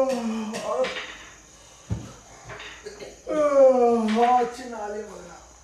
ಚಿನ್ನಾಲಿ ಮಗ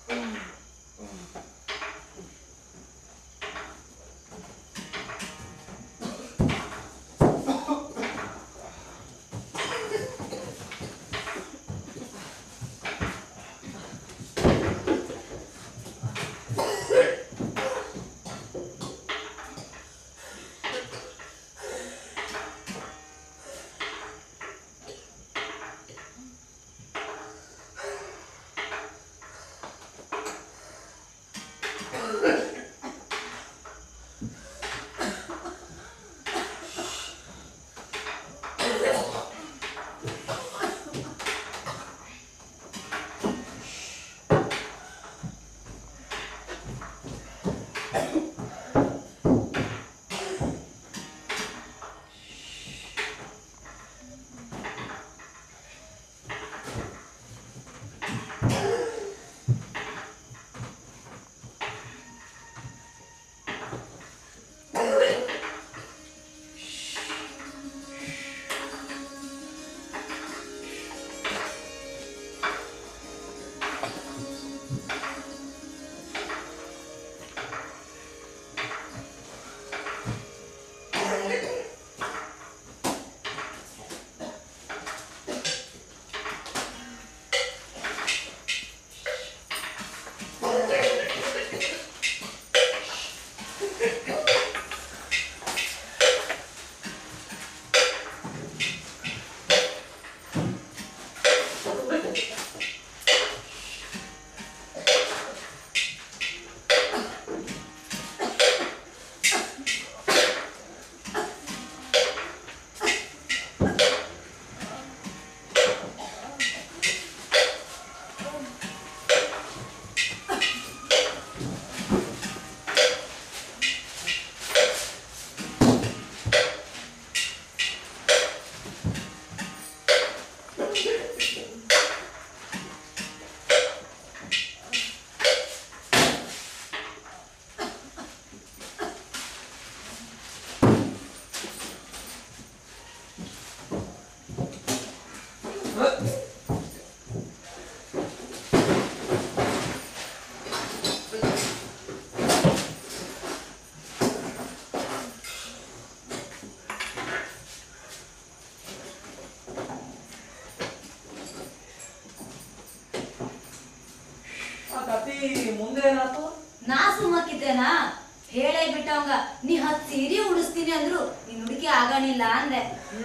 ಆ ಕತಿ ಮುಂದೆ ಏನಾಯ್ತು ನಾ ಸುಮ್ಮಕ್ಕಿದ್ದೇನಾ ಹೇಳೇ ಬಿಟ್ಟವಂಗ ನೀ ಹತ್ ಸೀರೆ ಉಡಿಸ್ತೀನಿ ಅಂದ್ರು ನೀನ್ ಹುಡುಗಿ ಆಗಣಿಲ್ಲ ಅಂದೆ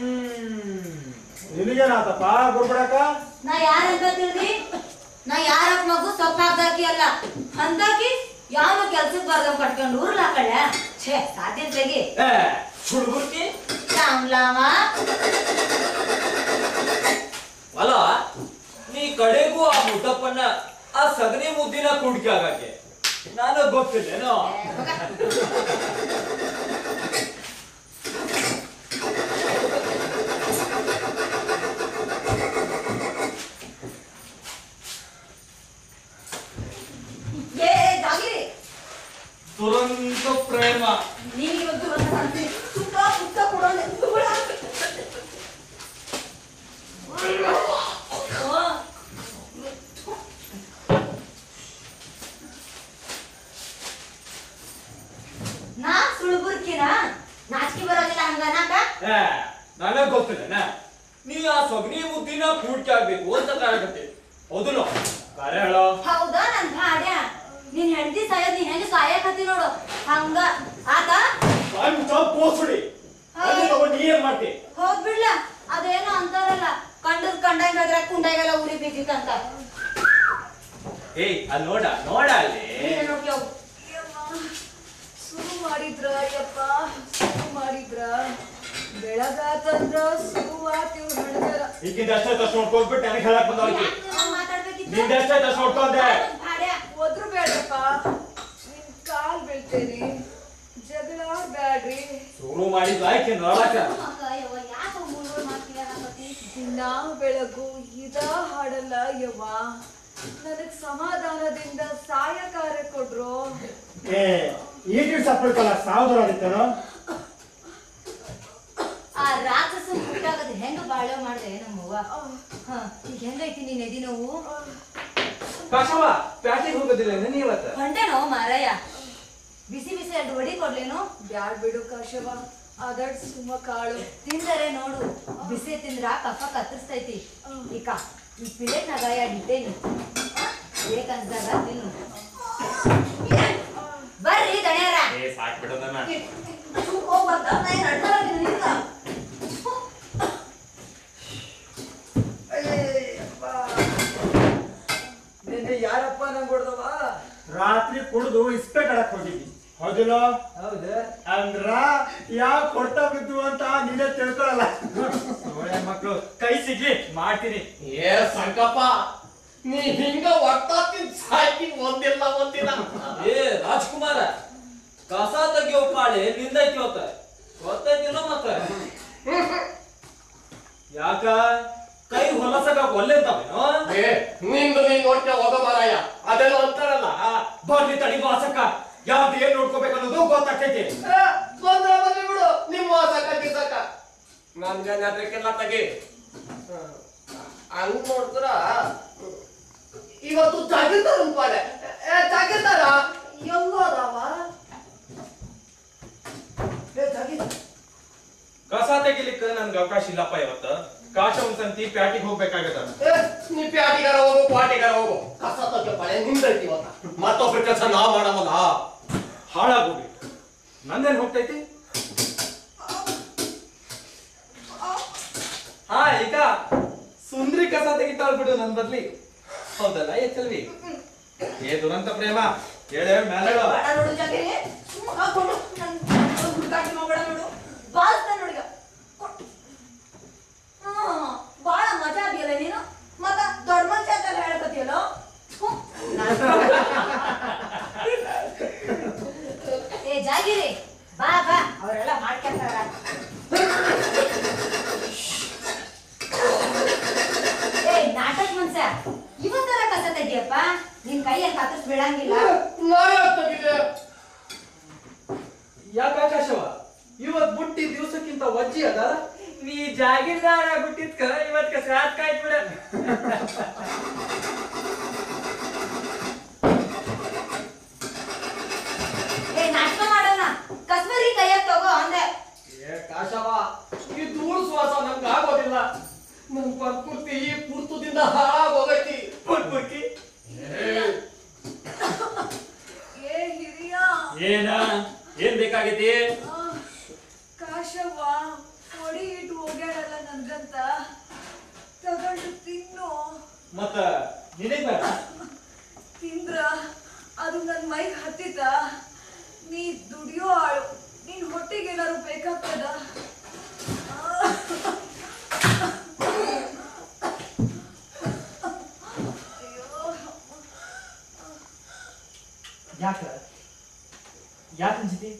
ನಿನಗೇನಾತಪ್ಪ ಗುರ್ಬಿಡಕ ನಾ ಯಾರಂತ ತಿಳ್ದಿ ನಾ ಯಾರ ಮಗು ಸೊಪ್ಪಾಗ್ದಾಕಿ ಅಲ್ಲ ಅಂದಾಕಿ ಯಾವ ಕೆಲ್ಸಕ್ ಬರ್ದವ್ ಕಟ್ಕೊಂಡು ಊರ್ಲಾಕಳ ಛೇ ಸಾಧ್ಯ ತೆಗಿ ಏ ಸುಳ್ಗುರ್ತಿ ಚಾಮ್ಲಾವ ಅಲ್ಲ ನೀ ಕಡೆಗೂ ಆ ಮುದ್ದಪ್ಪನ್ನ ಆ ಸಗಣಿ ಮುದ್ದಿನ ಕುಡ್ಕೆ ಆಗಕ್ಕೆ ನಾನು ಗೊತ್ತಿಲ್ಲೇನೋ ಏ ಜಾಗಿರಿ ದುರಂತ ಪ್ರೇಮ ನಿನಗೆ ಒಂದು ರಥ ಕಾಣ್ತೀನಿ ಸುತ್ತ ಸುತ್ತ ಕೊಡೋಣ ಸುಗುಳ. ಓ. ನಾ ಸುಳ್ಬುರ್ಕಿನ ನಾಚಿಕೆ ಬರೋದಿಲ್ಲ ಹಂಗನಾಕ ಏ ನನಗ್ ಗೊತ್ತಿಲ್ಲೇನ ನೀ ಆ ಸಗಣಿ ಮುದ್ದಿನ ಕುಡ್ಕೆ ಆಗ್ಬೇಕು ಅಂತ ಕಾಣಕತ್ತಿ ಹೌದಲ್ಲ ಕರೆ ಹೇಳೋ ಹೌದಾ ನನ್ ಭಾಡ್ಯ ನಿನ್ ಹೆಂಡತಿ ಸಾಯೋದ್ ನೀ ಹೆಂಗ ಸಾಯಕತ್ತಿ ನೋಡು ಹಂಗ ಆತ ಬಾಯಿ ಮುಚ್ಚ ಪೋಸ್ಬಿಡಿ ಅಲ್ಲಿ ತಗೊಂಡು ನೀ ಏನ್ ಮಾಡ್ತಿ ಹೋಗ್ ಬಿಡ್ಲ ಅದೇನೋ ಅಂತಾರಲ್ಲ ಕಂಡದ್ ಕಂಡಂಗಾದ್ರೆ ಕುಂಡಾಗೆಲ್ಲ ಉರಿ ಬಿದ್ದಿತ್ತಂತ ಏಯ್ ಅಲ್ಲಿ ನೋಡ ನೋಡ ಅಲ್ಲಿ ನೀನೇ ನೋಡ್ಕೆ ಹೋಗು ಶುರು ಮಾಡಿದ್ರ ಯಪ್ಪ ಶುರು ಮಾಡಿದ್ರ ಬೆಳಗಾತಂದ್ರ ಶುರುವಾತಿವ್ ಹಣಗರ ಈಗಿಂದ ಅಷ್ಟೇ ತಸ್ ನೋಡ್ಕೊಂಡ್ಬಿಟ್ಟು ನನಗೆ ಹೇಳಕ್ ಬಂದವ್ರಿಗೆ ಮಾತಾಡ್ಬೇಕಿತ್ತು ನಿಂದ ಅಷ್ಟೇ ತಸ್ ನೋಡ್ಕೊಂಡೆ ಭಾಡ್ಯ ಒದ್ರು ಬೇಡಪ್ಪ ನಿನ್ ಕಾಲ್ ಬೀಳ್ತೇನಿ ಜಗಳ ಬ್ಯಾಡ್ರಿ ಶುರು ಮಾಡಿದ್ದು ಆಯ್ಕೆ ನೋಡಕ ಯಾಕೆ ಮೂರು ಮಾಡ್ತೀವಿ ದಿನ ಬೆಳಗು ಇದ ಹಾಡಲ್ಲ ಯವ್ವ ನನಗ್ ಸಮಾಧಾನದಿಂದ ಸಹಾಯಕಾರ ಕೊಡ್ರು ಏ ಈಗ ಸಪ್ರೇಟ್ ಸಾವುದರ ಆಗಿತ್ತೇನೋ ಆ ರಾಕ್ಷಸ ಮುಟ್ಟಾಗದು ಹೆಂಗ ಬಾಳೆ ಮಾಡ್ದೆ ನಮ್ಮವ್ವ ಹ ಈಗ ಹೆಂಗೈತಿ ನೀನ್ ಎದಿ ನೋವು ಕಾಶವ ಪ್ಯಾಟಿಗೆ ಹೋಗೋದಿಲ್ಲ ನೀ ಇವತ್ತ ಹೊಂಟೇನೋ ಮಾರಯ್ಯ ಬಿಸಿ ಬಿಸಿ ಎರಡು ವಡಿ ಕೊಡ್ಲೇನು ಬ್ಯಾಡ್ ಬಿಡು ಕಾಶವ ಅದಡ್ ಸುಮ್ಮ ಕಾಳು ತಿಂದರೆ ನೋಡು ಬಿಸಿ ತಿಂದ್ರ ಕಫ ಕತ್ತರಿಸ್ತೈತಿ ಈಗ ಈ ಪ್ಲೇಟ್ನಾಗ ಎರಡು ಇಟ್ಟೇನಿ ಬೇಕನ್ಸ್ದಾಗ ತಿನ್ನು ಬರ್ರಿ ದಣ್ಯಾರ ಏ ಸಾಕ್ ಬಿಡೋದನ್ನ ಹೋಗ್ಬರ್ತಾ ನಾ ಏನ್ ಅಡ್ಡ ಆಗಿದ್ದೀನಿ ನಿನ್ಗ? ನಿನ್ನೆ ಯಾರಪ್ಪ ನಂಗೆ ಹೊಡೆದವ ರಾತ್ರಿ ಕುಡ್ದು ಇಸ್ಪೇಟ್ ಆಡಕ್ ಹೋಗಿದ್ದಿ ಹೌದಿಲ್ಲ ಹೌದು ಅಂದ್ರ ಯಾವ ಕೊಡ್ತಾ ಬಿದ್ದು ಅಂತ ನೀನೇ ತಿಳ್ಕೊಳಲ್ಲ ಒಳ್ಳೆ ಮಕ್ಕಳು ಕೈ ಸಿಗ್ಲಿ ಮಾಡ್ತೀನಿ ಏ ಸಂಕಪ್ಪ ನೀ ಹಿಂಗ ಒಟ್ಟಾತಿನ್ ಸಾಕಿ ಒಂದಿಲ್ಲ ಒಂದಿನ ಏ ರಾಜ್ಕುಮಾರ ಕಸ ತೆಗಿಯೋ ಪಾಳೆ ನಿಂದೈತಿ ಇವತ್ತ ಗೊತ್ತೈತಿಲ್ಲ ಮತ್ತ ಯಾಕ ಕೈ ಹೊಲಸಕ ಒಲ್ಲೆಂತಾವೇನೋ ಏ ನಿಂದು ನೀನ್ ನೋಡ್ತೀಯ ಹೋಗ ಮಾರಾಯ ಅದೆಲ್ಲ ಅಂತಾರಲ್ಲ ಬರ್ಲಿ ತಡಿ ವಾಸಕ್ಕ ಯಾವ್ದು ಏನ್ ನೋಡ್ಕೋಬೇಕು ಅನ್ನೋದು ಗೊತ್ತಾಗ್ತೈತಿ ಏ, ತೊಂದ್ರೆ ಬರ್ಲಿ ಬಿಡು ನಿಮ್ಮ ವಾಸಕ ಗಿಸಕ ನನ್ಗ ಅದಕ್ಕೆಲ್ಲ ತೆಗಿ ಹ್ಮ್. ಹಂಗ್ ನೋಡಿದ್ರ ಇವತ್ತು ಜಾಗಿರ್ತಾರ ಪಾಲೆ ಏ ಜಾಗಿರ್ತಾರ ಎಲ್ಲೋ ಅದಾವ ಏ ಜಾಗಿರ್ತಾರ ಕಸ ತೆಗಿಲಿಕ್ಕ ನನ್ಗೆ ಅವಕಾಶ ಇಲ್ಲಪ್ಪ ಇವತ್ತ ಕಾಶ ಸಂತಿ ಪ್ಯಾಟಿಗೆ ಹೋಗ್ಬೇಕಾಗತ್ತ ಏ, ನೀ ಪ್ಯಾಟಿಗಾರ ಹೋಗು ಪಾಟಿಗಾರ ಹೋಗು ಕಸ ತಕ್ಕ ಪಳೆ ನಿಂದೈತಿ ಇವತ್ತ ಮತ್ತೊಬ್ರ ಕೆಲಸ ನಾ ಮಾಡವಲ್ಲ ಹಾಳಾಗೋಗ್ಬೇಕು ನಂದೇನ್ ಹೋಗ್ತೈತಿ ಹಾ ಈಗ ಸುಂದ್ರಿ ಕಸ ತೆಗಿತಾಳ್ ಬಿಡು ನನ್ ಬದ್ಲಿ ಹೌದಲ್ಲ ಏ ಚಲ್ವಿ ಏ ದುರಂತ ಪ್ರೇಮ ಹೇಳ ಮೇಲೇಳು ಬೇಡ ನೋಡು ಜಾಗಿರಿ ಸುಮ್ಮ ಹಾಕೊಂಡು ನನ್ ಹುಡುಗಾಟ ಮಾಡ್ಬೇಡ ನೋಡು ಬಾಳ್ಸ್ತಾ ನೋಡಿಗ ಹ್ಮ್ ಬಾಳ ಮಜಾ ಆಗಿಲ್ಲ ನೀನು ಮತ್ತ ದೊಡ್ಡ ಮನುಷ್ಯ ಅಂತ ಹೇಳಕತ್ತಿಯಲ್ಲ ಏ ಜಾಗಿರಿ ಬಾ ಬಾ ಅವರೆಲ್ಲ ಮಾಡ್ಕೊಂತಾರ ಏ ನಾಟಕ ಮನ್ಸ ಇವತ್ತರ ಕಸ ತೆಗಿಯಪ್ಪ ನಿನ್ ಕೈಯಲ್ಲಿ ಕತ್ತರಿಸ್ ಬೀಳಂಗಿಲ್ಲ ನಾವೇ ತೆಗಿದೆ ಯಾಕ ಆಕಾಶವ ಇವತ್ ಬುಟ್ಟಿ ದಿವ್ಸಕ್ಕಿಂತ ವಜ್ಜಿ ಅದ ನೀ ಜಾಗೀರ್ದಾರ ಬಿಟ್ಟಿದ್ಕ ಇವತ್ಕ ಸಾತ್ ಕಾಯ್ತು ಬಿಡ ಏ ನಾಟಕ ಮಾಡೋಣ ಕಸ್ಬರಿ ಕೈಯಾಗ ತಗೋ ಅಂದೆ ಏ ಕಾಶವ ಈ ಧೂಳು ಶ್ವಾಸ ನಂಗೆ ಆಗೋದಿಲ್ಲ ನನ್ ಪ್ರಕೃತಿ ಈ ಪುರ್ತದಿಂದ ಹಾಳಾಗೋಗೈತಿ ಪುರ್ಪುರ್ಕಿ ಏ ಹಿರಿಯ ಏನ ಏನ್ ಬೇಕಾಗೈತಿ ಆ, ಕಾಶವ್ವ ಹೊಡಿ ಇಟ್ಟು ಹೋಗ್ಯಾರಲ್ಲ ನನ್ಗಂತ ತಗೊಂಡು ತಿನ್ನು ಮತ್ತ ನಿನಗ್ ಬೇಡ ತಿಂದ್ರ ಅದು ನನ್ ಮೈಗ್ ಹತ್ತಿತ ನೀ ದುಡಿಯೋ ಆಳು ನಿನ್ ಹೊಟ್ಟೆಗೆ ಏನಾರು ಬೇಕಾಗ್ತದ ಅಯ್ಯೋ ಯಾಕ ಯಾಕ ಅನ್ಸಿತಿ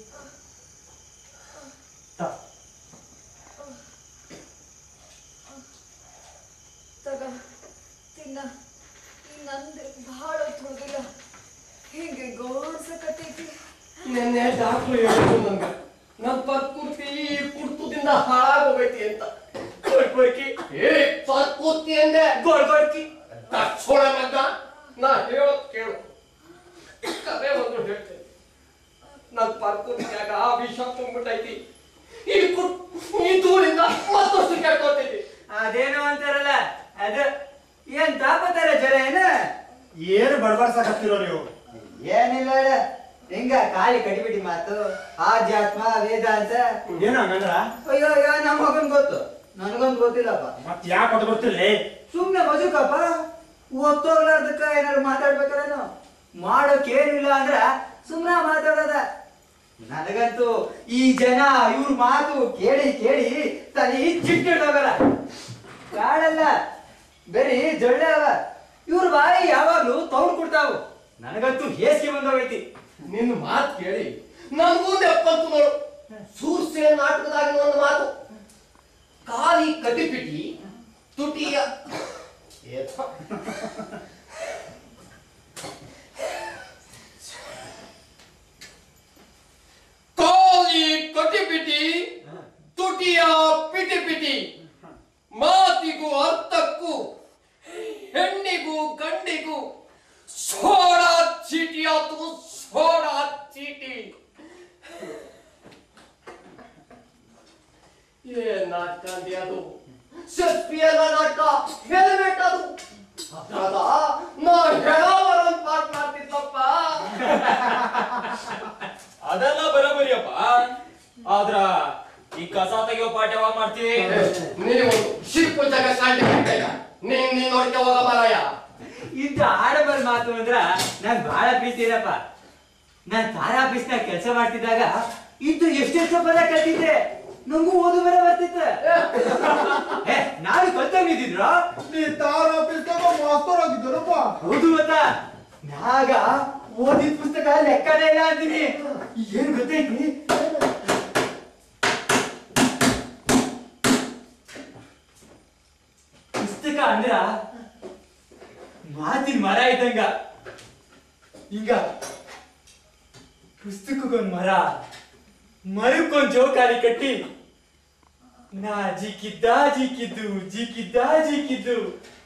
ತಗ ತಿನ್ನ ಈ ನಂದು ಬಹಳ ಹೊತ್ತು ಉಳ್ದಿಲ್ಲ ಹೀಗೆ ಗೋಡ್ಸಕತ್ತೈತಿ ನಿನ್ನೆ ಡಾಕ್ಟ್ರು ಹೇಳಿದ್ರು ನನ್ಗೆ ನನ್ ಪ್ರಕೃತಿ ಈ ಪುರ್ತದಿಂದ ಹಾಳಾಗೋಗೈತಿ ಅಂತ ಪುರ್ಪುರ್ಕಿ ಏ ಪ್ರಕೃತಿ ಅಂದೆ ಗೋಳ್ಗೋಳ್ಕಿ ತಕ್ಷಣ ಮಗ ನಾ ಹೇಳೋದ್ ಕೇಳು ಕರೆ ಒಂದು ಹೇಳ್ತೇನೆ ನನ್ ಪ್ರಕೃತಿಯಾಗ ಆ ವಿಷ ತುಂಬಿಟ್ಟೈತಿ ಈ ಕುಟ್ ಈ ಧೂಳಿಂದ ಮತ್ತಷ್ಟು ಕೇಳ್ಕೊತೈತಿ ಅದೇನು ಅಂತಾರಲ್ಲ ಅದ ಏನ್ ತಾಪತಾರ ಜರ ಏನ ಏನು ಬಡಬಡ್ಸಕತ್ತಿರೋ ನೀವು ಏನಿಲ್ಲ ಹೇಳ ಹಿಂಗ ಖಾಲಿ ಕಡಿಬಿಡಿ ಮಾತು ಆಧ್ಯಾತ್ಮ ವೇದಾಂತ ಏನು ಹಂಗಂದ್ರ ಅಯ್ಯೋ ಅಯ್ಯೋ ನಮ್ಮ ಮಗನ್ ಗೊತ್ತು ನನಗೊಂದು ಗೊತ್ತಿಲ್ಲಪ್ಪ ಮತ್ ಯಾಕೆ ಕೊಟ್ಟು ಬರ್ತಿಲ್ಲ ಸುಮ್ನೆ ಬದುಕಪ್ಪ ಒತ್ತೋಗ್ಲಾರ್ದಕ್ಕ ಏನಾದ್ರು ಮಾತಾಡ್ಬೇಕಾರೇನು ಮಾಡೋಕ್ ಏನಿಲ್ಲ ಅಂದ್ರ ಸುಮ್ನೆ ಮಾತಾಡೋದ ನನಗಂತೂ ಈ ಜನ ಇವ್ರ ಮಾತು ಕೇಳಿ ಕೇಳಿ ತಲೆ ಚಿಟ್ಟಿಡೋಗಲ್ಲ ಕಾಡಲ್ಲ ಬರೀ ಜೊಳ್ಳೆ ಅವ ಇವ್ರ ಬಾಯಿ ಯಾವಾಗ್ಲೂ ತೌಡ್ ಕೊಡ್ತಾವು ನನಗಂತೂ ಹೇಸಿಗೆ ಬಂದೋಗೈತಿ ನಿನ್ನ ಮಾತು ಕೇಳಿ ನನ್ಗೂ ನೆಪ್ಪಂತು ನೋಡು ಸೂರ್ಸೇನ ನಾಟಕದಾಗಿನ ಒಂದು ಮಾತು ಕಾಲಿ ಕಟಿಪಿಟಿ ತುಟಿಯ ಏಪ್ಪ. ಕಾಲಿ ಕಟಿಪಿಟಿ ತುಟಿಯ ಪಿಟಿ ಪಿಟಿ ಮಾತಿಗೂ ಅರ್ಥಕ್ಕೂ ಹೆಣ್ಣಿಗೂ ಗಂಡಿಗೂ ಸೋಡಾ ಚೀಟಿ ಆತು ಸೋಡಾ ಚೀಟಿ ಏನ್ ನಾಟಕ ಅಂದಿ ಅದು ಶಕ್ತಿಯಲ್ಲ ನಾಟಕ ಹೆಲ್ಮೆಟ್ ಅದು ಅದ್ರಾಗ ನಾ ಹೆಳವರನ್ ಪಾಠ ಮಾಡ್ತಿದ್ದಪ್ಪ ಅದೆಲ್ಲ ಬರೋಬರಿಯಪ್ಪ ಆದ್ರ ಈ ಕಸ ತೆಗಿಯೋ ಪಾಠ ಯಾವಾಗ ಮಾಡ್ತೀವಿ ನೀವು ಶಿಲ್ಪ ಜಾಗ ಕಾಣ್ಲಿಕ್ಕೆ ನೀನ್ ನೀನ್ ನೋಡ್ಕೆ ಹೋಗ ಮಾರಾಯ ಇದು ಆಡಬಾರ ಮಾತು ಅಂದ್ರ ನಾನ್ ಬಹಳ ಪ್ರೀತಿ ಇರಪ್ಪ ನಾನ್ ತಾರ ಆಫೀಸ್ನಾಗ ಕೆಲಸ ಮಾಡ್ತಿದ್ದಾಗ ಇದು ಎಷ್ಟೆಷ್ಟು ಪದ ಕಲ್ತಿದ್ದೆ ನಂಗೂ ಓದು ಬರ ಬರ್ತಿತ್ತ ಏ, ನಾನು ಕಲ್ತಂಗಿದ್ರ ನೀ ತಾರ ಆಫೀಸ್ನಾಗ ಮಾಸ್ತರ್ ಆಗಿದ್ದರಪ್ಪ ಹೌದು ಮತ್ತ ನಾಗ ಓದಿದ ಪುಸ್ತಕ ಲೆಕ್ಕನೇ ಇಲ್ಲ ಅಂತೀನಿ ಏನ್ ಗೊತ್ತೈತಿ ಪುಸ್ತಕ ಅಂದ್ರ ಮಾತಿನ ಮರ ಇದ್ದಂಗ ಹಿಂಗ ಪುಸ್ತಕಕ್ಕೊಂದ್ ಮರ ಮರಕ್ಕೊಂದ್ ಜೋಕಾಲಿ ಕಟ್ಟಿ ನಾ ಜಿಕ್ಕಿದ್ದ ಜಿಕ್ಕಿದ್ದು ಜಿಕ್ಕಿದ್ದ ಜಿಕ್ಕಿದ್ದು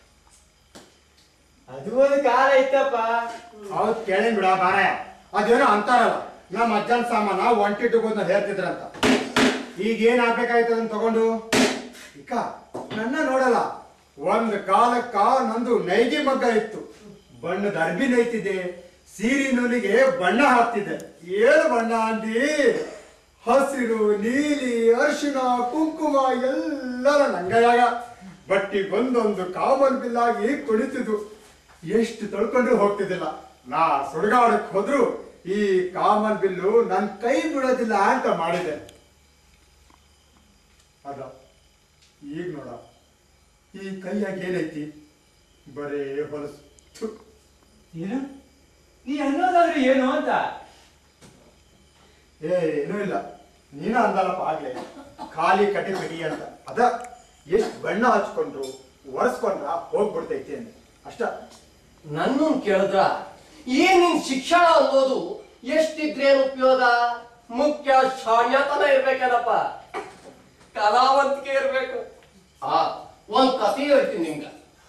ಅದು ಒಂದು ಕಾಲ ಇತ್ತಪ್ಪ ಹೌದ್ ಕೇಳಿನ್ ಬಿಡ ಮಾರಾಯ ಅದೇನೋ ಅಂತಾರಲ್ಲ ನಮ್ಮ ಅಜ್ಜನ್ ಸಾಮಾನ ಒಂಟಿ ಟುಗೋದ್ನ ಹೇಳ್ತಿದ್ರಂತ ಈಗ ಏನ್ ಆಗ್ಬೇಕಾಯ್ತದ ಅದನ್ನ ತಗೊಂಡು ಇಕ್ಕ ನನ್ನ ನೋಡಲ್ಲ ಒಂದ್ ಕಾಲಕ್ಕ ನಂದು ನೈಗಿ ಮಗ್ಗ ಇತ್ತು ಬಣ್ಣದ ಅರ್ಬಿ ನೈತಿದೆ ಸೀರಿ ನೂಲಿಗೆ ಬಣ್ಣ ಹಾಕ್ತಿದ್ದೆ ಏಳು ಬಣ್ಣ ಅಂದಿ ಹಸಿರು ನೀಲಿ ಅರಿಶಿಣ ಕುಂಕುಮ ಎಲ್ಲರ ನಂಗಯಾಗ ಬಟ್ಟಿಗೊಂದೊಂದು ಕಾಮನ್ ಬಿಲ್ಲಾಗಿ ಕುಣಿತಿದ್ವು ಎಷ್ಟು ತೊಳ್ಕೊಂಡ್ರು ಹೋಗ್ತಿದ್ದಿಲ್ಲ ನಾ ಸುಡುಗಾಡಕ್ ಹೋದ್ರು ಈ ಕಾಮನ್ ಬಿಲ್ಲು ನನ್ ಕೈ ಬಿಡೋದಿಲ್ಲ ಅಂತ ಮಾಡಿದೆ ಅದ ಈಗ ನೋಡ ಈ ಕೈಯಾಗ ಏನೈತಿ ಬರೇ ಹೊಲಸು ಥು. ಏನು ನೀ ಅನ್ನೋದಾದ್ರೆ ಏನು ಅಂತ ಏ ಏನೂ ಇಲ್ಲ ನೀನ ಅಂದಲ್ಲಪ್ಪ ಆಗ್ಲೇ ಖಾಲಿ ಕಟಿ ಬಿಡಿ ಅಂತ ಅದ ಎಷ್ಟ್ ಬಣ್ಣ ಹಚ್ಕೊಂಡ್ರು ಒರೆಸ್ಕೊಂಡ್ರ ಹೋಗ್ಬಿಡ್ತೈತಿ ಅಂತ ಅಷ್ಟ ನನ್ನನ್ನು ಕೇಳಿದ್ರ ಏನ್ ನಿನ್ ಶಿಕ್ಷಣ ಅನ್ನೋದು ಎಷ್ಟಿದ್ರೇನು ಉಪಯೋಗ ಮುಖ್ಯ ಶಾಣ್ಯತನ ಇರ್ಬೇಕೇನಪ್ಪ ಕಲಾವಂತಿಕೆ ಇರ್ಬೇಕು ಆ ಒಂದ್ ಕಥೆ ಹೇಳ್ತೀನಿ ನಿಮ್ಗ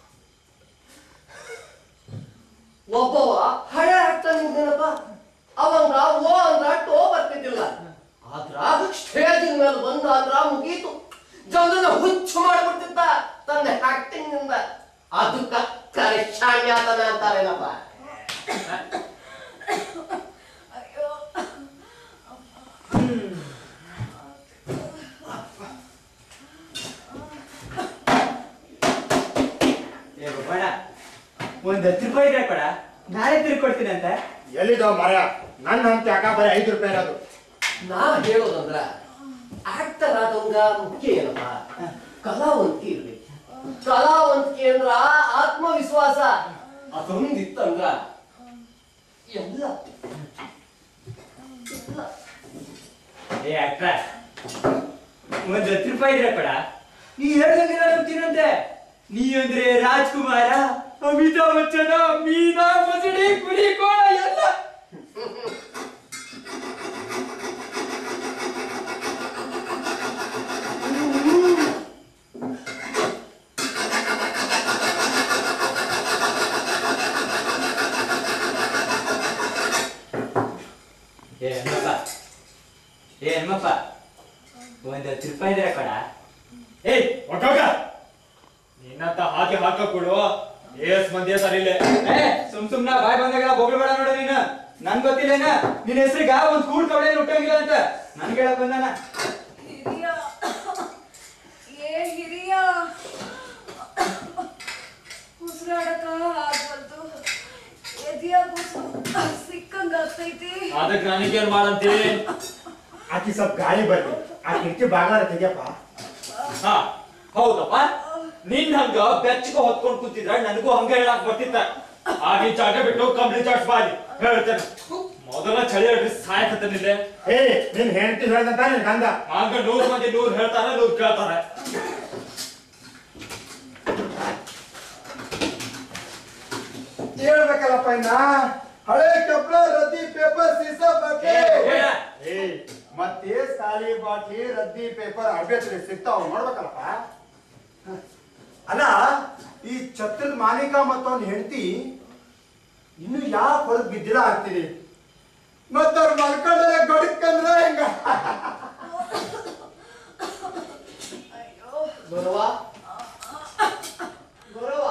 ಒಬ್ಬವ ಹಳೆ ಆಗ್ತಾನೆ ನಿಂತೇನಪ್ಪ ಅವಂಗ ಓ ಅಂದ್ರ ಟೋ ಬರ್ತಿದ್ದಿಲ್ಲ ಆದ್ರ ಸ್ಟೇಜ್ ಮೇಲೆ ಬಂದ ಅಂದ್ರ ಮುಗೀತು ಜನರನ್ನ ಹುಚ್ಚು ಮಾಡ್ಬಿಡ್ತಿದ್ದ ತನ್ನ ಆಕ್ಟಿಂಗ್ ನಿಂದ ಅದಕ್ಕ ಕರೆ ಶಾಣ್ಯಾತನ ಅಂತಾರೇನಪ್ಪ ಅಯ್ಯೋ ಏ ಬೇಡ ಒಂದ್ ಹತ್ತು ರೂಪಾಯಿ ಇದ್ರೆ ಕೊಡ ನಾಳೆ ತಿರ್ಕೊಡ್ತೀನಿ ಅಂತ ಎಲ್ಲಿದೋ ಮರ ನನ್ನ ಅಂತ ಯಾಕ ಬರೀ ಐದು ರೂಪಾಯಿ ಇರೋದು ನಾ ಹೇಳೋದಂದ್ರ ಆಕ್ಟರ್ ಆದವಂಗ ಮುಖ್ಯ ಏನಪ್ಪ ಕಲಾವಂತಿಕೆ ಇರ್ಬೇಕು ಕಲಾವಂತಿಕೆ ಅಂದ್ರ ಆತ್ಮವಿಶ್ವಾಸ ಅದೊಂದಿತ್ತಂದ್ರ ಎಲ್ಲ ಎಲ್ಲ ಏ ಅಕ್ಕ ಒಂದ್ ಹತ್ತು ರೂಪಾಯಿ ಇದ್ರೆ ಕೊಡ ನೀ ಹೇಳ್ದಂಗೆ ನಾನು ಹೋಗ್ತೀನಂತೆ ನೀ ಅಂದ್ರೆ ರಾಜ್ಕುಮಾರ ಅಮಿತಾಬ್ ಬಚ್ಚನ ಮೀನಾ ಮಸಡಿ ಕುರಿ ಕೋಳ ಎಲ್ಲ ಏ ಹನುಮಪ್ಪ ಏ ಹನುಮಪ್ಪ ಒಂದ್ ಹತ್ತು ರೂಪಾಯಿ ಇದ್ರೆ ಕೊಡ ಏಯ್ ಒಟ್ಟೋಗ ನಿನ್ನಂತ ಹಾಕಿ ಹಾಕ ಕೊಡು ಏಸ್ ಮಂದಿ ಸರಿ ಇಲ್ಲೇ ಏ ಸುಮ್ ಸುಮ್ನ ಬಾಯ್ ಬಂದಾಗ ಬೊಗಳು ಬೇಡ ನೋಡ ನೀನು ನನ್ ಗೊತ್ತಿಲ್ಲೇನ ನಿನ್ ಹೆಸರಿಗೆ ಒಂದ್ ಕೂಡ್ ಕವಡೆ ಹುಟ್ಟಂಗಿಲ್ಲ ಅಂತ ನನ್ ಹೇಳಕ್ ಬಂದಾನ ಹಿರಿಯ ಏ ಹಿರಿಯ ಉಸಿರಾಡಕ ಆಗ್ಬಲ್ದು ಎದಿಯಾಗ ಸಿಕ್ಕಂಗ ಆಗ್ತೈತಿ ಅದಕ್ಕೆ ನನಗೇನ್ ಮಾಡಂತೀವಿ ಆಕಿ ಸ್ವಲ್ಪ ಗಾಳಿ ಬರ್ಲಿ ಆ ಕಿಟಕಿ ಬಾಗ್ಲಾರ ತೆಗಿಯಪ್ಪ ಹಾ ಹೌದಪ್ಪ ನಿನ್ ಹಂಗ ಬೆಚ್ಚಗ ಹೊತ್ಕೊಂಡ್ ಕೂತಿದ್ರ ನನಗೂ ಹಂಗ ಹೇಳಕ್ ಬರ್ತಿತ್ತ ಆಗಿನ ಜಾಗ ಬಿಟ್ಟು ಕಂಪ್ಲಿ ಚಾಟ್ಸ್ ಬಾರಿ ಹೇಳ್ತೇನೆ ಮೊದಲ ಚಳಿ ಹೇಳ್ರಿ ಸಾಯಕತ್ತನಿಲ್ಲೆ ಏ ನಿನ್ ಹೆಂಡತಿ ಹೇಳ್ದಂತ ನಿನ್ ಗಂಧ ಹಂಗ ನೂರ್ ಮಂದಿ ನೂರ್ ಹೇಳ್ತಾರ ನೂರ್ ಕೇಳ್ತಾರ ಹೇಳ್ಬೇಕಲ್ಲಪ್ಪ ಇನ್ನ ಹಳೆ ಕಪ್ಲ ರದ್ದಿ ಪೇಪರ್ ಸೀಸ ಬಾಟ್ಲಿ ಏ ಮತ್ತೆ ಖಾಲಿ ಬಾಟ್ಲಿ ರದ್ದಿ ಪೇಪರ್ ಅಭ್ಯರ್ಥಿ ಸಿಗ್ತಾವ ನೋಡ್ಬೇಕಲ್ಲಪ್ಪ ಅಲ್ಲ ಈ ಛತ್ರದ ಮಾಲೀಕ ಮತ್ತವನ್ ಹೆಂಡತಿ ಇನ್ನು ಯಾಕೆ ಹೊರಗೆ ಬಿದ್ದಿಲ್ಲ ಅಂತೀರಿ ಮತ್ತವ್ರ ಮಲ್ಕೊಂಡ್ರೆ ಗಡುಕಂದ್ರೆ ಹೆಂಗ ಗೌರವ ಗೌರವ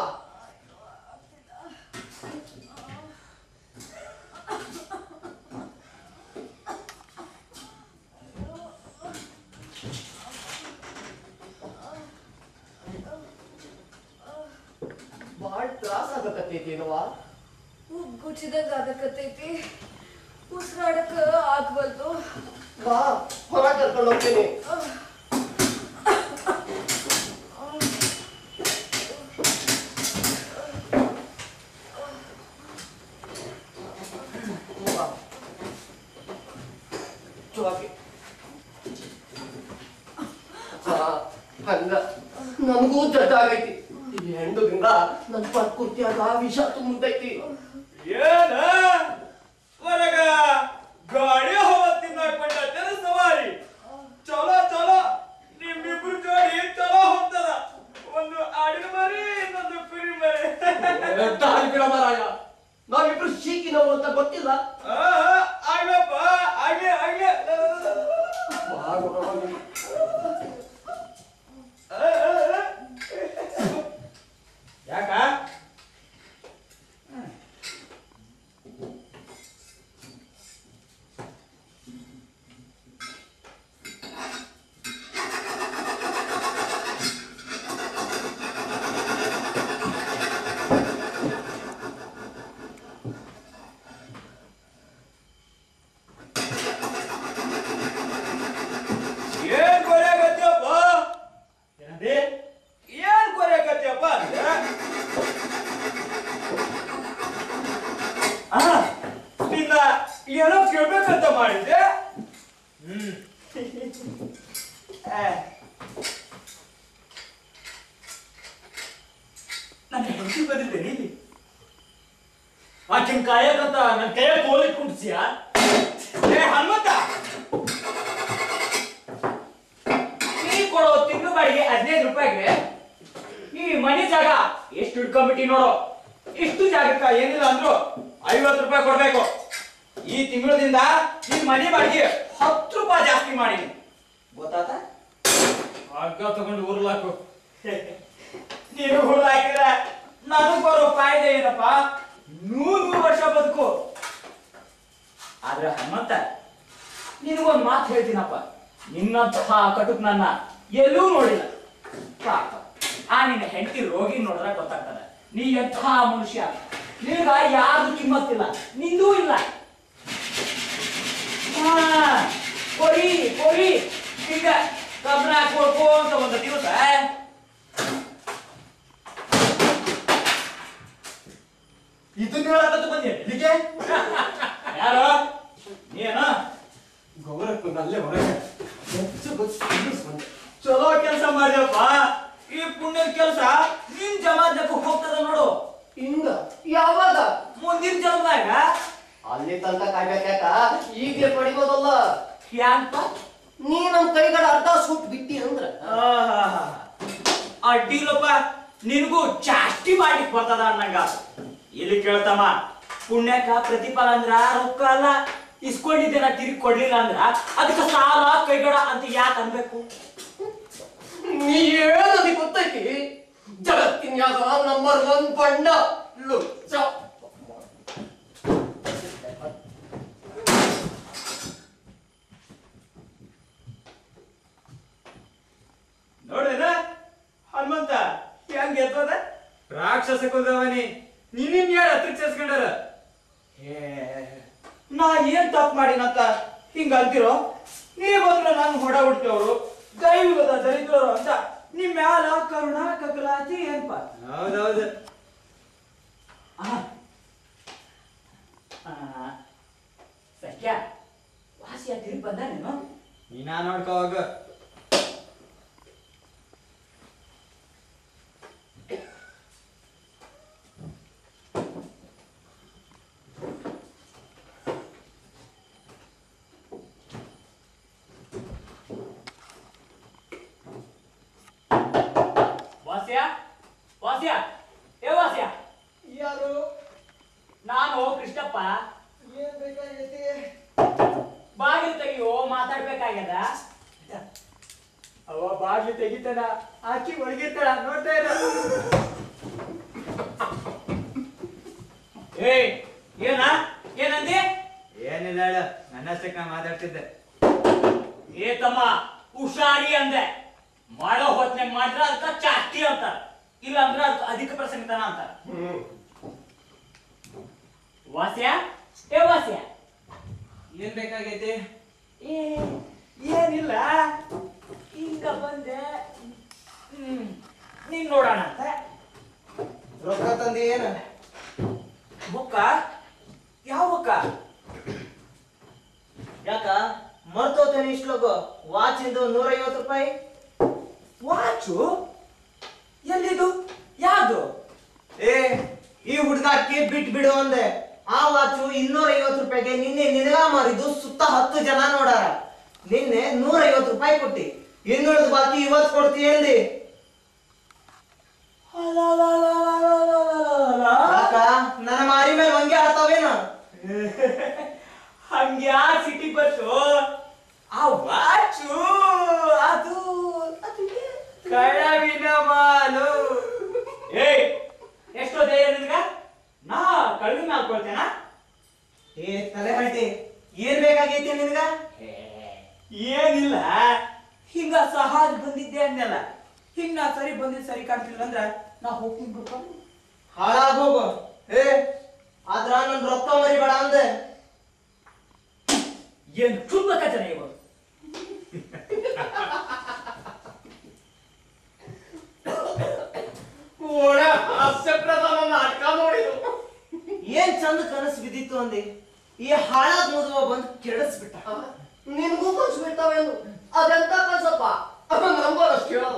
ಬಾಳ್ ತ್ರಾಸ ಆಗತ್ತೈತೇನವ ಗುಚ್ಚಿದಂಗ ಆಗಕತ್ತೈತಿ ಉಸಿರಾಡಕ ಆಗ್ವಲ್ದು ಬಾ ಹೊರ ಕರ್ಕೊಂಡು ಹೋಗ್ತೀನಿ ಬಾ. ಚುವಾಕಿ. ಆ, ಹಂಗ ನನಗೂ ಜಡ್ಡ ಆಗೈತಿ ಈ ಹೆಂಡದಿಂದ ನನ್ ಪರ್ಕುರ್ತಿಯಾಗ ವಿಷ ತುಂಬೈತಿ ಏನ ಹೊರಗ ಗಾಡಿ ಹವ ತಿನ್ನಾಕೊಂಡ ಸವಾರಿ ಚಲೋ ಚಲೋ ನಿಮ್ಮಿಬ್ರು ಜೋಡಿ ಚಲೋ ಹೋಗ್ತದ ಒಂದು ಆಡಿನ ಮರಿ ಇನ್ನೊಂದು ಕುರಿ ಮರಿ ದಾರಿ ಬಿಡ ಮಾರಾಯ ನಾವಿಬ್ರು ಶೀಕಿನವು ಅಂತ ಗೊತ್ತಿಲ್ಲ ಆ, ಆಗ್ಲಪ್ಪ ಆಗ್ಲೇ ಆಗ್ಲೇ ಬಾ ಗೌರವ ನೀನು. ಆ, ಆ, ಆ. ಯಾಕ ಏನ್ ಕೊರೆಯಾಗತ್ತಪ್ಪ ಏನಂದಿ ಏನ್ ಕೊರೆಯಾಗತ್ತಪ್ಪ ಅಂದ್ರೆ ಆ, ನಿನ್ನ ಏನೋ ಕೇಳ್ಬೇಕಂತ ಮಾಡಿದ್ದೆ ಹ್ಮ್ ಆ. ನನ್ನ ಹೆಂಡತಿ ಬಂದಿದ್ದೇನೆ ಇಲ್ಲಿ ಆಕಿನ ಕಾಯಕಂತ ನನ್ನ ಕೈಯಾಗ ಕೋಲಿ ಕುಂಡ್ಸಿಯ ಏ ಹನುಮಂತ ನೀ ಕೊಡೋ ತಿಂಗಳು ಬಾಡಿಗೆ ಹದಿನೈದು ರೂಪಾಯಿಗೆ ಈ ಮನೆ ಜಾಗ ಎಷ್ಟು ಹಿಡ್ಕೊಂಡ್ಬಿಟ್ಟಿ ನೋಡು ಇಷ್ಟು ಜಾಗಕ್ಕ ಏನಿಲ್ಲ ಅಂದ್ರು ಐವತ್ತು ರೂಪಾಯಿ ಕೊಡ್ಬೇಕು ಈ ತಿಂಗಳದಿಂದ ಈ ಮನೆ ಬಾಡಿಗೆ ಹತ್ತು ರೂಪಾಯಿ ಜಾಸ್ತಿ ಮಾಡೀನಿ ಗೊತ್ತಾತ ಹಗ್ಗ ತಗೊಂಡು ಉರ್ಲಾಕು ನೀನು ಉರ್ಲಾಕಿದ್ರೆ ನನಗ್ ಬರೋ ಫಾಯ್ದೆ ಏನಪ್ಪ ನೂರು ನೂರು ವರ್ಷ ಬದುಕು ಆದ್ರೆ ಹನುಮಂತ ನಿನಗೊಂದು ಮಾತು ಹೇಳ್ತೀನಪ್ಪ ನಿನ್ನಂತಹ ಕಟುಕ್ ನನ್ನ ಎಲ್ಲೂ ನೋಡಿಲ್ಲ ಪಾಪ ಆ ನಿನ್ನ ಹೆಂಡತಿ ರೋಗಿ ನೋಡಿದ್ರೆ ಗೊತ್ತಾಗ್ತದೆ ನೀ ಎಂಥ ಮನುಷ್ಯ ನಿನಗ ಯಾರ್ದು ಕಿಮ್ಮತ್ತಿಲ್ಲ ನಿಂದೂ ಇಲ್ಲ ಹಾ, ಕೊಡಿ ಕೊಡಿ ಈಗ ಕಬ್ನ ಕೊಡ್ಕೋ ಅಂತ ಒಂದು ದಿವಸ ಇದನ್ನ ಹೇಳಕತ್ತ ಬಂದಿ ಇಲ್ಲಿಗೆ ಯಾರು ನೀನ ಗೌರಕ್ಕ ಅಲ್ಲೇ ಹೊರಗೆ ಹೆಚ್ಚು ಗೊತ್ತು ಬಂದೆ ಚಲೋ ಕೆಲಸ ಮಾಡ್ಯಪ್ಪ ಈ ಪುಣ್ಯದ ಕೆಲಸ ನಿನ್ ಜಮಾಜಕ್ಕೆ ಹೋಗ್ತದ ನೋಡು ಹಿಂಗ ಯಾವಾಗ ಮುಂದಿನ ಜನ್ಮದಾಗ ಅಲ್ಲಿ ತನಕ ಕಾಯ್ಬೇಕಾಕ ಈಗಲೇ ಪಡಿಬೋದಲ್ಲ ಯಾಂಪ ನೀ ನಮ್ ಕೈಗಳ ಅರ್ಧ ಸುಟ್ ಬಿಟ್ಟಿ ಅಂದ್ರ ಅಡ್ಡಿಲಪ್ಪ ನಿನಗೂ ಜಾಸ್ತಿ ಮಾಡ್ಲಿಕ್ ಬರ್ತದ ಅನ್ನಂಗ ಇಲ್ಲಿ ಕೇಳ್ತಮ್ಮ ಪುಣ್ಯಕ್ಕ ಪ್ರತಿಫಲ ಅಂದ್ರ ರೊಕ್ಕ ಅಲ್ಲ ಇಸ್ಕೊಂಡಿದ್ದೇನ ತಿರುಗಿ ಕೊಡ್ಲಿಲ್ಲ ಅಂದ್ರ ಅದಕ್ಕೆ ಸಾಲ ಕೈಗಡ ಅಂತ ಯಾಕೆ ಅನ್ಬೇಕು ನೀ ಏನದಿ ಗೊತ್ತೈತಿ ಜಗತ್ತಿನ್ಯಾಗ ನಂಬರ್ ಒನ್ ಬಣ್ಣ ಲುಚ್ಚ ನೋಡಿದ್ರ ಹನುಮಂತ ಹೆಂಗ್ ಎತ್ತದ ರಾಕ್ಷಸ ಕುದವನಿ ನೀನಿನ್ ಯಾರು ಹತ್ರ ಸೇರ್ಸ್ಕೊಂಡಾರ ಏ ನಾ ಏನ್ ತಪ್ಪು ಮಾಡಿನಂತ ಹಿಂಗ ಅಂತಿರೋ ನೀ ಬಂದ್ರೆ ನಾನು ಹೊಡ ಹುಡ್ತೇವ್ರು ದೈವದ ದರಿದ್ರರು ಅಂತ ನಿಮ್ ಮ್ಯಾಲ ಕರುಣ ಕಕಲಾತಿ ಏನ್ಪ ಹೌದೌದು ಸತ್ಯ ವಾಸಿಯ ತಿರುಗಿ ಬಂದಾನೇನು ನೀನಾ ನೋಡ್ಕೋ ಹೋಗು ವಾಸ್ಯ ವಾಸ್ಯ ಏ ವಾಸ್ಯ ಯಾರು ನಾನು ಕೃಷ್ಣಪ್ಪ ಏನ್ ಬೇಕಾಗೈತಿ ಬಾಗಿಲು ತೆಗಿಯೋ ಮಾತಾಡ್ಬೇಕಾಗ್ಯದ ಅವ ಬಾಗಿಲು ತೆಗಿತಾನ ಆಕಿ ಒಳಗಿರ್ತಾಳ ನೋಡ್ತಾ ಇಲ್ಲ ಏ ಏನ ಏನಂದಿ ಏನಿಲ್ಲ ಹೇಳು ನನ್ನಷ್ಟಕ್ಕೆ ನಾ ಮಾತಾಡ್ತಿದ್ದೆ ಏ ತಮ್ಮ ಹುಷಾರಿ ಅಂದೆ ಮಾಡೋ ಹೊತ್ನಾಗ ಮಾಡಿದ್ರ ಅದಕ್ಕ ಚಾಸ್ತಿ ಅಂತಾರ ಇಲ್ಲ ಅಂದ್ರ ಅದಕ್ಕೆ ಅಧಿಕ ಪ್ರಸಂಗತನ ಅಂತಾರ ಹ್ಮ್ ವಾಸ್ಯ ಏ ವಾಸ್ಯ ಏನ್ ಬೇಕಾಗೈತಿ ಏ ಏನಿಲ್ಲ ಹಿಂಗ ಬಂದೆ ಹ್ಮ್ ನೀನ್ ನೋಡೋಣ ಅಂತ ರೊಕ್ಕ ತಂದಿ ಏನ ಬುಕ್ಕ ಯಾವ ಬುಕ್ಕ ಯಾಕ ಮರ್ತೋತೇನೆ ಇಷ್ಟಲೋಗು ವಾಚ್ ಇಂದು ನೂರೈವತ್ತು ರೂಪಾಯಿ ವಾಚು ಎಲ್ಲಿದು ಯಾವ್ದು ಏ ಈ ಹುಡುಗಾಕಿ ಬಿಟ್ ಬಿಡು ಅಂದೆ ಆ ವಾಚು ಇನ್ನೂರ ಐವತ್ತು ರೂಪಾಯಿಗೆ ನಿನ್ನೆ ನಿನಗ ಮಾರಿದ್ದು ಸುತ್ತ ಹತ್ತು ಜನ ನೋಡಾರ ನಿನ್ನೆ ನೂರ ಐವತ್ತು ರೂಪಾಯಿ ಕೊಟ್ಟಿ ಇನ್ನುಳಿದ ಬಾಕಿ ಇವತ್ತು ಕೊಡ್ತಿ ಅಂದಿ ಯಾಕ ನನ್ನ ಮಾರಿ ಮೇಲೆ ಹಂಗೆ ಆಡ್ತಾವೇನ ಹಂಗ್ಯಾ ಸಿಟಿ ಬಸ್ಸು ಆ ವಾಚು ಅದು ಅದು ಕಳವಿನ ಮಾಲು ಏ ಎಷ್ಟೋ ಧೈರ್ಯ ನಿನ್ಗ ನಾ ಕಳ್ಳಿ ಮಾಡ್ಕೊಳ್ತೇನಾ ಏ ತಲೆ ಹಟ್ಟಿ ಏನ್ ಬೇಕಾಗೈತಿ ನಿನಗ ಏನಿಲ್ಲ ಹಿಂಗ ಸಹಾಯ ಬಂದಿದ್ದೆ ಅನ್ನಲ್ಲ ಹಿಂಗ ನಾ ಸರಿ ಬಂದಿದ್ ಸರಿ ಕಾಣ್ತಿಲ್ಲ ಅಂದ್ರ ನಾ ಹೋಗ್ತೀನಿ ಬಿಡ್ಪ ಹಾಳಾಗ್ ಹೋಗು ಏ ಆದ್ರ ನನ್ ರೊಕ್ಕ ಮರಿಬೇಡ ಅಂದೆ ಏನ್ ಚುಂಬಕ ಜನ ಇವರು ಒಳ್ಳೆ ಹಾಸ್ಯಪ್ರಧಾನ ನಾಟಕ ನೋಡಿದ್ರು ಏನ್ ಚಂದ ಕನಸು ಬಿದ್ದಿತ್ತು ಅಂದೆ ಈ ಹಾಳಾಗ್ ಮದುವ ಬಂದು ಕೆಡಿಸ್ಬಿಟ್ಟ ನಿನ್ಗೂ ಕನ್ಸು ಬಿಡ್ತಾವೇನು ಅದೆಂತ ಕನ್ಸಪ್ಪ ನಮ್ಗೂ ಅಷ್ಟು ಹೇಳಲ್ಲ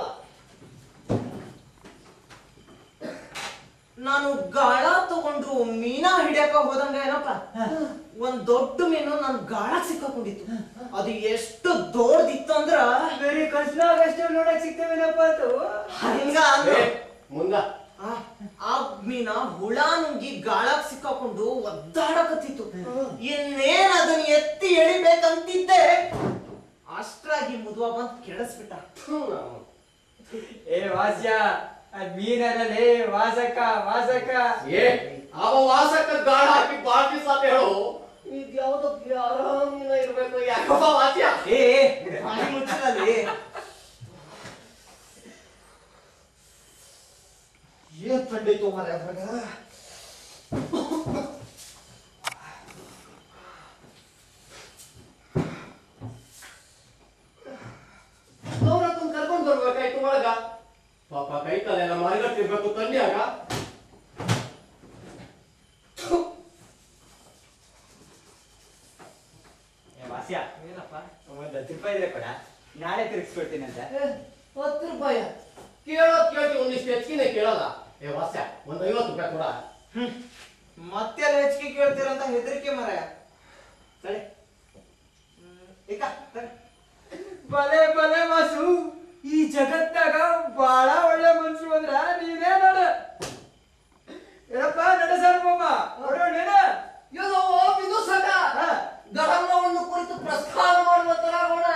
ನಾನು ಗಾಳ ತಗೊಂಡು ಮೀನಾ ಹಿಡಿಯಕ ಹೋದಂಗ ಏನಪ್ಪ ಒಂದ್ ದೊಡ್ಡ ಮೀನು ನನ್ ಗಾಳಕ್ ಸಿಕ್ಕಾಕೊಂಡಿತ್ತು ಅದು ಎಷ್ಟು ದೊಡ್ಡದಿತ್ತು ಅಂದ್ರ ಬೇರೆ ಕನ್ಸ್ನಾಗ ಅಷ್ಟೇ ನೋಡಕ್ ಸಿಗ್ತವೇನಪ್ಪ ಅದು ಹಂಗ ಅಂದ್ರು ಏ, ಮುಂದ ಆ ಆ ಮೀನ ಹುಳ ನುಂಗಿ ಗಾಳಕ್ ಸಿಕ್ಕಾಕೊಂಡು ಒದ್ದಾಡಕತ್ತಿತ್ತು ಇನ್ನೇನ್ ಅದನ್ನ ಎತ್ತಿ ಎಳಿಬೇಕಂತಿದ್ದೆ ಅಷ್ಟ್ರಾಗಿ ಮುದುವ ಬಂದ್ ಕೆಡಿಸ್ಬಿಟ್ಟ ಥು, ನಾನು. ಏ ವಾಸ್ಯ ಅದ್ ಮೀನಲ್ಲೇ ವಾಸಕ ವಾಸಕ ಏ ಅವ ವಾಸಕ್ಕ ಗಾಳ ಹಾಕಿ ಬಾಳ್ ದಿವಸ ಅಂತ ಹೇಳು ಇದ್ಯಾವ್ದೋ ಆರಾಮಿನ ಇರ್ಬೇಕು ಯಾಕಪ್ಪ ವಾದ್ಯ ಏ ಬಾಯಿ ಮುಚ್ಚಲಲ್ಲಿ ಏನ್ ತಂಡೈತು ಮಾರ ಅದ್ರಾಗ ಗೌರಕ್ಕನ್ ಕರ್ಕೊಂಡ್ ಬರ್ಬೇಕಾಯ್ತು ಒಳಗ ಪಾಪ ಕೈ ಕಾಲೆಲ್ಲ ಮರಿಗಟ್ಟಿರ್ಬೇಕು ತಂಡ್ಯಾಗ ಏ ವಾಸ್ಯ ಏನಪ್ಪ ಒಂದ್ ಹತ್ತು ರೂಪಾಯಿ ಇದ್ರೆ ಕೊಡ ನಾಳೆ ತಿರ್ಗಿಸ್ಕೊಡ್ತೀನಿ ಅಂತ ಏ, ಹತ್ತು ರೂಪಾಯಿ ಕೇಳೋದ್ ಕೇಳ್ತಿ ಒಂದಿಷ್ಟು ಹೆಚ್ಚಿಗೆ ಕೇಳಲ್ಲ ಏ ವಾಸ್ಯ ಒಂದ್ ಐವತ್ತು ರೂಪಾಯಿ ಕೊಡ ಮತ್ತೆಲ್ಲ ಹೆಚ್ಚಿಗೆ ಕೇಳ್ತೀರಂತ ಹೆದರಿಕೆ ಮರ ಸರಿ ಈಗ ಬಲೆ ಬಲೆ ವಾಸು ಈ ಜಗತ್ತಾಗ ಬಹಳ ಒಳ್ಳೆ ಮನ್ಸು ಅಂದ್ರ ನೀನೇ ನೋಡ ಏನಪ್ಪ ನಡೆಸಲ್ಪಮ್ಮ ನೋಡೋಣ ಇದು ಇದು ಸಗ ಧರ್ಮವನ್ನು ಕುರಿತು ಪ್ರಸ್ತಾವ ಮಾಡುವಂತರಾಗೋಣ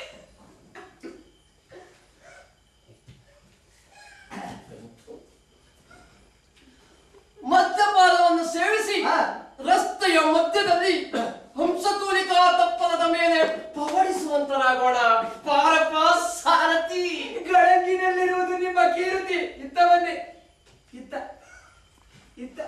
ಮದ್ಯಪಾನವನ್ನು ಸೇವಿಸಿ ರಸ್ತೆಯ ಮಧ್ಯದಲ್ಲಿ ಹಂಸತೂಲಿಕಾ ತಪ್ಪಲದ ಮೇಲೆ ಪವಡಿಸುವಂತರಾಗೋಣ ಪಾರಪ ಸಾರಥಿ ಗಳಂಗಿನಲ್ಲಿರುವುದು ನಿಮ್ಮ ಕೀರ್ತಿ ಇತ್ತ ಬನ್ನಿ ಇತ್ತ ಇತ್ತ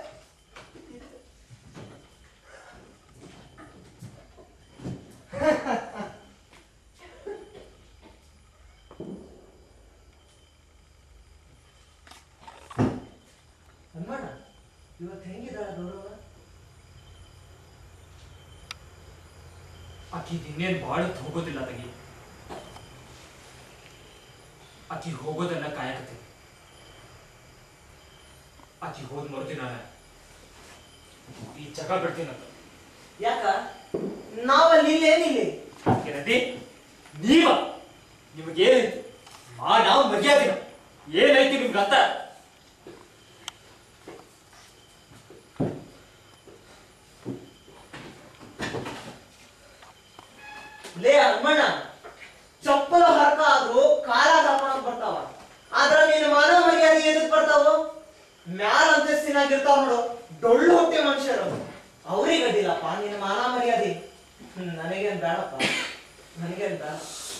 ಅಮ್ಮಣ್ಣ ಇವತ್ತು ಹೆಂಗಿದಾಳ ನೋಡೋಣ ಆಕಿ ಇನ್ನೇನ್ ಬಾಳ ಹೋಗೋದಿಲ್ಲ ತಗಿ ಆಕಿ ಹೋಗೋದನ್ನ ಕಾಯಕತ್ತೆ ಆಕಿ ಹೋದ್ ಮರುದಿನ ಈ ಜಗ ಬಿಡ್ತೀನಂತ ಯಾಕ ನಾವಲ್ಲಿ ಏನಿಲ್ಲ ಏನಂತಿ ನೀವ ನಿಮಗೇನೈತಿ ಮಾನ ಮರ್ಯಾದಿನ ಏನೈತಿ ನಿಮ್ಗೆ ಅಂತ ಲೇ ಹನುಮಣ್ಣ ಚಪ್ಪಲ ಹರಕ ಆದ್ರೂ ಕಾಲಾಗ ಹಾಕೊಳಕ್ ಬರ್ತಾವ ಆದ್ರ ನಿನ್ನ ಮಾನ ಮರ್ಯಾದೆ ಎದಕ್ ಬರ್ತಾವ ಮ್ಯಾಲ ಅಂತಸ್ತಿನಾಗಿರ್ತಾವ ನೋಡು ಡೊಳ್ಳು ಹೊಟ್ಟೆ ಮನುಷ್ಯರು ಅವ್ರಿಗೆ ಅಡ್ಡಿಲ್ಲಪ್ಪ ನಿನ್ನ ಮಾನ ಮರ್ಯಾದೆ ಹ್ಮ್ ನನಗೇನ್ ಬೇಡಪ್ಪ ನನಗೇನ್ ಬೇಡ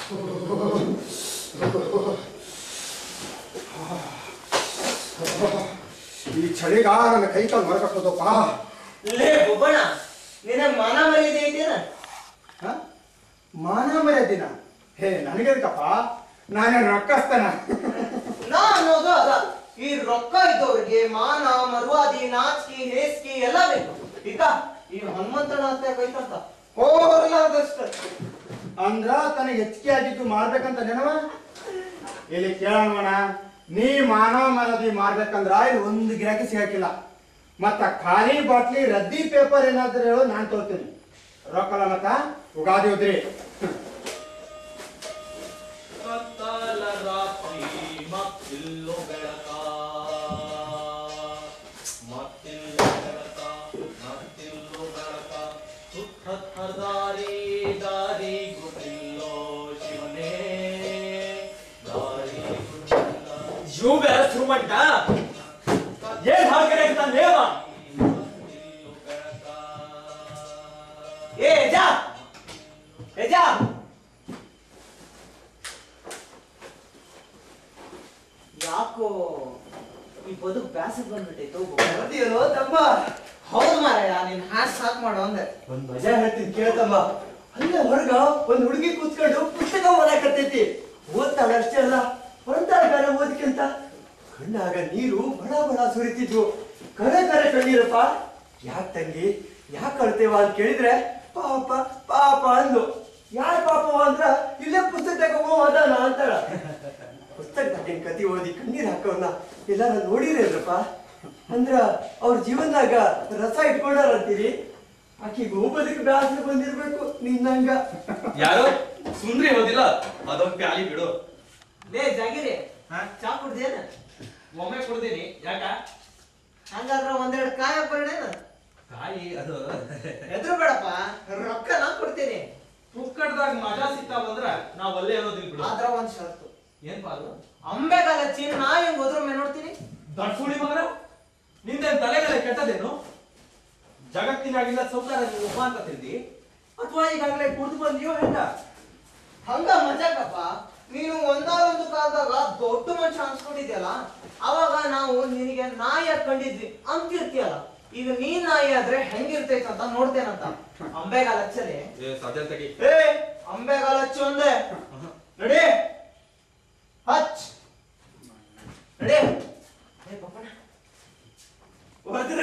ಈ ಚಳಿಗ ನನ್ನ ಕೈ ಕಾಲು ಮರಕತ್ತದಪ್ಪ ಲೇ ಬೊಬ್ಬಣ್ಣ ನಿನ್ನ ಮಾನ ಮರ್ಯಾದೆ ಐತೇನ ಹ? ಮಾನ ಮರ್ಯಾದಿನ ಹೇ ನನಗೆದಕ್ಕಪ್ಪ ನಾನೇನು ರೊಕ್ಕಸ್ತಾನ ನಾ ಅನ್ನೋದು ಅದ ಈ ರೊಕ್ಕ ಇದ್ದವ್ರಿಗೆ ಮಾನ ಮರ್ವಾದಿ ನಾಚಿಕೆ ಹೇಸ್ಕಿ ಎಲ್ಲ ಬೇಕು ಈಗ ಈ ಹನುಮಂತನ ಹತ್ಯೆ ಕೈತಂತ ಹೋರ್ಲಾರ್ದಷ್ಟ ಅಂದ್ರ ತನಗೆ ಹೆಚ್ಚಿಗೆ ಆಗಿದ್ದು ಮಾರ್ಬೇಕಂತ ನೆನವ ಇಲ್ಲಿ ಕೇಳೋಣ ನೀ ಮಾನವ ಮರದಿ ಮಾರ್ಬೇಕಂದ್ರ ಇಲ್ಲಿ ಒಂದು ಗಿರಾಕಿ ಸಿಗಕ್ಕಿಲ್ಲ ಮತ್ತ ಖಾಲಿ ಬಾಟ್ಲಿ ರದ್ದಿ ಪೇಪರ್ ಏನಾದ್ರು ಹೇಳು ನಾನ್ ತೋರ್ತೀನಿ ರೊಕ್ಕಲ್ಲ ಮತ್ತ ಉಗಾದಿ ಹೋದ್ರಿ ಕತ್ತಲ ರಾತ್ರಿ ಮತ್ತಿಲ್ಲೋ ಬೆಳಕ ಮತ್ತಿಲ್ಲೋ ಬೆಳಕ ಮತ್ತಿಲ್ಲೋ ಬೆಳಕ ಸುತ್ತ ಹರ್ದಾರಿ ದಾರಿ ಗೊತ್ತಿಲ್ಲೋ ಶಿವನೇ ದಾರಿ ಗೊತ್ತಿಲ್ಲ ಇವು ಬೇರೆ ಶುರು ಮಾಡಿದ್ದ ಏನ್ ಹಾಕಿದ್ರೆ ಅಂತ ನೇಮ ಮತ್ತಿಲ್ಲೋ ಬೆಳಕ ಏ ಯಜಾ ಯಜಾ ಯಾಕೋ ಈ ಬದುಕು ಬ್ಯಾಸಕ್ ಬಂದ್ಬಿಟ್ಟೈತು ಬರ್ತೀಯಲ್ಲೋ ತಮ್ಮ ಹೌದು ಮಾರಾಯ ನಿನ್ ಹಾಡ್ ಸಾಕ್ ಮಾಡು ಅಂದೆ ಒಂದ್ ಮಜಾ ಹೇಳ್ತೀನಿ ಕೇಳ್ತಮ್ಮ ಅಲ್ಲೇ ಹೊರಗ ಒಂದ್ ಹುಡುಗಿ ಕೂತ್ಕೊಂಡು ಪುಸ್ತಕ ಓದಾಕತ್ತೈತಿ ಓದ್ತಾಳ ಅಷ್ಟೇ ಅಲ್ಲ ಹೊರತಾಳ ಬೇರೆ ಓದಕ್ಕಿಂತ ಕಣ್ಣಾಗ ನೀರು ಬಡ ಬಡ ಸುರಿತಿದ್ವು ಕರೆ ಕರೆ ಕಣ್ಣೀರಪ್ಪ ಯಾಕ್ ತಂಗಿ ಯಾಕೆ ಕಳ್ತೇವ ಅಂತ ಕೇಳಿದ್ರೆ ಪಾಪ ಪಾಪ ಅಂದು ಯಾರ್ ಪಾಪವ ಅಂದ್ರ ಇಲ್ಲೇ ಪುಸ್ತಕದಾಗ ಓದಾನ ಅಂತಾಳ ಪುಸ್ತಕದಾಗ ಕತಿ ಓದಿ ಕಣ್ಣೀರ್ ಹಾಕೋನ್ನ ಎಲ್ಲಾರ ನೋಡಿರೇನ್ರಪ್ಪ ಅಂದ್ರ ಅವ್ರ ಜೀವನದಾಗ ರಸ ಇಟ್ಕೊಂಡಾರಂತೀರಿ ಆಕಿಗೂ ಬದುಕು ಬ್ಯಾಸರ ಬಂದಿರ್ಬೇಕು ನಿನ್ನಂಗ ಯಾರು ಸುಂದ್ರಿ ಹೋದಿಲ್ಲ ಅದೊಂದ್ ಪ್ಯಾಲಿ ಬಿಡು ಲೇ ಜಾಗಿರಿ ಹಾ? ಚಾ ಕುಡ್ದೇನ ಒಮ್ಮೆ ಕೊಡ್ತೀನಿ ಯಾಕ ಹಂಗಾದ್ರ ಒಂದೆರಡು ಕಾಯ ಬರ್ಡೇನ ತಾಯಿ ಅದು ಎದುರು ಬೇಡಪ್ಪ ರೊಕ್ಕ ನಾ ಕೊಡ್ತೀನಿ ಪುಕ್ಕಡ್ದಾಗ ಮಜಾ ಸಿಕ್ತಾವಂದ್ರ ನಾವ್ ಅಲ್ಲೇ ಅನ್ನೋದಿಲ್ ಬಿಡು ಆದ್ರ ಒಂದ್ ಷರತ್ತು ಏನ್ ಪಾಲು ಅಂಬೆಗಾಲ ಚೀನ್ ನಾ ಹೆಂಗ್ ಹೋದ್ರ ಮೇಲೆ ನೋಡ್ತೀನಿ ದಡ್ಸುಳಿ ಮಗನ ನಿಂದೇನ್ ತಲೆಗಲೆ ಕೆಟ್ಟದೇನು ಜಗತ್ತಿನಾಗಿಲ್ಲ ಸೌಕಾರ ನೀವು ಒಬ್ಬ ಅಂತ ತಿಂದಿ ಅಥವಾ ಈಗಾಗಲೇ ಕುಡ್ದು ಬಂದಿಯೋ ಹೆಂಗ ಹಂಗ ಮಜಾಕಪ್ಪ ನೀನು ಒಂದಾರೊಂದು ಕಾಲದಾಗ ದೊಡ್ಡ ಮನುಷ್ಯ ಅನ್ಸ್ಕೊಂಡಿದ್ಯಲ್ಲ ಅವಾಗ ನಾವು ನಿನಗೆ ನಾಯಿ ಹಾಕೊಂಡಿದ್ವಿ ಅಂತಿರ್ತೀಯಲ್ಲ ಈಗ ನೀ ನಾಯಿ ಆದ್ರೆ ಹೆಂಗಿರ್ತೈತ ಅಂತ ನೋಡ್ತೇನಂತ ಅಂಬೆಗಾಲ ಹಚ್ಚಲಿ ಸಾಧ್ಯ ತೆಗಿ ಏ ಅಂಬೆಗಾಲ ಹಚ್ಚು ಅಂದೆ ನಡಿ ಹಚ್ ನಡಿ ಏ ಪಪ್ಪಣ್ಣ ಹೋದ್ರ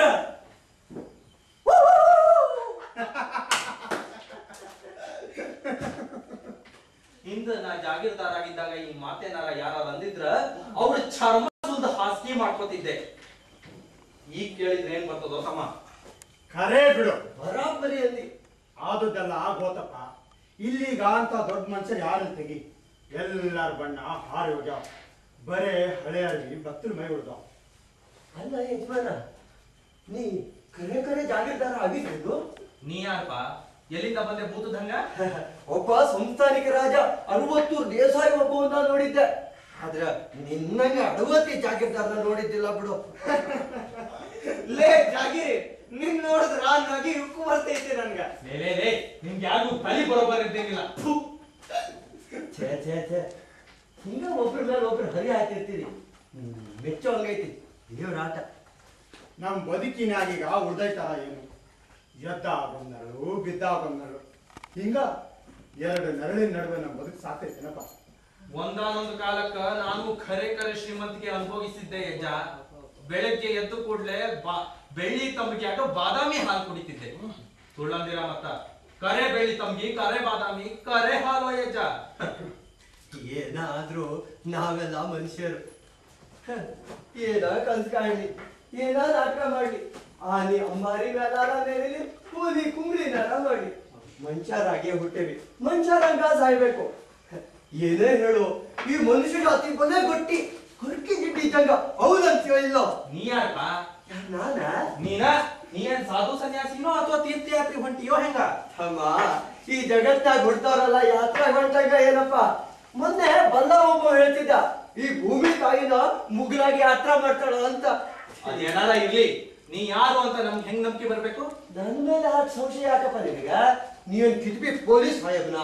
ಹಿಂದ ನಾ ಜಾಗೀರ್ದಾರಾಗಿದ್ದಾಗ ಈ ಮಾತೇನಾರ ಯಾರು ಅಂದಿದ್ರ ಅವ್ರ ಚರ್ಮ ಸುಲ್ದ ಹಾಸಿಗೆ ಮಾಡ್ಕೋತಿದ್ದೆ ಈಗ ಕೇಳಿದ್ರೆ ಏನ್ ಬರ್ತದೋ ತಮ್ಮ ಖರೇ ಬಿಡು ಬರಾಬರಿ ಅಂದಿ ಆದುದೆಲ್ಲ ಆಗೋತಪ್ಪ ಇಲ್ಲಿಗ ಅಂತ ದೊಡ್ಡ ಮನುಷ್ಯರು ಯಾರು ತೆಗಿ ಎಲ್ಲಾರ ಬಣ್ಣ ಹಾರಿ ಹೋಗ್ಯಾವ ಬರೇ ಹಳೆ ಅರ್ವಿ ಬತ್ತಲು ಮೈ ಉಳ್ದಾವ ಅಲ್ಲ ಯಜಮಾನ ನೀ ಕರೆ ಕರೆ ಜಾಗೀರ್ದಾರ ಆಗಿದ್ದು ನೀ ಯಾರಪ್ಪ ಎಲ್ಲಿಂದ ಬಂದೆ ಭೂತದಂಗ ಒಬ್ಬ ಸಂಸ್ಥಾನಿಕ ರಾಜ ಅರವತ್ತು ದೇಸಾಯಿ ಒಬ್ಬವನ್ನ ನೋಡಿದ್ದೆ ಆದ್ರ ನಿನ್ನಂಗ ಅಡವತ್ತಿ ಜಾಗೀರ್ದಾರನ ನೋಡಿದ್ದಿಲ್ಲ ಬಿಡು ಲೇ ಜಾಗೀರ್ ನಿನ್ ನೋಡಿದ್ರ ಆ ನಗಿ ಉಕ್ಕು ಬರ್ತೈತಿ ನನ್ಗ ಲೇ ಲೇ ಲೇ ನಿಮ್ಗೆ ಯಾರಿಗೂ ತಲಿ ಬರೋಬರ್ ಇದ್ದೇನಿಲ್ಲ ಥು. ಛೇ ಛೇ ಛೇ ಹಿಂಗ ಒಬ್ರ ಮೇಲೆ ಒಬ್ರು ಹರಿ ಹಾಕಿರ್ತೀರಿ ಮೆಚ್ಚೋ ಹಂಗೈತಿ ದೇವ್ರ ಆಟ ನಮ್ ಬದುಕಿನಾಗೀಗ ಉಳ್ದೈತಾರ ಏನು ಎದ್ದ ಒಂದ್ ನರಳು ಬಿದ್ದ ಒಂದ್ ನರಳು ಹಿಂಗ ಎರಡು ನರಳಿನ ನಡುವೆ ನಮ್ ಬದುಕು ಸಾಕೈತೇನಪ್ಪ ಒಂದಾನೊಂದು ಕಾಲಕ್ಕ ನಾನು ಖರೆ ಖರೆ ಶ್ರೀಮಂತಿಗೆ ಅನುಭವಿಸಿದ್ದೆ ಯಜ್ಜ ಬೆಳಗ್ಗೆ ಎದ್ದು ಕೂಡ್ಲೆ ಬಾ ಬೆಳ್ಳಿ ತಂಬಿಗೆ ಬಾದಾಮಿ ಹಾಲು ಕುಡಿತಿದ್ದೆ ಸುಳ್ಳಂದಿರ ಮತ್ತ ಕರೆ ಬೆಳ್ಳಿ ತಂಬಿಗೆ ಕರೆ ಬಾದಾಮಿ ಕರೆ ಹಾಲು ಯಜ್ಜ ಏನಾದ್ರೂ ನಾವೆಲ್ಲ ಮನುಷ್ಯರು ಹ, ಏನ ಕನ್ಸ್ ಕಾಣ್ಲಿ ಏನ ನಾಟಕ ಮಾಡ್ಲಿ ಆನೆ ಅಂಬಾರಿ ಮೇಲಾರ ಮೇಲಿಲಿ ಕೂಲಿ ಕುಂಬ್ಳಿನಾರ ಮಾಡಿ ಮನುಷ್ಯರಾಗೆ ಹುಟ್ಟೇವಿ ಮನುಷ್ಯರಂಗ ಸಾಯ್ಬೇಕು ಹ, ಏನೇ ಹೇಳು ಈ ಮನುಷ್ಯ ಜಾತಿ ಬಂದೇ ಗಟ್ಟಿ ಕರ್ಕಿ ಗಿಟ್ಟಿ ಇದ್ದಂಗ ಹೌದಂತೀವ ಇಲ್ಲ ನೀ ಯಾರಪ್ಪ ನಾನ ನೀನ ನೀ ಏನ್ ಸಾಧು ಸನ್ಯಾಸಿನೋ ಅಥವಾ ತೀರ್ಥಯಾತ್ರಿ ಹೊಂಟಿಯೋ ಹೆಂಗ ತಮ್ಮ ಈ ಜಗತ್ತಾಗ ಹುಡ್ತವ್ರಲ್ಲ ಯಾತ್ರಾ ಹೊಂಟಾಗ ಏನಪ್ಪ ಮೊನ್ನೆ ಬಂದ ಒಬ್ಬ ಹೇಳ್ತಿದ್ದ ಈ ಭೂಮಿ ತಾಯಿನ ಮುಗ್ಲಾಗಿ ಯಾತ್ರಾ ಮಾಡ್ತಾಳ ಅಂತ ಅದೇನಾರ ಇರ್ಲಿ ನೀ ಯಾರು ಅಂತ ನಮ್ಗೆ ಹೆಂಗ್ ನಂಬಿಕೆ ಬರ್ಬೇಕು ನನ್ ಮೇಲೆ ಆ ಸಂಶಯ ಯಾಕಪ್ಪ ನಿನಗ ನೀನ್ ಕಿಟ್ಬಿ ಪೊಲೀಸ್ ಸಾಹೇಬ್ನ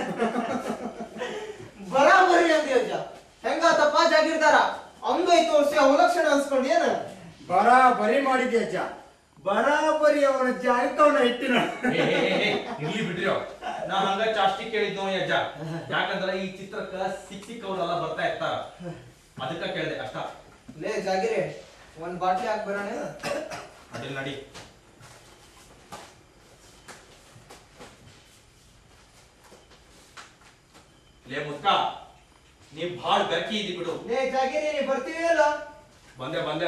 ಬರಾಬರಿ ಅಂದಿ ಅಜ್ಜ ಹೆಂಗಾತಪ್ಪ ಜಾಗಿರ್ದಾರ ಅಂಗೈ ತೋರಿಸಿ ಅವಲಕ್ಷಣ ಅನ್ಸ್ಕೊಂಡ್ ಏನ ಬರಾಬರಿ ಮಾಡಿದ್ಯ ಅಜ್ಜ ಬರಾಬರಿ ಅವನ ಜಾಗಕ್ಕೆ ಅವನ ಇಟ್ಟಿನ ಏ, ಏ, ಏ, ಇರ್ಲಿ ಬಿಡ್ರಿ ಅವ್. ನಾ ಹಂಗ ಚಾಸ್ತಿ ಕೇಳಿದ್ನೋ ಯಜ್ಜ ಯಾಕಂದ್ರ ಈ ಚಿತ್ರಕ್ಕ ಸಿಕ್ ಸಿಕ್ಕವ್ರೆಲ್ಲ ಬರ್ತಾ ಇರ್ತಾರ ಅದಕ್ಕ ಕೇಳ್ದೆ ಅಷ್ಟ ಲೇ ಜಾಗಿರಿ ಒಂದ್ ಬಾಟ್ಲಿ ಹಾಕ್ ಬರೋಣ ಅಡಿಲ್ ನಡಿ ಲೇ ಮುದ್ಕ ನೀ ಭಾಳ ಬೆರ್ಕಿ ಇದಿ ಬಿಡು ಲೇ ಜಾಗಿರಿ ನೀ ಬರ್ತೀವಿ ಅಲ್ಲ ಬಂದೆ ಬಂದೆ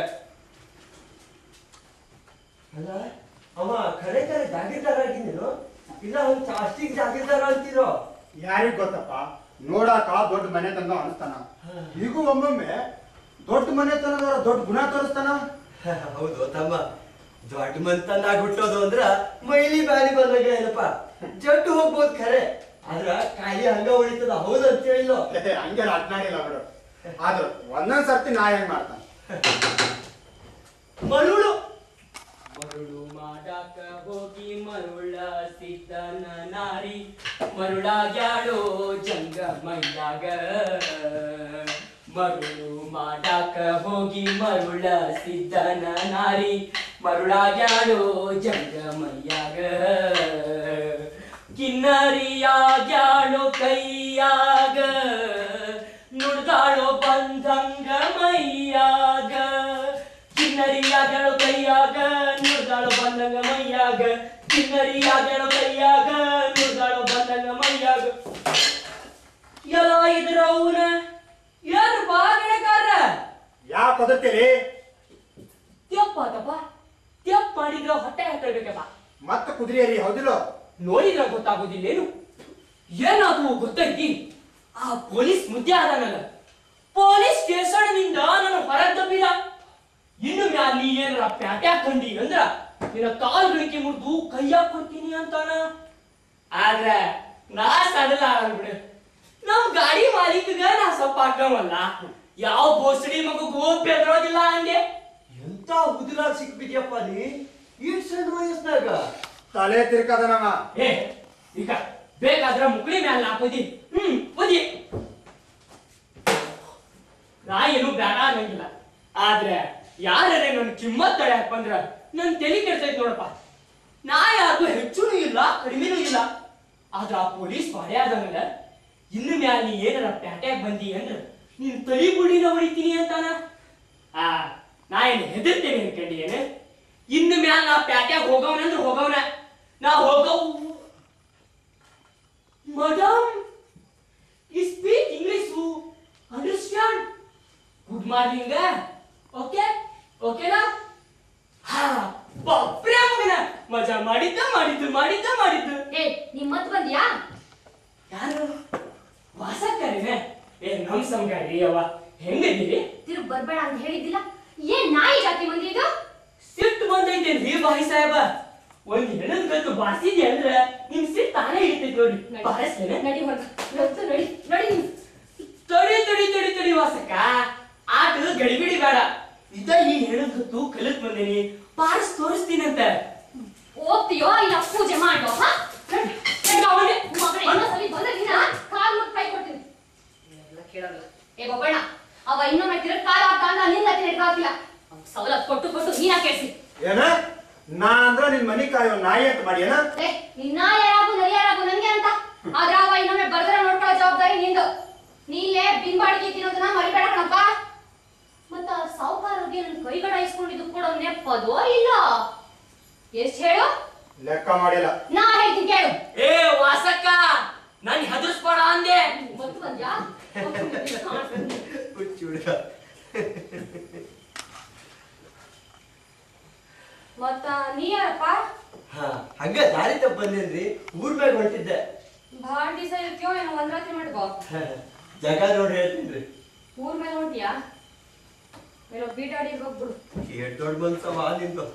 ಅಲ್ಲ ಅವ ಖರೆ ಖರೆ ಜಾಗೀರ್ದಾರ ಆಗಿದ್ದೀನೋ ಇಲ್ಲ ಅವ್ನ್ ಚಾಸ್ತಿಗ್ ಜಾಗೀರ್ದಾರ ಅಂತೀರೋ ಯಾರಿಗ್ ಗೊತ್ತಪ್ಪ ನೋಡಾಕ ದೊಡ್ಡ ಮನೆ ತಂದ ಅನಿಸ್ತಾನ ಈಗೂ ಒಮ್ಮೊಮ್ಮೆ ದೊಡ್ಡ ಮನೆ ತನದವರ ದೊಡ್ಡ ಗುಣ ತೋರಿಸ್ತಾನ ಹೌದು ತಮ್ಮ ದೊಡ್ಡ ಮಂತನಾಗ್ ಹುಟ್ಟೋದು ಅಂದ್ರ ಮೈಲಿ ಬ್ಯಾಲಿ ಬಂದಾಗ ಏನಪ್ಪ ಜಡ್ಡು ಹೋಗ್ಬೋದು ಖರೆ ಆದ್ರ ಕಾಯಿ ಹಂಗ ಉಳಿತದ ಹೌದು ಅಂತ ಹೇಳಿಲ್ಲೋ ಹಂಗೆಲ್ಲ ಅಡ್ನಾಡಿಲ್ಲ ಬಿಡು ಆದ್ರೂ ಒಂದೊಂದ್ ಸರ್ತಿ ನಾ ಹೆಂಗ್ ಮಾಡ್ತಾನ ಮರುಳು ಮರುಳು ಮಾಡಾಕ ಹೋಗಿ ಮರುಳ ಸಿದ್ದನ ನಾರಿ ಮರುಳಾಗ್ಯಾಳೋ ಜಂಗ ಮೈಯಾಗ ಮರುಳು ಮಾಡಾಕ ಹೋಗಿ ಮರುಳ ಸಿದ್ದನ ನಾರಿ ಮರುಳಾಗ್ಯಾಳೋ ಜಂಗ ಮೈಯಾಗ ಕಿನ್ನರಿಯಾಗ್ಯಾಳೋ ಕೈಯಾಗ ನುಡ್ದಾಳೋ ಬಂದಂಗ ಮೈಯಾಗ ಕಿನ್ನರಿಯಾಗ್ಯಾಳೋ ಕೈಯಾಗ ನುಡ್ದಾಳೋ ಬಂದಂಗ ಮೈಯಾಗ ಕಿನ್ನರಿಯಾಗ್ಯಾಳೋ ಕೈಯಾಗ ನುಡ್ದಾಳೋ ಬಂದಂಗ ಮೈಯಾಗ ಎಲ್ಲ ಇದ್ರ ಅವನ ಏನು ಬಾಗಣಕಾರ ಯಾಕೆ ಒದರ್ತೀರಿ ತೆಪ್ಪ ತಪ್ಪ ತೆಪ್ಪ ಮಾಡಿದ್ರ ಹೊಟ್ಟೆ ಹಾಕಬೇಕಪ್ಪ ಮತ್ತೆ ಕುದುರೆಯರಿ ಹೌದಿಲ್ಲ ನೋಡಿದ್ರ ಗೊತ್ತಾಗೋದಿಲ್ಲೇನು ಏನಾದ್ರು ಗೊತ್ತೈತಿ ಆ ಪೊಲೀಸ್ ಮುದ್ದೆ ಆದಾನಲ್ಲ ಪೊಲೀಸ್ ಸ್ಟೇಷನ್ನಿಂದ ನಾನು ಹೊರಗೆ ತಪ್ಪಿದ ಇನ್ನು ಮ್ಯಾಲ ನೀ ಏನಾರ ಪ್ಯಾಟೆ ಹಾಕೊಂಡಿ ಅಂದ್ರ ನಿನ್ನ ಕಾಲ್ ಗಳಿಕೆ ಮುರಿದು ಕೈ ಹಾಕೊಡ್ತೀನಿ ಅಂತಾನ ಆದ್ರ ನಾ ಸಡಲ ಬಿಡು ನಮ್ ಗಾಡಿ ಮಾಲೀಕಗ ನಾ ಸ್ವಲ್ಪ ಹಾಕವಲ್ಲ ಯಾವ ಬೋಸಡಿ ಮಗಗೂ ಬೆದರೋದಿಲ್ಲ ಅಂದೆ ಎಂತ ಉದಿಲಾಗ್ ಸಿಕ್ಬಿದ್ಯಪ್ಪ ನೀ ಈ ಸಣ್ಣ ವಯಸ್ಸಿನಾಗ ತಲೆ ತಿರ್ಕದನವ ಏ ಈಗ ಬೇಕಾದ್ರ ಮುಕ್ಳಿ ಮ್ಯಾಲ ಹಾಕೋದಿ ಹ್ಮ್ ಓದಿ ನಾ ಏನು ಬೇಡ ಅನ್ನಂಗಿಲ್ಲ ಆದ್ರೆ ಯಾರೇ ನನ್ ಕಿಮ್ಮತ್ ತಳ್ಯಾಕ್ ಬಂದ್ರ ನನ್ ತಲೆ ಕೆಡ್ತೈತ್ ನೋಡಪ್ಪ ನಾ ಯಾರಿಗೂ ಹೆಚ್ಚುನು ಇಲ್ಲ ಕಡಿಮೆನೂ ಇಲ್ಲ ಆದ್ರ ಆ ಪೊಲೀಸ್ ಬಾಳೆ ಆದಂಗಲ್ಲ ಇನ್ನು ಮ್ಯಾಲ ನೀ ಏನಾರ ಪ್ಯಾಟ್ಯಾಗ ಬಂದಿ ಅಂದ್ರ ನೀನ್ ತಲಿ ಬುಡಿನ ಹೊಡಿತೀನಿ ಅಂತಾನ ಆ ನಾ ಏನ್ ಹೆದರ್ತೇನೆ ಅನ್ಕಂಡಿ ಏನು ಇನ್ನು ಮ್ಯಾಲ ನಾ ಪ್ಯಾಟ್ಯಾಗ ಹೋಗವನಂದ್ರ ಹೋಗವನ ನಾ ಹೋಗವ್ madam you speak English understand good morning okay ಓಕೆನಾ ಹಾ ಬಾಪ್ರೆ ಮಗನ ಮಜಾ ಮಾಡಿದ್ದ ಮಾಡಿದ್ದು ಮಾಡಿದ್ದ ಮಾಡಿದ್ದು ಏ ನಿಮ್ ಮತ್ ಬಂದ್ಯಾ ಯಾರು ವಾಸಕ್ಕರೇನೆ ಏ ನಮ್ ಸಂಗಾರಿ ಅವ ಹೆಂಗಿದ್ದೀರಿ ತಿರುಗ್ ಬರ್ಬೇಡ ಅಂತ ಹೇಳಿದ್ದಿಲ್ಲ ಏನ್ ನಾಯಿ ಜಾತಿ ಮಂದಿ ಇದು ಸಿಟ್ಟು ಬಂದೈತೆ ರೀ ಬಾಯಿ ಸಾಹೇಬ ಒಂದ್ ಹೆಣದ ಗತ್ತು ಬಾಸಿದೆ ಅಂದ್ರೆ ನಿಮ್ ಸಿಟ್ಟು ತಾನೇ ಹಿಡಿತೈತಿ ನೋಡಿ ಬಾರಿಸ್ಲೇನೆ ನಡಿ ಹೊರಗ ಇವತ್ತು ನಡಿ ನಡಿ ನೀನು. ತಡಿ ತಡಿ ತಡಿ ತಡಿ ವಾಸಕ್ಕ ಆಟ ಗಡಿಬಿಡಿ ಬೇಡ ಇದ ಈ ಹೆಣದ ಗತ್ತು ಕಲಿತ್ ಬಂದೇನಿ ಪಾರಿಸ್ ತೋರಿಸ್ತೀನಂತ ಹೋಗ್ತೀಯೋ ಇಲ್ಲ ಪೂಜೆ ಮಾಡೋ ಹಾ ನಡಿ. ನಡಿ ಅವನೇ ಮಗನೇ ಇನ್ನೊಂದ್ಸಲಿ ಬಂದ್ರೆ ನಿನ್ನ ಕಾಲ್ ಮುಟ್ ಕೈ ಕೊಡ್ತೀನಿ ಎಲ್ಲ ಕೇಳಲ್ಲ ಏ ಬೊಬ್ಬಣ್ಣ ಅವ ಇನ್ನೊಮ್ಮೆ ತಿರುಗ್ ಕಾಲ ಹಾಕಂದ ನಿನ್ನ ಹತ್ತಿರ ಹಿಡ್ಕಾಕಿಲ್ಲ ಸವಲತ್ ಕೊಟ್ಟು ಕೊಟ್ಟು ನೀನ ಕೇಳಿಸಿ ಏನ ನಾ ಅಂದ್ರ ನಿನ್ ಮನಿ ಕಾಯೋ ನಾಯಿ ಅಂತ ಮಾಡಿ ಏನ ಏ ನಿನ್ನ ಯಾರಾಗು ನರಿಯಾರಾಗು ನನ್ಗೆ ಅಂತ ಆದ್ರ ಅವ ಇನ್ನೊಮ್ಮೆ ಬರ್ದ್ರ ನೋಡ್ಕೊಳ್ಳೋ ಜವಾಬ್ದಾರಿ ನಿಂದು ನೀಲೇ ಬಿನ್ ಬಾಡಿಗೆ ತಿನ್ನೋದನ್ನ ಮರಿಬೇಡ ಕಣಪ್ಪ ಮತ್ತ ಸಾವುಕಾರರಿಗೆ ನನ್ ಕೈಗಡ ಇಸ್ಕೊಂಡಿದ್ದು ಕೊಡೋ ನೆಪ್ಪದೋ ಇಲ್ಲ ಎಷ್ಟ್ ಹೇಳು ಲೆಕ್ಕ ಮಾಡಿಲ್ಲ ನಾ ಹೇಳ್ತೀನಿ ಕೇಳು ಏ ವಾಸಕ್ಕ ನನ್ ಹೆದರ್ಸ್ಬೇಡ ಅಂದೆ ಮತ್ತು ಬಂದ್ಯಾ ಹುಚ್ಚು ಹುಡುಗ ಮತ್ತ ನೀ ಯಾರಪ್ಪ ಹಾ ಹಂಗ ದಾರಿ ತಪ್ಪ ಬಂದೇನ್ರಿ ಊರ್ ಮ್ಯಾಗ ಹೊಂಟಿದ್ದೆ ಭಾಳ ದಿವಸ ಇರ್ತೀಯೋ ಏನೋ ಒಂದ್ ರಾತ್ರಿ ಮಾಡ್ಕೋ ಜಾಗ ನೋಡಿ ಹೇಳ್ತೀನ್ರಿ ಊರ್ ಮೇಲೆ ಹೊಂಟಿಯಾ ಏನೋ ಬೀಟಾಡಿ ಹೋಗ್ಬಿಡು ಎಷ್ಟ್ ದೊಡ್ಡ ಮನ್ಸವ ನಿಂದು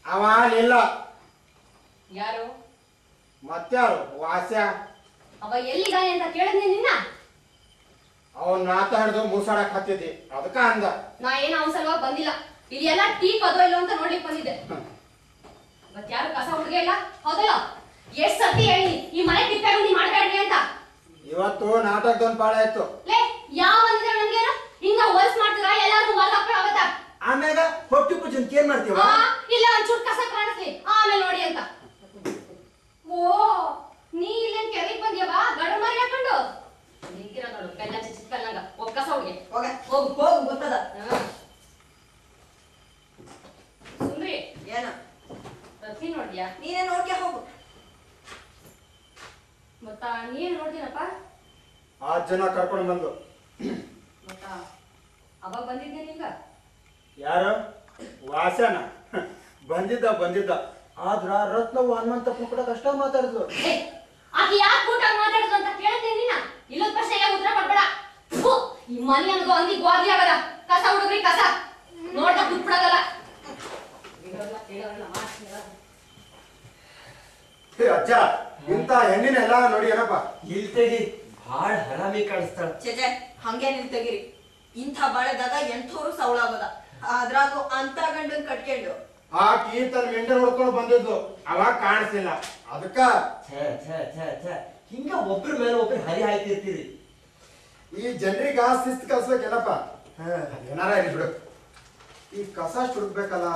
ಅವ ಇಲ್ಲ ಯಾರು ಮತ್ಯಾರು ವಾಸ್ಯ ಅವ ಎಲ್ಲಿದ್ದಾನೆ ಅಂತ ಕೇಳಿದ್ನಿ ನಿನ್ನ ಅವನ್ ನಾತ ಹಿಡ್ದು ಮೂಸಾಡಕ್ ಹತ್ತಿದ್ದಿ ಅದಕ್ಕ ಅಂದ ನಾ ಏನು ಅವನ ಸಲುವಾಗಿ ಬಂದಿಲ್ಲ ಇಲ್ಲಿ ಎಲ್ಲ ಟೀ ಕದೋ ಇಲ್ಲ ಅಂತ ನೋಡ್ಲಿಕ್ಕೆ ಬಂದಿದ್ದೆ ಮತ್ ಯಾರು ಕಸ ಹುಡುಗ ಇಲ್ಲ ಹೌದಲ್ಲ ಎಷ್ಟ್ ಸರ್ತಿ ಹೇಳಿ ಈ ಮನೆ ತಿಪ್ಪಾಗ ನೀ ಮಾಡ್ಬೇಡ್ರಿ ಅಂತ ಇವತ್ತು ನಾಟಕದೊಂದ್ ಪಾಳೆ ಆಯ್ತು ಲೇ ಯಾವ ಬಂದಿದ್ರೆ ನನ್ಗೇನು ಹಿಂಗ ಹೊಲ್ಸ್ ಮಾಡ್ತೀರಾ ಎಲ್ಲಾರು ಹೊಲ್ ಹಾಕ್ಬಿಡ ಆಗತ್ತ ಆಮ್ಯಾಗ ಹೊಟ್ಟಿ ಪೂಜನ್ ಏನ್ ಮಾಡ್ತೀವ ಆ, ಇಲ್ಲ ಒಂದ್ ಚೂಟ್ ಕಸ ಕಾಣಿಸ್ಲಿ ಆಮೇಲೆ ನೋಡಿ ಅಂತ ಓ ನೀ ಇಲ್ಲೇನ್ ಕೆರೆಗ್ ಬಂದ್ಯವ ಗಡ ಮರಿ ಹಾಕೊಂಡು ನಿಂತಿರೋ ನೋಡು ಬೆಲ್ಲ ಚಿಕ್ಕ ಕಲ್ಲಂಗ ಒಬ್ಬ ಕಸ ಹುಡುಗಿ ಹೋಗ ಹೋಗು ಹೋಗು ಗೊತ್ತದ ಸುಂದ್ರಿ ಏನ ರತ್ನಿ ನೋಡ್ದ್ಯಾ ನೀನೇ ನೋಡ್ಕೆ ಹೋಗು ಮತ್ತ ನೀನ್ ನೋಡ್ತೀನಪ್ಪ ಆ ಜನ ಕರ್ಕೊಂಡ್ ಬಂದು ಮತ್ತ ಅವಾಗ ಬಂದಿದ್ದೆ ನಿಂಗ ಯಾರು ವಾಸ್ಯನ ಬಂದಿದ್ದ ಬಂದಿದ್ದ ಆದ್ರ ರತ್ನವು ಹನುಮಂತಪ್ಪನ ಕೂಡ ಕಷ್ಟ ಮಾತಾಡಿದ್ಲು ಏ, ಆಕಿ ಯಾಕೆ ಕೂಟಾಗ ಮಾತಾಡಿದ್ರು ಅಂತ ಕೇಳ್ತೀನಿ ನೀನ ಇಲ್ಲದ ಪ್ರಶ್ನೆಗೆ ಉತ್ತರ ಕೊಡ್ಬೇಡ ಥು, ಈ ಮನಿ ಅನ್ಗೋ ಅಂದಿ ಗೋದ್ಲಿ ಆಗದ ಕಸ ಹುಡುಗ್ರಿ ಕಸ ನೋಡ್ದ ಕುಟ್ಬಿಡೋದಲ್ಲ ಇರೋಲ್ಲ, ಕೇಳೋಲ್ಲ, ಮಾಡ್ತೀರಲ್ಲ. ಹೇ ಅಜ್ಜ ಇಂತ ಹೆಣ್ಣಿನೆಲ್ಲ ನೋಡಿ ಏನಪ್ಪ ಇಲ್ಲಿ ತೆಗಿ ಭಾಳ ಹರಾಮಿ ಕಾಣಿಸ್ತಾಳ ಚೇಚೆ ಹಂಗೆ ನಿಲ್ ತೆಗಿರಿ ಇಂಥ ಬಾಳೆದಾಗ ಎಂಥವ್ರು ಸವಳಾಗೋದ ಅದ್ರಾಗು ಅಂತ ಗಂಡನ್ ಕಟ್ಕೊಂಡು ಆಕಿ ತನ್ನ ಮೆಂಡ ನೋಡ್ಕೊಂಡು ಬಂದಿದ್ಲು ಅವಾಗ ಕಾಣಿಸ್ಲಿಲ್ಲ ಅದಕ್ಕ ಛೇ ಛೇ ಛೇ ಛೇ ಹಿಂಗ ಒಬ್ರ ಮೇಲೆ ಒಬ್ರು ಹರಿ ಹಾಯ್ತಿರ್ತೀರಿ ಈ ಜನರಿಗೆ ಆ ಶಿಸ್ತು ಕಲ್ಸ್ಬೇಕೇನಪ್ಪ ಹಾ, ಏನಾರ ಇರ್ಲಿ ಬಿಡು ಈ ಕಸ ಹುಡುಕ್ಬೇಕಲ್ಲ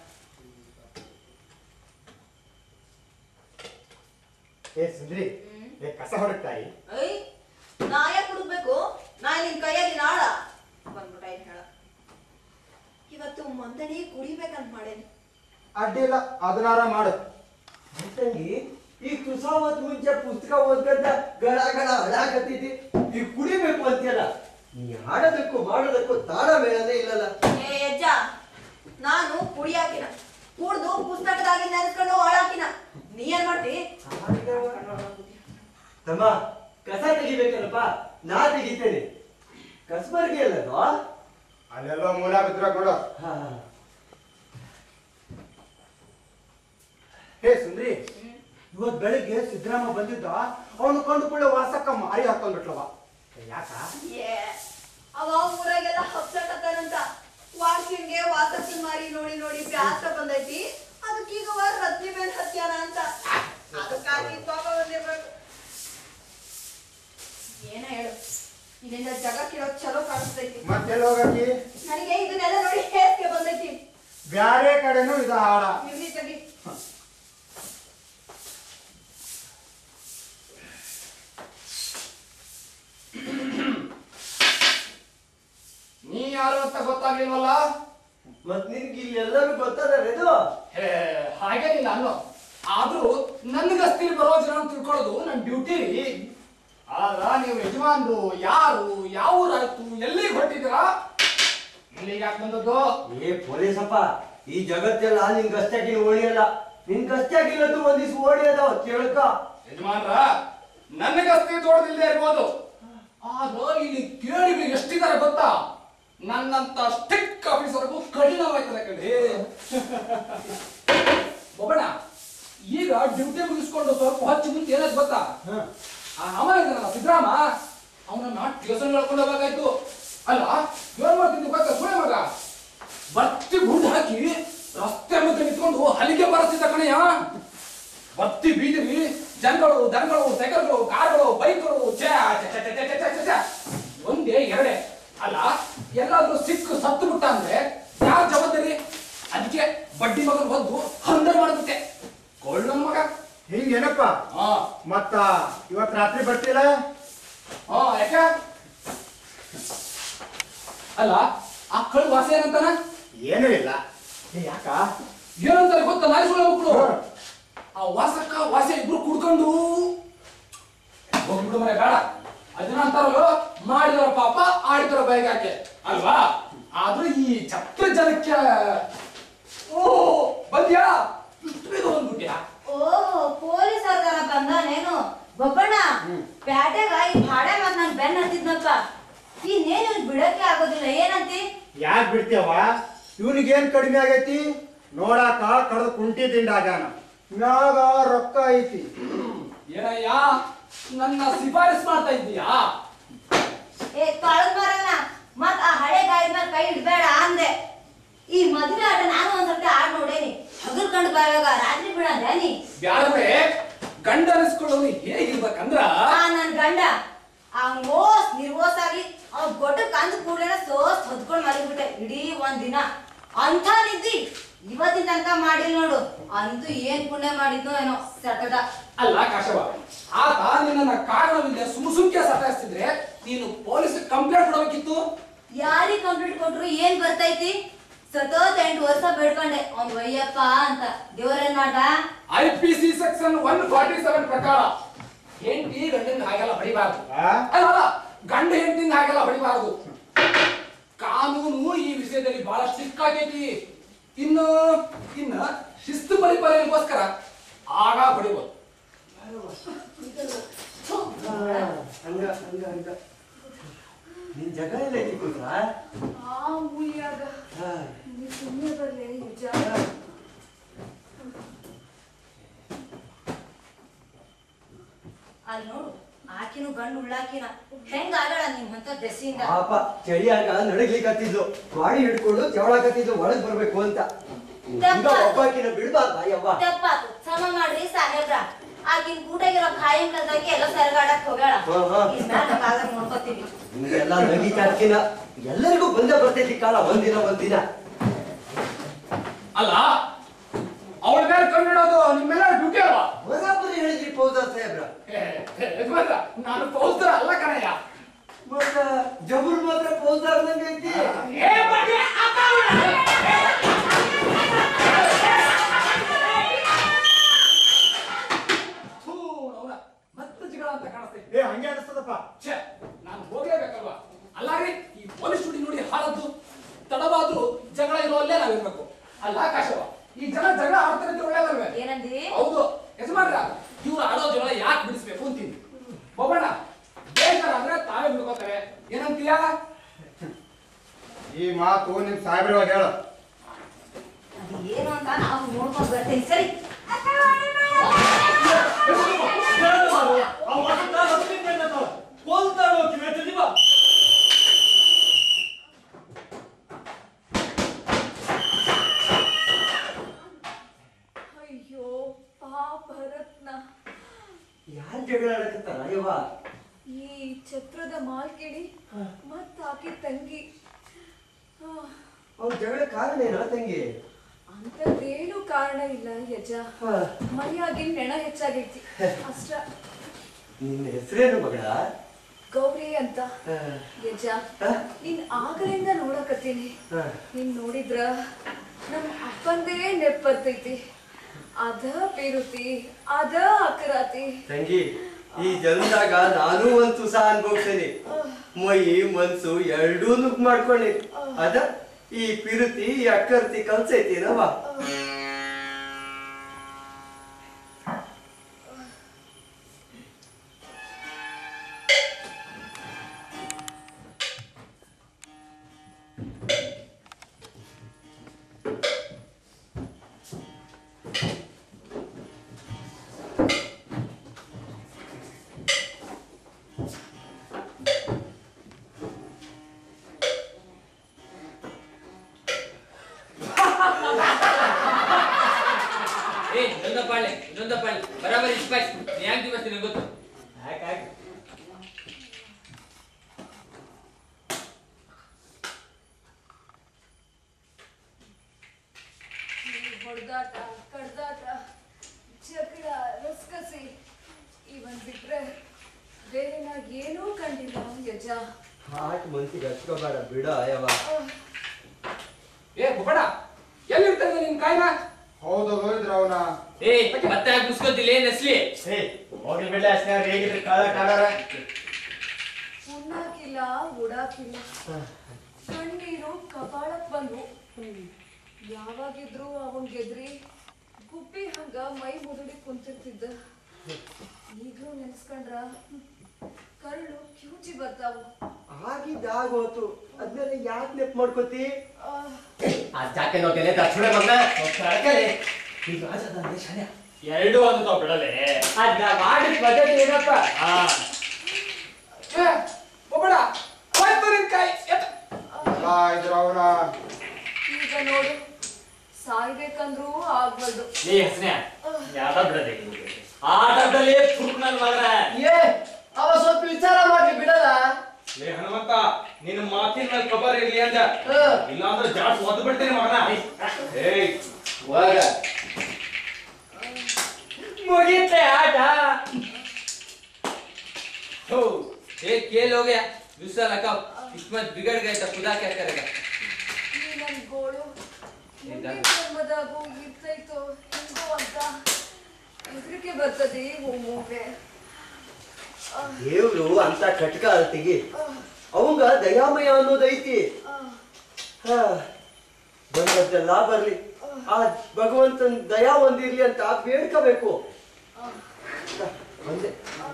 ಏ ಸುಂದ್ರಿ ಏ ಕಸ ಹೊರಗ್ತಾಯಿ ಐ ನಾ ಯಾಕೆ ಹುಡುಕ್ಬೇಕು ನಾ ನಿನ್ ಕೈಯಲ್ಲಿ ನಾಳ ಬಂದ್ಬಿಟ್ಟ ಏನ್ ಹೇಳ ಇವತ್ತು ಮಂದಣಿ ಕುಡಿಬೇಕಂತ ಮಾಡೇನಿ ಅಡ್ಡಿಲ್ಲ ಅದನ್ನಾರ ಮಾಡು ತಂಗಿ ಈ ಕುಸಾವತ್ ಮುಂಚೆ ಪುಸ್ತಕ ಓದ್ಕೊಂಡ ಗಳ ಗಳ ಹಳಾಕತ್ತೈತಿ ಈಗ ಕುಡಿಬೇಕು ಅಂತೀಯಲ್ಲ ನೀ ಆಡೋದಕ್ಕೂ ಮಾಡೋದಕ್ಕೂ ತಾಳ ಮೇಳದೇ ಇಲ್ಲಲ್ಲ ಏ ಅಜ್ಜ ನಾನು ಕುಡಿಯಾಕಿನ ಕುಡ್ದು ಪುಸ್ತಕದಾಗಿ ನೆನ್ಸ್ಕೊಂಡು ಹಾಳಾಕಿನ ನೀ ಏನ್ ಮಾಡ್ತಿ ತಮ್ಮ ಕಸ ತೆಗಿಬೇಕಲ್ಲಪ್ಪ ನಾ ತೆಗಿತೇನೆ ಕಸ್ಬರ್ಗೆ ಅಲ್ಲದು ಅಲ್ಲೆಲ್ಲೋ ಮೂಲ ಬಿದ್ರ ಕೊಡು ಹೇ ಸುಂದ್ರಿ ಇವತ್ ಬೆಳಿಗ್ಗೆ ಸಿದ್ದರಾಮ ಬಂದಿದ್ದ ಅವನು ಕಂಡುಕೊಳ್ಳೆ ವಾಸಕ್ಕ ಮಾರಿ ಹಾಕೊಂಡ್ಬಿಟ್ಲವ ಯಾಕ ಏ ಅವ ಊರಾಗೆಲ್ಲ ಹಪ್ಸಕತ್ತಾನಂತ ವಾರ್ಷಿನ್ಗೆ ವಾಸಕ್ಕಿ ಮಾರಿ ನೋಡಿ ನೋಡಿ ಬ್ಯಾಸ ಬಂದೈತಿ ಅದಕ್ಕೀಗ ಅವ ರತ್ನಿ ಮೇಲೆ ಹತ್ಯಾನ ಅಂತ ಅದಕ್ಕಾಗಿ ಕೋಪ ಬಂದಿರ್ಬೇಕು ಏನ ಹೇಳು ಇದರಿಂದ ಜಗಕ್ಕಿರೋ ಚಲೋ ಕಾಣಿಸ್ತೈತಿ ಮತ್ತೆಲ್ಲ ಹೋಗಕ್ಕಿ ನನಗೆ ಇದನ್ನೆಲ್ಲ ನೋಡಿ ಹೇಸಿಗೆ ಬಂದೈತಿ ಬ್ಯಾರೆ ಕಡೆನೂ ಇದ ಹಾಡ ಇರ್ಲಿ ತೆಗಿ ನೀ ಯಾರು ಅಂತ ಗೊತ್ತಾಗ್ಲಿಲ್ವಲ್ಲ ಮತ್ ನಿನ್ಗೆ ಇಲ್ಲಿ ಎಲ್ಲರೂ ಗೊತ್ತದ ಹೇ, ಹಾಗೇನಿಲ್ಲ ಅನ್ನೋ ಆದ್ರೂ ನನ್ಗಸ್ತಿ ಬರೋ ಜನ ಅಂತ ತಿಳ್ಕೊಳ್ಳೋದು ನನ್ ಡ್ಯೂಟಿ ರೀ ಆದ್ರ ನೀವು ಯಜಮಾನ್ರು ಯಾರು ಯಾವ ಊರಾಯ್ತು ಎಲ್ಲಿಗೆ ಹೊರಟಿದ್ದೀರಾ ಇಲ್ಲಿಗೆ ಯಾಕೆ ಬಂದದ್ದು ಏ ಪೊಲೀಸಪ್ಪ ಈ ಜಗತ್ತೆಲ್ಲ ನಿನ್ ಗಸ್ತಾಗಿನ ಓಡಿಯಲ್ಲ ನಿನ್ ಗಸ್ತಾಗಿಲ್ಲದ್ದು ಒಂದಿವ್ಸ ಓಡಿ ಅದಾವ ಕೇಳ್ಕ ಯಜಮಾನ್ರ ನನಗಸ್ತಿ ತೋಟದಿಲ್ಲದೆ ಇರ್ಬೋದು ಆದ್ರ ಇಲ್ಲಿ ಕೇಳಿಗಳು ಎಷ್ಟಿದ್ದಾರೆ ಗೊತ್ತಾ ನನ್ನಂತ ಸ್ಟಿಕ್ ಆಫೀಸರ್ಗೂ ಕಠಿಣವಾಯ್ತದೆ ಕಣಿ ಬೊಬ್ಬಣ್ಣ ಈಗ ಡ್ಯೂಟಿ ಮುಗಿಸ್ಕೊಂಡು ಸ್ವಲ್ಪ ಹಚ್ಚಿ ಮುಂಚೆ ಏನಾಯ್ತು ಗೊತ್ತಾ ಆ ಅವ ಇದ್ದಾನಲ್ಲ ಸಿದ್ದರಾಮ ಅವನನ್ನ ಟ್ಯೂಷನ್ ಹೇಳ್ಕೊಂಡು ಹೋಗ್ಬೇಕಾಯ್ತು ಅಲ್ಲ ಏನ್ ಮಾಡ್ತಿದ್ದೆ ಗೊತ್ತಾ ಸುಳೆ ಮಗ ಬತ್ತಿ ಗುಂಡು ಹಾಕಿ ರಸ್ತೆ ಮಧ್ಯೆ ನಿಂತ್ಕೊಂಡು ಹಲಿಗೆ ಬರತ್ತಿದ್ದ ಕಣಯ್ಯ ಬತ್ತಿ ಬೀದಿಲಿ ಜನಗಳು ದನಗಳು ಸೈಕಲ್ಗಳು ಕಾರ್ಗಳು ಬೈಕ್ಗಳು ಛೇ, ಛೇ, ಛೇ, ಛೇ, ಛೇ, ಛೇ, ಛೇ, ಛೇ, ಛೇ. ಒಂದೇ ಎರಡೇ ಅಲ್ಲ ಎಲ್ಲಾದ್ರೂ ಸಿಕ್ಕು ಸತ್ತು ಬಿಟ್ಟ ಅಂದ್ರೆ ಯಾರ ಜವಾಬ್ದಾರಿ ಅದಕ್ಕೆ ಬಡ್ಡಿ ಮಗನ್ ಬಂದು ಹಂದರ್ ಮಾಡ್ಬಿಟ್ಟೆ ಗೋಲ್ಡ್ ನನ್ ಮಗ ಹಿಂಗೇನಪ್ಪ ಹಾ ಮತ್ತ ಇವತ್ ರಾತ್ರಿ ಬರ್ತಿಲ್ಲ ಹಾ ಯಾಕ ಅಲ್ಲ ಆ ಕಳ್ ವಾಸ ಏನಂತಾನ ಏನೂ ಇಲ್ಲ ಏ, ಯಾಕ ಏನಂತಾರೆ ಗೊತ್ತಾ ನಾಯಿ ಸುಳ್ಳ ಮಕ್ಕಳು ಆ ವಾಸಕ್ಕ ವಾಸ ಇಬ್ರು ಕುಡ್ಕೊಂಡು ಹೋಗ್ಬಿಡು ಮನೆ ಬೇಡ ಅದನ್ನ ಅಂತಾರಲ್ಲೋ ಮಾಡಿದರ ಪಾಪ ಆಡಿದರ ಬೈಗಾಕೆ ಅಲ್ವಾ ಆದ್ರೂ ಈ ಛತ್ರ ಜನಕ್ಕೆ ಓ ಬಂದ್ಯಾ ಇಷ್ಟು ಬೇಗ ಬಂದ್ಬಿಟ್ಯಾ ಓ ಪೊಲೀಸ್ ಸರ್ಕಾರ ಬಂದಾನೇನು ಬೊಬ್ಬಣ್ಣ ಪ್ಯಾಟೆಗ ಈ ಭಾಡೆ ಮತ್ ನನ್ ಬೆನ್ ಹತ್ತಿದ್ನಪ್ಪ ಇನ್ನೇನು ಬಿಡಕ್ಕೆ ಆಗೋದಿಲ್ಲ ಏನಂತಿ ಯಾಕೆ ಬಿಡ್ತೀಯವ ಇವನಿಗೇನ್ ಕಡಿಮೆ ಆಗೈತಿ ನೋಡಾಕ ಕಡ್ದು ಕುಂಟಿ ದಿಂಡಾಗ್ಯಾನ ಮ್ಯಾಗ ರೊಕ್ಕ ಐತಿ ಏನಯ್ಯ ನನ್ನ ಶಿಫಾರಸ್ ಮಾಡ್ತಾ ಇದ್ದೀಯಾ ಏ ಕಳೆದ್ ಬರಲ್ಲ ಮತ್ ಆ ಹಳೆ ಗಾಯದ ಮೇಲೆ ಕೈ ಇಡ್ಬೇಡ ಅಂದೆ ಈ ಮದುವೆ ಆಟ ನಾನು ಒಂದ್ಸತಿ ಆಡ್ ನೋಡೇನಿ ಹಗಲ್ ಕಂಡು ಬರುವಾಗ ರಾತ್ರಿ ಬಿಡಂದೆ ನೀ ಬ್ಯಾಡ್ರೆ ಗಂಡ ಅನಿಸ್ಕೊಳ್ಳೋನು ಹೇಗಿರ್ಬೇಕಂದ್ರ ಆ ನನ್ ಗಂಡ ಆ ಮೋಸ್ ನಿರ್ಮೋಸ ಆಗಿ ಅವ್ನ ಗೊಟ್ಟಕ್ ಅಂದ ಕೂಡಲೇ ಸೋಸ್ ಹೊದ್ಕೊಂಡ್ ಮಲಗಿಬಿಟ್ಟೆ ಇಡೀ ಒಂದ್ ದಿನ ಅಂಥ ನಿದ್ದಿ ಇವತ್ತಿನ ತನಕ ಮಾಡಿಲ್ ನೋಡು ಅಂತೂ ಏನ್ ಪುಣ್ಯ ಮಾಡಿದ್ನೋ ಏನೋ ಸಟದ ಅಲ್ಲ ಕಾಶವ ಆತ ನಿನ್ನ ಕಾರಣವಿಲ್ಲದೆ ಸುಮ್ ಸುಮ್ಕೆ ಸತಾಯಿಸ್ತಿದ್ರೆ ನೀನು ಪೊಲೀಸ್ ಕಂಪ್ಲೇಂಟ್ ಕೊಡಬೇಕಿತ್ತು ಯಾರಿಗ್ ಕಂಪ್ಲೀಟ್ ಕೊಟ್ರು ಏನ್ ಬರ್ತೈತಿ ಸತೋತ್ ಎಂಟು ವರ್ಷ ಬೇಡ್ಕೊಂಡೆ ಅವ್ನ್ ವಯ್ಯಪ್ಪ ಅಂತ ದೇವ್ರೇನ್ ಮಾಡ್ದ I P C section one forty seven ಪ್ರಕಾರ ಹೆಂಡತಿ ಗಂಡಂಗ ಹಾಗೆಲ್ಲ ಹೊಡಿಬಾರ್ದು ಆ? ಅಲ್ಲ ಅಲ್ಲ ಗಂಡ ಹೆಂಡತಿಂದ ಹಾಗೆಲ್ಲ ಹೊಡಿಬಾರ್ದು ಕಾನೂನು ಈ ವಿಷಯದಲ್ಲಿ ಬಹಳ ಸ್ಟ್ರಿಕ್ ಆಗೈತಿ ಇನ್ನು ಇನ್ನ ಶಿಸ್ತು ಪರಿಪಾಲನೆಗೋಸ್ಕರ ಆಗ ಹೊಡಿಬೋದು ಹಂಗ ಹಂಗ ಹಂಗ ನಿನ್ ಜಗ ಎಲ್ಲ ಐತಿ ಕೂತ ಆ ಮೂಲ್ಯಾಗ ನೀ ಸುಮ್ಮನೆ ಬರ್ಲೆ ನಿಜ ಅಲ್ಲಿ ನೋಡು ಆಕಿನು ಗಂಡು ಉಳ್ಳಾಕಿನ ಹೆಂಗ ಆಗಳ ನಿಮ್ ಅಂತ ದೆಸಿಯಿಂದ ಪಾಪ ಚಳಿಯಾಗ ನಡಗ್ಲಿಕತ್ತಿದ್ಲು ಮಾಡಿ ಹಿಡ್ಕೊಂಡು ತೆವಳಾಕತ್ತಿದ್ಲು ಒಳಗ್ ಬರ್ಬೇಕು ಅಂತ ಹಿಂಗ ಒಬ್ಬಾಕಿನ ಬಿಡ್ಬಾರ್ದ ಯವ್ವ ತಪ್ಪಾತು ಸಮ ಮಾಡ್ರಿ ಸಾಹೇಬ್ರ ಆಕಿನ್ ಕೂಟಾಗಿರೋ ಖಾಯಂ ಕಲ್ದಾಗಿ ಎಲ್ಲ ಸರಗಾಡಕ್ ಹೋಗ್ಯಾಳ ಹಾ, ಹಾ. ಇನ್ಮ್ಯಾಲ ಕಾಲ ನೋಡ್ಕೊತೀವಿ ಹಿಂಗೆಲ್ಲ ನಗಿತಾಡ್ಕಿನ ಎಲ್ಲರಿಗೂ ಬಂದೇ ಬರ್ತೈತಿ ಕಾಲ ಒಂದಿನ ಒಂದಿನ ಅಲ್ಲ ಅವಳ ಮೇಲೆ ಕಣ್ಣಿಡೋದು ನಿಮ್ಮೆಲ್ಲ ಡ್ಯೂಟಿ ಅಲ್ವಾ ಬರಾಬರಿ ಹೇಳಿದ್ರಿ ಪೌದಾರ್ ಸಾಹೇಬ್ರ ಏ, ಏ, ಯಜಮಾನ್ರ, ನಾನು ಪೌಸ್ತರ ಅಲ್ಲ ಕಣಯ್ಯ ಮತ್ತ ಜಬುರ್ ಮಾತ್ರ ಪೌದಾರ್ ಐತಿ ಏ ಬಗ್ಗೆ ಥೂ, ಅವ್ನ ಮತ್ತೆ ಜಗಳ ಅಂತ ಕಾಣಿಸ್ತೈತಿ ಏ ಹಂಗೆ ಅನಿಸ್ತದಪ್ಪ ಛೇ ನಾನು ಹೋಗ್ಲೇಬೇಕಲ್ವಾ ಅಲ್ಲ ರೀ ಈ ಪೊಲೀಸ್ ಡ್ಯೂಟಿ ನೋಡಿ ಹಾಳದ್ದು ತಡವಾದ್ರೂ ಜಗಳ ಇರುವಲ್ಲೇ ನಾವಿರ್ಬೇಕು ಅಲ್ಲ ಆಕಾಶವ ಈ ಜನ ಜಗಳ ಆಡ್ತಾರೆ ಅಂತ ಒಳ್ಳೆಯದಲ್ವೇ ಏನಂದಿ ಹೌದು ಯಜಮಾನ್ರ ಇವ್ರು ಆಡೋ ಜಗಳ ಯಾಕೆ ಬಿಡಿಸ್ಬೇಕು ಅಂತೀನಿ ಹೋಗೋಣ ಬೇಜಾರಾದ್ರೆ ತಾವೇ ಬಿಡ್ಕೋತಾರೆ ಏನಂತೀಯ ಈ ಮಾತು ನಿಮ್ ಸಾಹೇಬ್ರ ಹೇಳು ಅದು ಏನು ಅಂತ ನಾವು ನೋಡ್ಕೊಂಡ್ ಬರ್ತೀನಿ ಸರಿ ಅಯ್ಯೋ ಪಾಪ ರತ್ನ ಯಾರ್ ಜಗಳ ಆಡಕತ್ತಾರ ಯವ್ವ ಈ ಛತ್ರದ ಮಾಲ್ಕಿಡಿ ಮತ್ತ ಆಕೆ ತಂಗಿ ಆ, ಅವ್ನ ಜಗಳ ಕಾರಣ ಏನ ತಂಗಿ ಅಂಥದ್ದೇನೂ ಕಾರಣ ಇಲ್ಲ ಯಜ ಹಾ. ಮೈಯಾಗಿನ್ ನೆಣ ಹೆಚ್ಚಾಗೈತಿ ಅಷ್ಟ ನಿನ್ನ ಹೆಸರೇನು ಮಗಳ ಗೌರಿ ಅಂತ ಆ, ಯಜ ಆ? ನೀನ್ ಆಗಲಿಂದ ನೋಡಕತ್ತೀನಿ ಆ. ನೀನ್ ನೋಡಿದ್ರ ನಮ್ ಅಪ್ಪಂದೇ ನೆಪ್ ಬರ್ತೈತಿ ಅದ ಬೇರುತಿ ಅದ ಅಕರಾತಿ ತಂಗಿ ಈ ಜನ್ಮದಾಗ ನಾನು ಒಂದ್ ತುಸ ಅನ್ಭೋಗ್ತೇನೆ ಮೈ ಮನ್ಸು ಎರಡೂ ನುಗ್ ಮಾಡ್ಕೊಳ್ಳಿ ಅದ ಈ ಪಿರುತಿ ಈ ಅಕ್ಕರ್ತಿ ಕಲ್ಸೈತೇನವ ಏ ಇನ್ನೊಂದ ಪಾಳೆ ಇನ್ನೊಂದ ಪಾಳೆ ಬರಾಬರಿ ಇಸ್ಪಾಯ್ಸ್ ನೀ ಯಾಕೆ ದಿವಸ ನಿನಗೆ ಗೊತ್ತು ಈ ಹೊಡೆದಾಟ ಕಡ್ದಾಟ ಜಗಳ ರಸ್ಕಸಿ ಇವನ್ ಬಿಟ್ರೆ ಬೇರೆ ನಾ ಏನೂ ಕಂಡಿಲ್ಲ ಯಜ ಹಾಟ್ ಮನ್ಸಿಗೆ ಹಚ್ಕೋಬೇಡ ಬಿಡ ಯವ ಏ ಬುಕಡ ಎಲ್ಲಿರ್ತಾರೆ ನಿನ್ ಕಾಯ್ನ ಹೌದು ಹೋಗಿದ್ರ ಅವನ ಏ ಮತ್ತೆ ಯಾಕೆ ಮುಸ್ಕೊತಿಲ್ಲ ಏನ್ ಅಸ್ಲಿ ಹೋಗಿ ಬಿಡ್ಲಿ ಅಷ್ಟೇ ಹೇಗಿದ್ರಿ ಕಾಲ ಕಾಲಾರ ಉಣ್ಣಾಕಿಲ್ಲ ಉಡಾಕಿಲ್ಲ ಕಣ್ಣೀರು ಕಪಾಳಕ್ ಬಂದು ಯಾವಾಗಿದ್ರು ಅವನ್ ಗೆದ್ರಿ ಗುಬ್ಬಿ ಹಂಗ ಮೈ ಮುದುಡಿ ಕುಂತಿರ್ತಿದ್ದ ಈಗ್ಲೂ ನೆನ್ಸ್ಕೊಂಡ್ರ ಕರಳು ಕ್ಯೂಚಿ ಬರ್ತಾವು ಆಗಿದ್ದ ಆಗೋತು ಅದನ್ನೆಲ್ಲ ಯಾಕೆ ನೆಪ್ ಮಾಡ್ಕೋತಿ ಆ, ಆ ಜಾಕೆ ನೋಟೆಲೆ ದಕ್ಷಿಣ ಮಗನ ಈಗ ರಾಜಧಾನಿ ಶಾನೆ ಎರಡು ಅಂತ ಬಿಡಲೆ ಅದ್ ನಾ ಮಾಡಿದ ಪದ್ಧತಿ ಏನಪ್ಪ ಹಾ ಏ ಒಬ್ಬಡ ಹೋಯ್ತು ನಿನ್ ಕೈ ಎತ್ತ ಅಲ್ಲ ಇದ್ರ ಅವನ ಈಗ ನೋಡು ಸಾಯ್ಬೇಕಂದ್ರೂ ಆಗ್ಬಾರ್ದು ನೀ ಹಸನೆ ಯಾವ್ದ ಬಿಡದೆ ಆಟದಲ್ಲಿ ಫುಟ್ ನನ್ ಮಗನ ಏ ಅವ ಸ್ವಲ್ಪ ವಿಚಾರ ಮಾಡ್ಲಿ ಬಿಡಲ್ಲ ಲೇ ಹನುಮಂತ ನಿನ್ನ ಮಾತಿನ ಮೇಲೆ ಕಬರ್ ಇರ್ಲಿ ಅಂದ ಹ. ಇಲ್ಲಾಂದ್ರೆ ಜಾಟ್ ಒದ್ದು ಬಿಡ್ತೇನೆ ಮಗನ ಏಯ್ ಹೋಗ ಮುಗೀತೆ ಆಟ हो ये खेल हो गया दूसरा लगाओ किस्मत बिगड़ गए तो खुदा क्या करेगा ಈ ನನ್ ಗೋಳು ಮುಂದಿನ ಜನ್ಮದಾಗೂ ಇರ್ತೈತೋ ಹೆಂಗೋ ಅಂತ ಹೆದರಿಕೆ ಬರ್ತದೆ ಒಮ್ಮೊಮ್ಮೆ ಆ, ದೇವ್ರು ಅಂತ ಕಟ್ಕ ಅಲ್ತಿಗಿ ಆ, ಅವಂಗ ದಯಾಮಯ ಅನ್ನೋದೈತಿ ಆ, ಹಾ, ಬಂದದ್ದೆಲ್ಲ ಬರ್ಲಿ ಆ ಭಗವಂತನ ದಯಾ ಒಂದಿರ್ಲಿ ಅಂತ ಬೇಡ್ಕೋಬೇಕು ಒಂದೇ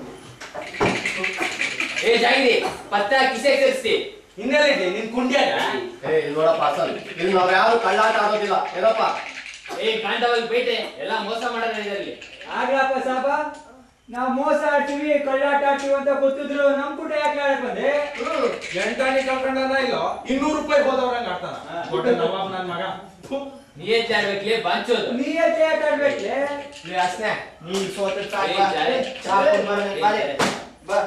ए जाएंगे पत्ता किसे करिಸ್ತಿ ಹಿನ್ನೆಲೆ ನಿನ್ ಕುಂಡ್ಯಾಗ ಏ ಇಲ್ಲಿ ನೋಡಪ್ಪ ಅಸಲ್ ಇಲ್ಲಿ ನಾವ್ ಯಾರು ಕಳ್ಳಾಟ ಆಗೋದಿಲ್ಲ ಏನಪ್ಪ ಏ ಕಾಂಡವಲ್ ಬೇಟೆ ಎಲ್ಲ ಮೋಸ ಮಾಡೋದು ಇದರಲ್ಲಿ ಆಗ್ಲಪ್ಪ ಸಾಬ ನಾವ್ ಮೋಸ ಆಡ್ತೀವಿ ಕಳ್ಳಾಟ ಆಡ್ತೀವಿ ಅಂತ ಗೊತ್ತಿದ್ರು ನಮ್ ಕೂಡ ಯಾಕೆ ಆಡಕ್ ಬಂದೆ ಎಂಟಾಣಿ ಕಳ್ಕೊಂಡಾನ ಇಲ್ಲ ಇನ್ನೂರು ರೂಪಾಯಿ ಹೋದವ್ರಂಗ ಆಡ್ತಾನ ದೊಡ್ಡ ನವಾಬ್ ನನ್ ಮಗ ಥು. ನೀಯೇ ಚಾಡ್ಬೇಕ್ಲೆ ಬಾಂಚೋದು ನೀಯತ್ತೆ ಆಟ ಆಡ್ಬೇಕ್ಲೆ ನೀ ಹಸ್ನೆ ನೀ ಸೋತ ಏ ಜಾರೆ ಚಾ ಕುಡ್ಬಾರ್ದು, ಬಾರೆ. ಬಾ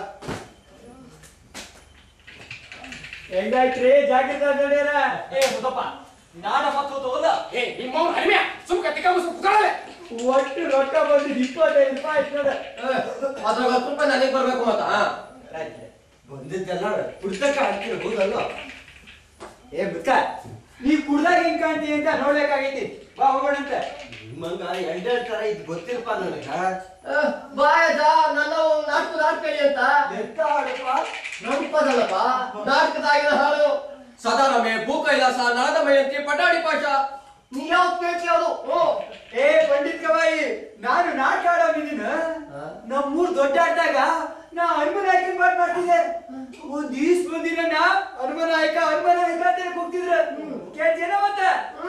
ಹೆಂಗಾಯ್ತ್ರಿ ಜಾಗ್ರತೆ ನಡೆಯರ ಏ ಮುದಪ್ಪ ನಾಡ ಮತ್ತು ಹೋದ ಏ ನಿಮ್ಮ ಹರಿಮ್ಯ ಸುಮ್ಕ ತಿಕ್ಕ ಮುಸ್ಕು ಕುತ್ಕೊಳ್ಳಲೆ ಒಟ್ಟು ರೊಕ್ಕ ಬಂದು ಇಪ್ಪತ್ತೈದು ರೂಪಾಯಿ ಆಯ್ತು ನೋಡ ಅದ್ರಾಗ ಹತ್ತು ರೂಪಾಯಿ ನನಗೆ ಬರ್ಬೇಕು ಮತ್ತ ಬಂದಿದ್ದೆಲ್ಲ ಪುಸ್ತಕ ಹಾಕ್ತಿರ ಹೌದಲ್ಲ ಏ ಬುಕ್ಕ ನೀ ಕುಡ್ದಾಗ ಹೆಂಗ್ ಕಾಣ್ತಿ ಅಂತ ನೋಡ್ಬೇಕಾಗೈತಿ ಬಾ ಹೋಗೋಣಂತೆ ನಿಮ್ಮಂಗ ಎರಡೆರಡು ತರ ಇದು ಗೊತ್ತಿರಪ್ಪ ನನಗ ಬಾಯದ ನನ್ನ ನಾಟಕ ನಾಟಕ ಅಂತ ಎಂತ ಹಾಡಪ್ಪ ನಡ್ಪದಲ್ಲಪ್ಪ ನಾಟಕದಾಗಿನ ಹಾಡು ಸದಾನಮೆ ಭೂಕೈಲಾಸ ನಾದಮಯಂತಿ ಪಟಾಡಿ ಪಾಶ ನೀ ಯಾವ್ದು ಕೇಳ್ತಿ ಅದು ಏ ಪಂಡಿತ್ ಕವಾಯಿ ನಾನು ನಾಟಕ ಆಡೋ ನೀನು ನಮ್ ಮೂರ್ ದೊಡ್ಡ ಆಡ್ದಾಗ ನಾ ಹನುಮನ್ ನಾಯಕನ್ ಪಾಠ ಮಾಡ್ತಿದ್ದೆ ಒಂದ್ ಈಸ್ ಮಂದಿ ನನ್ನ ಹನುಮನ್ ನಾಯಕ ಹನುಮನ್ ನಾಯಕ ಅಂತ ಹೋಗ್ತಿದ್ರ ಕೇಳ್ತೇನ ಮತ್ತ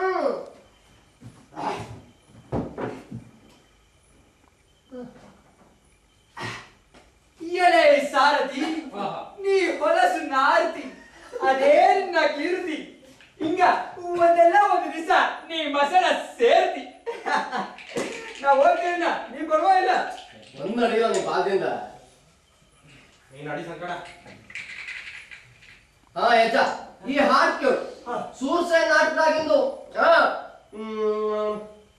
ಎಲೆ ಸಾರಥಿ ನೀ ಹೊಲಸು ನಾರ್ತಿ ಅದೇ ನಿನ್ನ ಕೀರ್ತಿ ಹಿಂಗ ಒಂದೆಲ್ಲ ಒಂದು ದಿವಸ ನೀ ಮಸಾಲ ಸೇರ್ತಿ ನಾ ಹೋಗ್ತೀನ ನೀ ಬರುವ ಇಲ್ಲ ಒಂದ್ ನಡೆಯೋ ನೀ ಬಾಲ್ದಿಂದ ನೀನ್ ಅಡಿ ಸಂಕಟ ಹಾ ಯಜ ಈ ಹಾಡ್ ಕೇಳು ಸೂರ್ಸೆ ನಾಟಕದಾಗಿಂದು ಹಾ ಹ್ಮ್.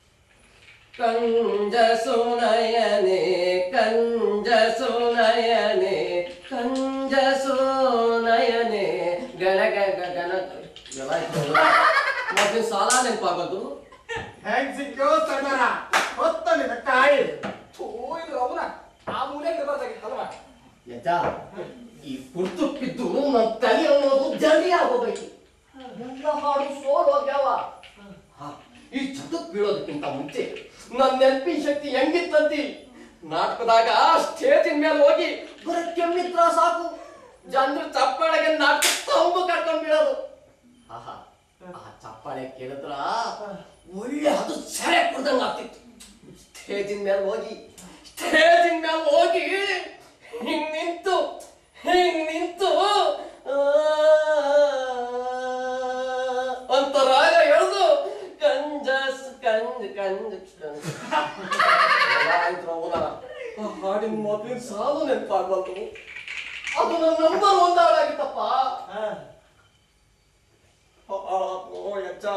ಕಂಜ ಸುನಯನೆ ಕಂಜ ಸುನಯನೆ ಕಂಜ ಸುನಯನೆ ಗಣ ಗಣ ಗಣ ಎಲ್ಲ ಆಯ್ತು. ಮತ್ತೆ ಸಾಲ ನೆನಪಾಗೋದು ಹೆಂಗ್ ಸಿಕ್ಕೋ ಸಣ್ಣರ ಹೊತ್ತಲ್ಲಿ ಕಾಯಿ ಥೂ ಇದು ಅವನ ಆ ಮೂಲೆಗೆ ಇರಬಾರ್ದಾಗಿತ್ತಲ್ವಾ ಯಜ ಈ ಕುರ್ತುಕ್ಕಿದ್ದು ನನ್ನ ತಲೆ ಅನ್ನೋದು ಜಲ್ದಿ ಆಗೋಗೈತಿ ಎಲ್ಲ ಹಾಡು ಸೋಲ್ ಹೋಗ್ಯಾವ ಹಾ, ಈ ಚಟಕ್ ಬೀಳೋದಕ್ಕಿಂತ ಮುಂಚೆ ನನ್ನ ನೆನಪಿನ ಶಕ್ತಿ ಹೆಂಗಿತ್ತಂತಿ ನಾಟಕದಾಗ ಸ್ಟೇಜಿನ ಮೇಲೆ ಹೋಗಿ ಬರೀ ಕೆಮ್ಮಿತ್ರ ಸಾಕು ಜನರು ಚಪ್ಪಾಳೆಗೆ ನಾಟಕ ತಂಬು ಕರ್ಕೊಂಡ್ ಬೀಳೋದು ಆಹಾ ಆ ಚಪ್ಪಾಳೆ ಕೇಳಿದ್ರ ಒಳ್ಳೆ ಅದು ಸೆರೆ ಕುಡ್ದಂಗ ಆಗ್ತಿತ್ತು ಸ್ಟೇಜಿನ ಮೇಲೆ ಹೋಗಿ ಸ್ಟೇಜಿನ ಮೇಲೆ ಹೋಗಿ ಹಿಂಗ್ ನಿಂತು ಹಿಂಗ್ ನಿಂತು ಆ, ಅಂತ ರಾಗ ಎಳ್ದು ಕಂಜಸ್ ಕಂಜ ಕಂಜ ಕಂಜ ಎಲ್ಲ ಆಯ್ತು ಅವನ ಆ ಹಾಡಿನ ಮೊದಲಿನ ಸಾಲು ನೆನಪಾಗ್ಬಲ್ತು ಅದು ನನ್ನ ನಂಬರ್ ಒಂದ್ ಹಾಡಾಗಿತ್ತಪ್ಪ ಓ ಯಜ್ಜ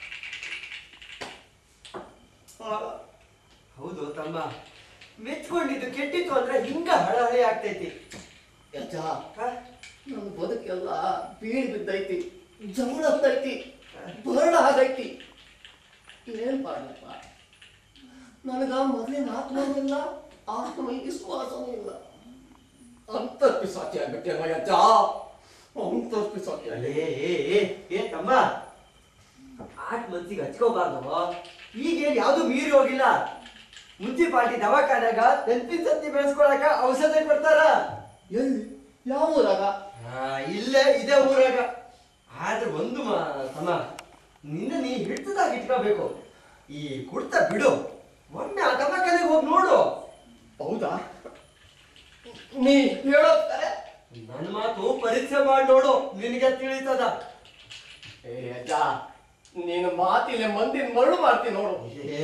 ಹೌದು ತಮ್ಮ ಮೆಚ್ಕೊಂಡಿದ್ದು ಕೆಟ್ಟಿತ್ತು ಅಂದ್ರೆ ಹಿಂಗ ಹಳಹಳಿ ಆಗ್ತೈತಿ ಯಜ್ಜ ನನ್ನ ಬದುಕೆಲ್ಲ ಬೀಳ್ ಬಿದ್ದೈತಿ ಜವಳ ಹತ್ತೈತಿ ಬರಡ ಆಗೈತಿ ಏನ್ ಮಾಡ್ಲಪ್ಪ ನನಗ ಮೊದಲಿನ ಆತ್ಮನೂ ಇಲ್ಲ ಆತ್ಮ ವಿಶ್ವಾಸನೂ ಇಲ್ಲ ಅಂತರ್ ಪಿಸಾಚಿ ಆಗ್ಬಿಟ್ಟೆ ಯಜ್ಜ ಅಂತರ್ ಪಿಸಾಚಿ ಏ ಏ ಏ ಏ ತಮ್ಮ ಆಟ್ ಮನ್ಸಿಗೆ ಹಚ್ಕೋಬಾರ್ದು ಈಗೇನ್ ಯಾವ್ದು ಮೀರಿ ಹೋಗಿಲ್ಲ ಮುನ್ಸಿಪಾಲ್ಟಿ ದವಾಖಾನ್ಯಾಗ ನೆನ್ಪಿನ ಸತ್ತಿ ಬೆಳೆಸ್ಕೊಳಕ ಔಷಧಿ ಕೊಡ್ತಾರ ಎಲ್ಲಿ ಯಾವ ಊರಾಗ ಆ, ಇಲ್ಲೇ ಇಲ್ಲೇ ಇದೇ ಊರಾಗ ಆದ್ರೆ ಒಂದು ಮಾ ತಮ್ಮ ನಿನ್ನ ನೀ ಹಿಡ್ತದಾಗ ಇಟ್ಕೋಬೇಕು ಈ ಕುಡ್ತ ಬಿಡು ಒಮ್ಮೆ ಆ ಗಮಕನಿಗೆ ಹೋಗಿ ನೋಡು ಹೌದಾ ನೀ ಹೇಳೋ ನನ್ನ ಮಾತು ಪರೀಕ್ಷೆ ಮಾಡಿ ನೋಡು ನಿನಗೆ ತಿಳಿತದ ಏ ಅಜ್ಜ ನೀನು ಮಾತಿಲ್ಲ ಮಂದಿನ ಮರಳು ಮಾಡ್ತೀನಿ ನೋಡು ಏ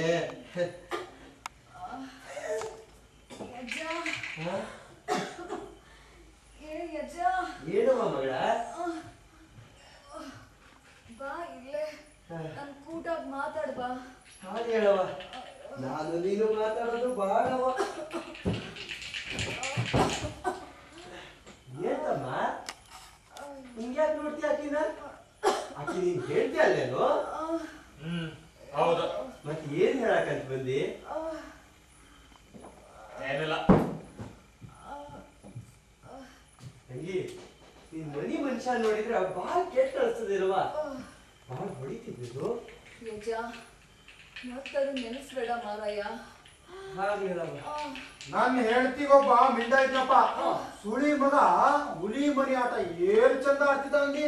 ಯಜ್ಜ ಏ ಯಜ್ಜ ಏನಮ್ಮ ಮಗಳ ಬಾ ಇಲ್ಲೇ ನನ್ ಕೂಟಾಗ ಮಾತಾಡ್ ಬಾ ಹಾಗೆ ಹೇಳವ ನಾನು ನೀನು ಮಾತಾಡೋದು ಬಹಳವ ಏತಮ್ಮ ಹಿಂಗ್ಯಾಕ್ ನೋಡ್ತೀಯ ಆಕಿನ ಆಕಿ ನೀನ್ ಹೇಳ್ತಿ ಅಲ್ಲೇನು ಹ್ಮ್ ಹೌದು ಮತ್ತೆ ಏನ್ ಹೇಳಕಂತ ಬಂದಿ ಏನಿಲ್ಲ ತಂಗಿ ನೀನ್ ಮನಿ ಮನುಷ್ಯ ನೋಡಿದ್ರೆ ಬಾಳ ಕೆಟ್ಟ ಅನ್ಸದಿಲ್ವಾ ಬಾಳ ಹೊಡಿತಿದ್ದು ಯಜ್ಜ ಮತ್ತದು ನೆನೆಸ್ಬೇಡ ಮಾರಾಯ ಹಾಗೆ ಹೇಳವ ನಾನು ಹೇಳ್ತೀಗೊಬ್ಬ ಮಿಂಡ ಇದ್ನಪ್ಪ ಸುಳಿ ಮಗ ಹುಲಿ ಮನಿ ಆಟ ಏನ್ ಚಂದ ಆಡ್ತಿದ್ದ ಅಂದಿ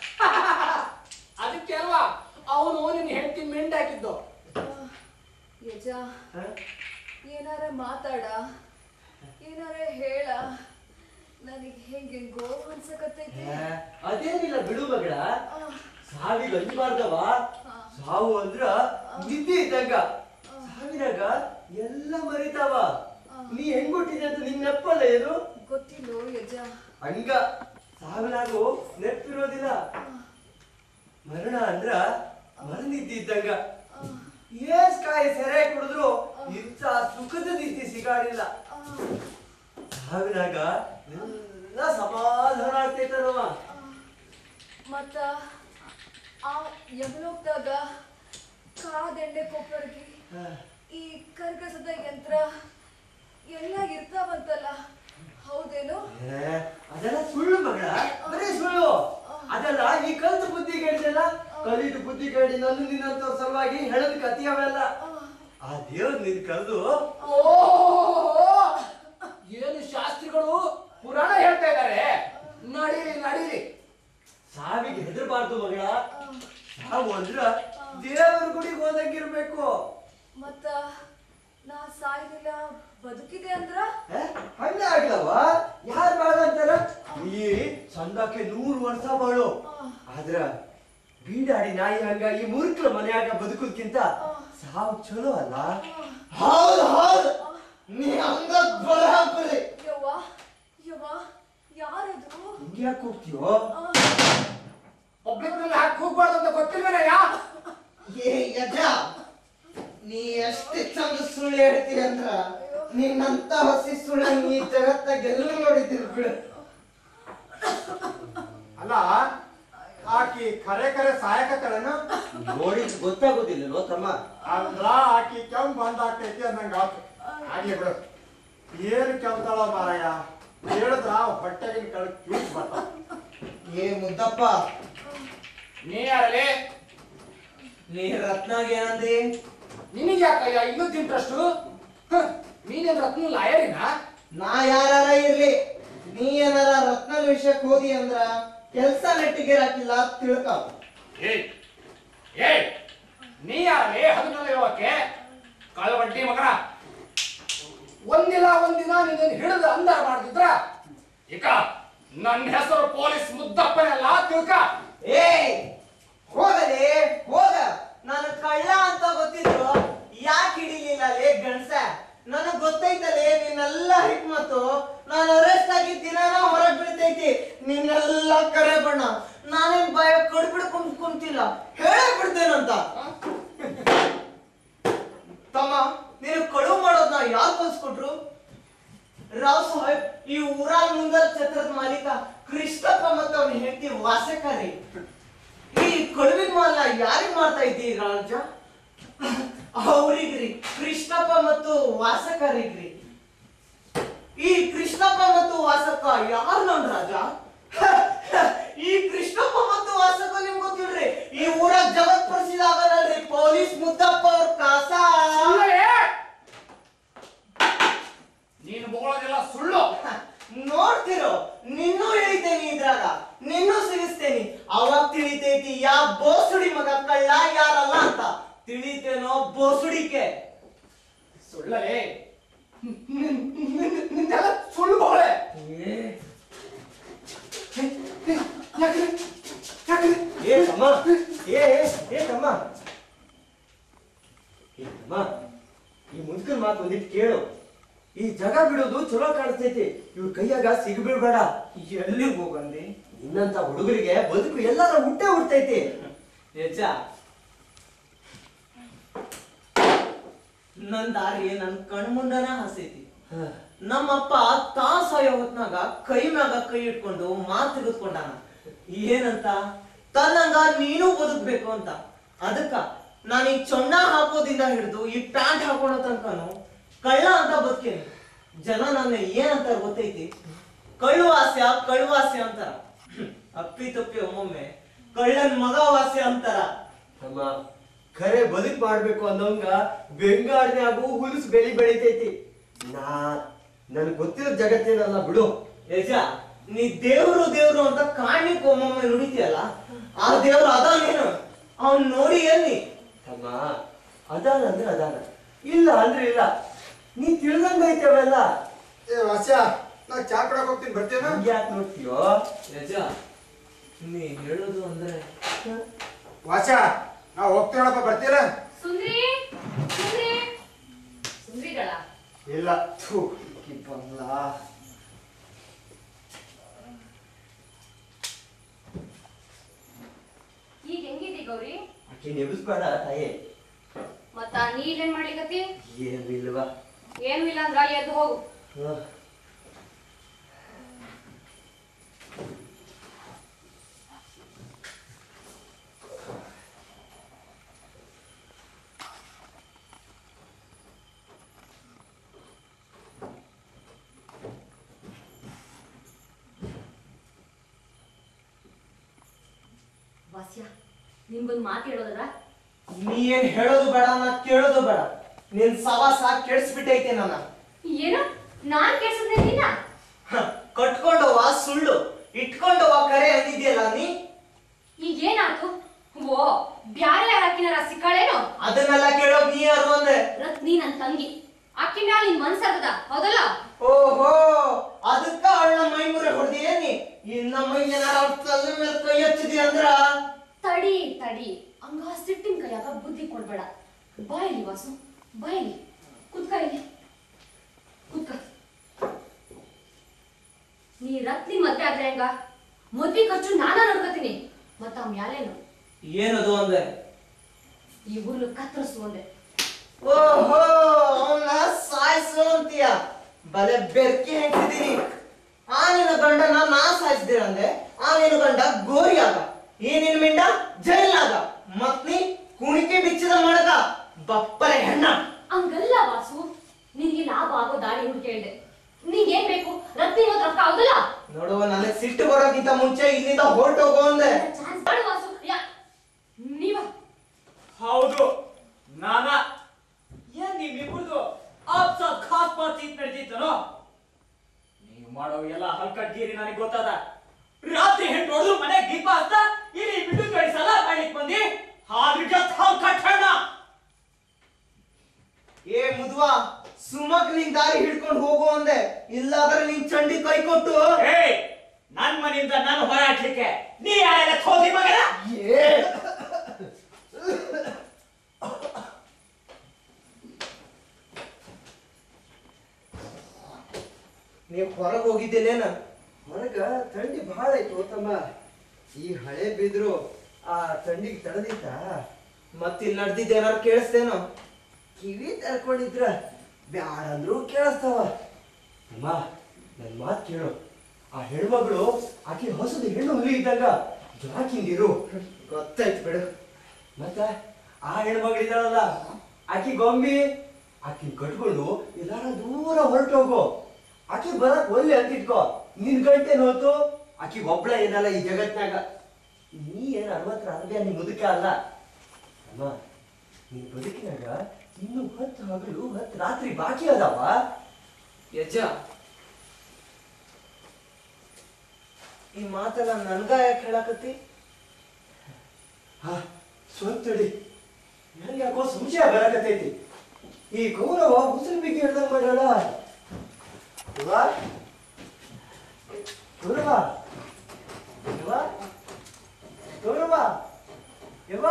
ಅದಕ್ಕೆ ಅಲ್ವಾ ಅವನು ನಿನ್ನ ಹೆಂಡತಿ ಮೆಂಡ್ ಹಾಕಿದ್ದು ಯಜ್ಜ ಏನಾರ ಮಾತಾಡ ಏನಾರ ಹೇಳ ನನಗೆ ಹೆಂಗೆ ಹೆಂಗೋ ಅನ್ಸಕತ್ತೈತಿ ಅದೇನಿಲ್ಲ ಬಿಡು ಮಗಳ ಸಾವಿಗೆ ಅಂಜಬಾರ್ದವ ಸಾವು ಅಂದ್ರ ನಿದ್ದೆ ಇದ್ದಂಗ ಸಾವಿರಾಗ ಎಲ್ಲ ಮರಿತಾವ ನೀ ಹೆಂಗ್ ಹುಟ್ಟಿದೆ ಅಂತ ನಿನ್ ನೆಪ್ಪಲ್ಲ ಏನು ಗೊತ್ತಿಲ್ಲೋ ಯಜ್ಜ ಹಂಗ ಸಾವಿನಾಗು ನೆಪ್ಪಿರೋದಿಲ್ಲ ಮರಣ ಅಂದ್ರ ಮರನಿದ್ದಿ ಇದ್ದಂಗ ಏಸ್ ಕಾಯಿ ಸೆರೆ ಕುಡಿದ್ರು ಇಂಥ ಸುಖದ ನಿದ್ದೆ ಸಿಗಾಡಿಲ್ಲ ಸಾವಿನಾಗ ಎಲ್ಲ ಸಮಾಧಾನ ಆಗ್ತೈತಲ್ವ ಮತ್ತ ಆ ಯಮಲೋಕದಾಗ ಕಾದೆಣ್ಣೆ ಕೊಪ್ಪರ್ಗಿ ಈ ಕರ್ಗಸದ ಯಂತ್ರ ಎಲ್ಲ ಇರ್ತಾವಂತಲ್ಲ ಹೌದೇನು ಏ, ಅದೆಲ್ಲ ಸುಳ್ಳು ಮಗಳ ಬರೀ ಸುಳ್ಳು ಅದೆಲ್ಲ ಈ ಕಲ್ತು ಬುದ್ಧಿ ಕೇಳಿದೆಲ್ಲ ಕಲಿತು ಬುದ್ಧಿ ಕೇಳಿ ನನ್ನ ನಿನ್ನಂತ ಸಲುವಾಗಿ ಹೇಳದ್ ಕತಿ ಅವೆಲ್ಲ ಆ ದೇವ್ರ ನಿನ್ ಕಲ್ದು ಓ ಏನು ಶಾಸ್ತ್ರಿಗಳು ಪುರಾಣ ಹೇಳ್ತಾ ಇದ್ದಾರೆ ನಡೀರಿ ನಡೀರಿ ಸಾವಿಗೆ ಹೆದರ್ಬಾರ್ದು ಮಗಳ ಸಾವು ಅಂದ್ರ ದೇವರ ಗುಡಿಗೆ ಹೋದಂಗಿರ್ಬೇಕು ಮತ್ತ ನಾ ಸಾಯ್ಲಿಲ್ಲ ಬದುಕಿದೆ ಅಂದ್ರ ಏ, ಹಂಗೆ ಆಗ್ಲವ ಯಾರ್ ಬಾಳ ಅಂತಾರ ಈ ಚಂದಕ್ಕೆ ನೂರು ವರ್ಷ ಬಾಳು ಆದ್ರ ಬೀಡಾಡಿ ನಾಯಿ ಹಂಗ ಈ ಮುರುಕ್ಲ ಮನ್ಯಾಗ ಬದುಕೋದ್ಕಿಂತ ಸಾವು ಚಲೋ ಅಲ್ಲ ಹೌದು ಹೌದು ನೀ ಹಂಗ ಬರಾಬರಿ ಯವ್ವ ಯವ್ವ ಯಾರದು ಹಿಂಗ್ಯಾಕ್ ಹೋಗ್ತೀಯೋ ಒಬ್ಳಿಬ್ರಲ್ಲಿ ಹಾಕಿ ಹೋಗ್ಬಾರ್ದು ಅಂತ ಗೊತ್ತಿಲ್ವೇನಯ್ಯ ಏ ಯಜ ನೀ ಎಷ್ಟು ಚಂದ ಸುಳ್ಳು ಹೇಳ್ತೀಯ ಅಂದ್ರ ನಿನ್ನಂತ ಹಸಿ ಸುಳ್ಳು ಈ ಜಗತ್ತಾಗ ಎಲ್ಲೂ ನೋಡಿದ್ದೀರಿ ಬಿಡು ಅಲ್ಲ ಆಕಿ ಕರೆ ಕರೆ ಸಾಯಕತ್ತಳನ ನೋಡಿ ಗೊತ್ತಾಗೋದಿಲ್ಲ ತಮ್ಮ ಅಂದ್ರ ಆಕಿ ಕೆಂಪ್ ಬಂದಾಗ್ತೈತಿ ಅಂದಂಗ ಆತು ಆಗ್ಲಿ ಬಿಡು ಏನ್ ಕೆಮ್ತಾಳ ಮಾರಾಯ ಹೇಳಿದ್ರ ಹೊಟ್ಟೆಗಿನ ಕಳ್ ಕ್ಯೂಸ್ ಬರ್ತಾವ ಏ ಮುದ್ದಪ್ಪ ನೀ ಯಾರಲ್ಲಿ ನೀ ರತ್ನಾಗ ಏನಂದಿ ನಿನಗೆ ಯಾಕಯ್ಯ ಇನ್ನೂ ಇಂಟ್ರೆಸ್ಟ್ ನೀನೇನ್ ರತ್ನ ಲಾಯರಿನ ನಾ ಯಾರಾರ ಇರ್ಲಿ ನೀ ಏನಾರ ರತ್ನ ವಿಷಯಕ್ಕೆ ಹೋದಿ ಅಂದ್ರ ಕೆಲ್ಸ ನೆಟ್ಟಿಗೆ ಹಾಕಿಲ್ಲ ತಿಳ್ಕ ಏಯ್ ಏಯ್ ನೀ ಯಾರಲ್ಲಿ ಹದಿನಲ್ಲ ಇರೋಕೆ ಕಳವಂಟಿ ಮಗನ ಒಂದಿಲ್ಲ ಒಂದಿನ ನಿನ್ನ ಹಿಡಿದು ಅಂದಾರ ಮಾಡ್ತಿದ್ರ ಈಗ ನನ್ನ ಹೆಸರು ಪೊಲೀಸ್ ಮುದ್ದಪ್ಪನೆಲ್ಲ ತಿಳ್ಕ ಏಯ್ ಹೋಗಲೇ ಹೋಗ ನಾನು ಕಳ್ಳ ಅಂತ ಗೊತ್ತಿದ್ರು ಯಾಕೆ ಹಿಡಿಲಿಲ್ಲ ಲೇ ಗಣಸ ನನಗ್ ಗೊತ್ತೈತಲೇ ನಿನ್ನೆಲ್ಲ ಹಿಟ್ಮತ್ತು ನಾನು ಅರೆಸ್ಟ್ ಆಗಿ ದಿನಾನ ಹೊರಗ್ ಬೀಳ್ತೈತಿ ನಿನ್ನೆಲ್ಲ ಕರೆ ಬಣ್ಣ ನಾನೇನ್ ಭಯ ಕಡ್ಬಿಡ್ಕೊಂಡ್ ಕುಂತಿಲ್ಲ ಹೇಳೇ ಬಿಡ್ತೇನಂತ ತಮ್ಮ ನೀನು ಕಳುವು ಮಾಡೋದ್ನ ಯಾರು ಕಲ್ಸ್ಕೊಟ್ರು ರಾವ್ ಸಾಹೇಬ್ ಈ ಊರಾಗ ಮುಂದಲ್ ಛತ್ರದ ಮಾಲೀಕ ಕೃಷ್ಣಪ್ಪ ಮತ್ತು ಅವನ ಹೆಂಡತಿ ವಾಸಕಾರಿ ಈ ಕಳುವಿನ ಮಾಲ ಯಾರಿಗ್ ಮಾಡ್ತಾ ಇದ್ದೀ ರಾಜ ಅವ್ರಿಗ್ರಿ ಕೃಷ್ಣಪ್ಪ ಮತ್ತು ವಾಸಕರಿಗ್ರಿ ಈ ಕೃಷ್ಣಪ್ಪ ಮತ್ತು ವಾಸಕ ಯಾರು ನನ್ ರಾಜ ಈ ಕೃಷ್ಣಪ್ಪ ಮತ್ತು ವಾಸಕ ನಿಮ್ಗೆ ಗೊತ್ತಿಲ್ರಿ ಈ ಊರಾಗ ಜಗತ್ ಪ್ರಸಿದ್ಧ ಆಗಲ್ರಿ ಪೊಲೀಸ್ ಮುದ್ದಪ್ಪ ಅವ್ರ ಕಾಸ ನೀನು ಬೋಳೋದೆಲ್ಲ ಸುಳ್ಳು ನೋಡ್ತಿರೋ ನಿನ್ನೂ ಹೇಳಿದ್ದೇನೆ ಇದ್ರಾಗ ನಿನ್ನ ನಿನ್ನೂ ಸಿಗಿಸ್ತೇನಿ ಅವಾಗ ತಿಳಿತೈತಿ ಯಾ ಬೋಸುಡಿ ಮಗ ಕಳ್ಳ ಯಾರಲ್ಲ ಅಂತ ತಿಳಿತೇನೋ ಬೋಸುಡಿಕೆ ಸುಳ್ಳಲೇ ನಿನ್ನೆಲ್ಲ ಸುಳ್ಳು ಬೋಳೆ ಏ ತಮ್ಮ ಏ ಏ, ಏ ತಮ್ಮ ಏ ತಮ್ಮ ಈ ಮುದುಕನ್ ಮಾತು ಒಂದಿಟ್ಟು ಕೇಳು ಈ ಜಗ ಬಿಡೋದು ಚಲೋ ಕಾಣಿಸ್ತೈತಿ ಇವ್ರ ಕೈಯಾಗ ಸಿಗ್ಬಿಡ್ಬೇಡ ಎಲ್ಲಿಗೆ ಹೋಗಂದಿ ನಿನ್ನಂತ ಹುಡುಗರಿಗೆ ಬದುಕು ಎಲ್ಲಾರ ಹುಟ್ಟೆ ಹುಟ್ಟೈತಿ ನಿಜ ನನ್ ದಾರಿ ನನ್ ಕಣ್ಮುಂಡನ ಹಸೈತಿ ನಮ್ಮಪ್ಪ ತಾ ಸಾಯೋ ಹೊತ್ನಾಗ ಕೈ ಮ್ಯಾಗ ಕೈ ಇಟ್ಕೊಂಡು ಮಾತು ತೆಗೆದುಕೊಂಡಾನ ಏನಂತ ತನ್ನಂಗ ನೀನು ಬದುಕ್ಬೇಕು ಅಂತ ಅದಕ್ಕ ನಾನು ಈ ಚೊಣ್ಣ ಹಾಕೋದಿಂದ ಹಿಡಿದು ಈ ಪ್ಯಾಂಟ್ ಹಾಕೊಳ್ಳೋ ತನಕನು ಕಳ್ಳ ಅಂತ ಬದುಕೇನಿ ಜನ ನನ್ನ ಏನಂತ ಗೊತ್ತೈತಿ ಕಳ್ಳುವಾಸ್ಯ ಕಳ್ಳುವಾಸ್ಯ ಅಂತಾರ ಹ್ಮ್. ಅಪ್ಪಿ ತಪ್ಪಿ ಒಮ್ಮೊಮ್ಮೆ ಕಳ್ಳನ್ ಮಗ ವಾಸ್ಯ ಅಂತಾರ ತಮ್ಮ ಖರೆ ಬದುಕ್ ಮಾಡ್ಬೇಕು ಅನ್ನೋಂಗ ಬೆಂಗಾಡ್ನ್ಯಾಗು ಹುಲುಸ್ ಬೆಳಿ ಬೆಳಿತೈತಿ ನಾ ನನ್ಗೆ ಗೊತ್ತಿರೋ ಜಗತ್ತೇನಲ್ಲ ಬಿಡು ಯಜ ನೀ ದೇವ್ರು ದೇವ್ರು ಅಂತ ಕಾಣಿಕ್ ಒಮ್ಮೊಮ್ಮೆ ನುಡಿತೀಯಲ್ಲ ಆ ದೇವ್ರು ಅದಾನೇನು ಅವ್ನ್ ನೋಡಿ ಎಲ್ಲಿ ತಮ್ಮ ಅದಾನ ಅಂದ್ರೆ ಅದಾನ ಇಲ್ಲ ಅಂದ್ರೆ ಇಲ್ಲ ನೀ ತಿಳಿದಂಗೈತೆ ಅವೆಲ್ಲ ಏ ವಾಸ್ಯ ನಾ ಚಾ ಕೊಡಕ್ ಹೋಗ್ತೀನಿ ಬರ್ತೇನ ಯಾಕೆ ನೋಡ್ತೀಯೋ ಯಜ ನೀ ಹೇಳೋದು ಅಂದ್ರೆ ವಾಸ್ಯ ನಾ ಹೋಗ್ತೀವಳಪ್ಪ ಬರ್ತೀರ ಸುಂದ್ರಿ ಸುಂದ್ರಿ ಸುಂದ್ರಿಗಳ ಇಲ್ಲ ಥೂ ಈ ಬಂಗ್ಲಾ ಈಗ ಹೆಂಗಿದಿ ಗೌರಿ ಆಕೆ ನೆಬಿಸ್ಬೇಡ ತಾಯಿ ಮತ್ತ ನೀ ಇಲ್ಲೇನ್ ಮಾಡ್ಲಿಕತ್ತಿ ಏನು ಇಲ್ವಾ ಏನು ಇಲ್ಲ ಅಂದ್ರ ಎದ್ದು ಹೋಗು ಹ. ವಾಸ್ಯ ನಿಮ್ಗೊಂದ್ ಮಾತು ಹೇಳೋದದ ನೀ ಏನ್ ಹೇಳೋದು ಬೇಡ ನಾ ಕೇಳೋದು ಬೇಡ ನಿನ್ ಸವಾಸ ಕೆಡ್ಸ್ಬಿಟ್ಟೈತೆ ನನ್ನ ಏನು ನಾನ್ ಕೆಡ್ಸದ್ನೆ ನಿನ್ನ ಹ, ಕಟ್ಕೊಂಡವ ಸುಳ್ಳು ಇಟ್ಕೊಂಡವ ಕರೆ ಅಂದಿದ್ಯಲ್ಲ ನೀ ಈಗ ಏನಾಯ್ತು ಓ ಬ್ಯಾರೆ ಯಾರ ಹಾಕಿನಾರ ಸಿಕ್ಕಾಳೇನು ಅದನ್ನೆಲ್ಲ ಕೇಳೋಕ್ ನೀ ಯಾರು ಅಂದೆ ರತ್ನಿ ನನ್ ತಂಗಿ ಆಕಿ ಮ್ಯಾಲ ನಿನ್ ಮನ್ಸಾಗದ ಹೌದಲ್ಲ ಓಹೋ ಅದಕ್ಕ ಅವಳ ಮೈ ಮುರೆ ಹೊಡೆದಿಯೇ ನೀ ಇನ್ನ ಮೈ ಏನಾರ ಅವ್ಳ ತಲೆ ಮೇಲೆ ಕೈ ಹಚ್ಚಿದಿ ಅಂದ್ರ ತಡಿ ತಡಿ ಹಂಗ ಸಿಟ್ಟಿನ ಕೈಯಾಗ ಬುದ್ಧಿ ಕೊಡ್ಬೇಡ ಬಾಯಲಿ ವಾಸು ಬಾಯಲಿ ಕುತ್ಕ ಇಲ್ಲಿ ಕುತ್ಕ ನೀ ರತ್ನಿ ಮದ್ವೆ ಆದ್ರೆ ಹೆಂಗ ಮದ್ವೆ ಖರ್ಚು ನಾನ ನೋಡ್ಕೋತೀನಿ ಮತ್ತ ಮ್ಯಾಲೇನು ಏನದು ಅಂದೆ ಈ ಹುಲ್ಲು ಕತ್ತರಿಸು ಅಂದೆ ಓಹೋ ಅವನ್ನ ಸಾಯಿಸು ಅಂತೀಯ ಬಲೆ ಬೆರ್ಕಿ ಹೆಂಗ್ಸಿದೀನಿ ಆ ನಿನ್ನ ಗಂಡನ ನಾ ಸಾಯಿಸಿದಿರ ಅಂದೆ ಆ ನಿನ್ನ ಗಂಡ ಗೋರಿಯಾಗ ಈ ನಿನ್ನ ಮಿಂಡ ಜೈಲಾಗ ಮತ್ ನೀ ಕುಣಿಕೆ ಬಿಚ್ಚಿದ ಮಾಡಕ ಬಪ್ಪರೆ ಹೆಣ್ಣ ಹಂಗಲ್ಲ ವಾಸು ನಿನ್ಗೆ ಲಾಭ ಆಗೋ ದಾರಿ ಹುಡುಕಿ ಹೇಳ್ದೆ ನಿಂಗೇನ್ ಬೇಕು ರತ್ನಿ ಹೋದ್ ರೊಕ್ಕ ಹೌದಲ್ಲ ನೋಡುವ ನನಗೆ ಸಿಟ್ಟು ಬರೋಕ್ಕಿಂತ ಮುಂಚೆ ಇಲ್ಲಿಂದ ಹೊರಟೋಗೋ ಅಂದೆ ಚಾನ್ಸ್ ಮಾಡು ವಾಸು ಯಾ ನೀವ ಹೌದು ನಾನ ಏನ್ ನಿಮ್ಮಿಬ್ಬರದು ಆಪ್ಸ ಖಾಸ್ ಬಾತೀತ್ ನಡೆದಿತ್ತನೋ ನೀವು ಮಾಡೋ ಎಲ್ಲ ಹಲ್ಕಟ್ಗೀರಿ ನನಗೆ ಗೊತ್ತದ ರಾತ್ರಿ ಹೆಣ್ಣು ನೋಡಿದ್ರು ಮನೆಗೆ ದೀಪ ಹತ್ತ ಇಲ್ಲಿ ಬಿಟ್ಟು ಕಡೆ ಸಲ ಮಾಡ್ಲಿಕ್ ಬಂದಿ ಹಾದ್ರಿಗೆ ಹಲ್ಕಟ್ ಹೆಣ್ಣ ಏ ಮುದ್ವಾ ಸುಮಕ್ ನಿನ್ ದಾರಿ ಹಿಡ್ಕೊಂಡು ಹೋಗು ಅಂದೆ ಇಲ್ಲಾದ್ರೆ ನಿನ್ ಚಂಡಿ ಕೈ ಕೊಟ್ಟು ಏ ನನ್ ಮನೆಯಿಂದ ನಾನು ಹೊರಾಟ್ಲಿಕ್ಕೆ ನೀ ಯಾರೆಲ್ಲ ಹೋಗಿ ಮಗನ ಏ ನೀವು ಹೊರಗೆ ಹೋಗಿದ್ದೇನೇನ ಹೊರಗ ಥಂಡಿ ಬಹಳ ಆಯ್ತು ತಮ್ಮ ಈ ಹಳೆ ಬಿದ್ರು ಆ ಥಂಡಿಗೆ ತಡೆದಿತ್ತ ಮತ್ತಿಲ್ಲಿ ನಡ್ದಿದ್ದು ಏನಾರು ಕೇಳಿಸ್ತೇನೋ ಕಿವಿ ತರ್ಕೊಂಡಿದ್ರ ಬ್ಯಾಡ ಅಂದ್ರೂ ಕೇಳಿಸ್ತಾವ ಅಮ್ಮ ನನ್ ಮಾತ್ ಕೇಳು ಆ ಹೆಣ್ಮಗಳು ಆಕೆ ಹೊಸದು ಹೆಣ್ಣು ಹುಲಿ ಇದ್ದಾಗ ಜಾಕಿಂದಿರು ಗೊತ್ತಾಯ್ತು ಬಿಡು ಮತ್ತ ಆ ಹೆಣ್ಮಗಳಿದ್ದಾಳಲ್ಲ ಆಕಿ ಗೊಂಬಿ ಆಕಿ ಕಟ್ಕೊಂಡು ಎಲ್ಲಾರ ದೂರ ಹೊರಟೋಗು ಆಕಿ ಬರಕ್ ಒಲ್ಲೆ ಅಂತಿಟ್ಕೋ ನಿನ್ ಗಂಟೆ ನೋತು ಆಕಿ ಒಬ್ಳ ಏನಲ್ಲ ಈ ಜಗತ್ನಾಗ ನೀ ಏನ್ ಅರವತ್ತರ ಅರಬಿ ನೀ ಮುದುಕ ಅಲ್ಲ ಅಮ್ಮ ನೀ ಬದುಕಿನಾಗ ಇನ್ನು ಹತ್ತು ಹಗಲು ಹತ್ತು ರಾತ್ರಿ ಬಾಕಿ ಅದಾವ ಯಜ್ಜ ಈ ಮಾತೆಲ್ಲ ನನ್ಗ ಯಾಕೆ ಹೇಳಕತ್ತಿ ಹಾ ಸ್ವಲ್ಪ ತಡಿ ನನಗೆ ಯಾಕೋ ಸಂಶಯ ಬರಕತ್ತೈತಿ ಈ ಗೌರವ ಉಸಿರು ಬಿಗಿ ಹಿಡ್ದಂಗ್ ಮಾಡ್ಯಾಳ ಇವ ಗೌರವ ಇವ ಗೌರವ ಇವ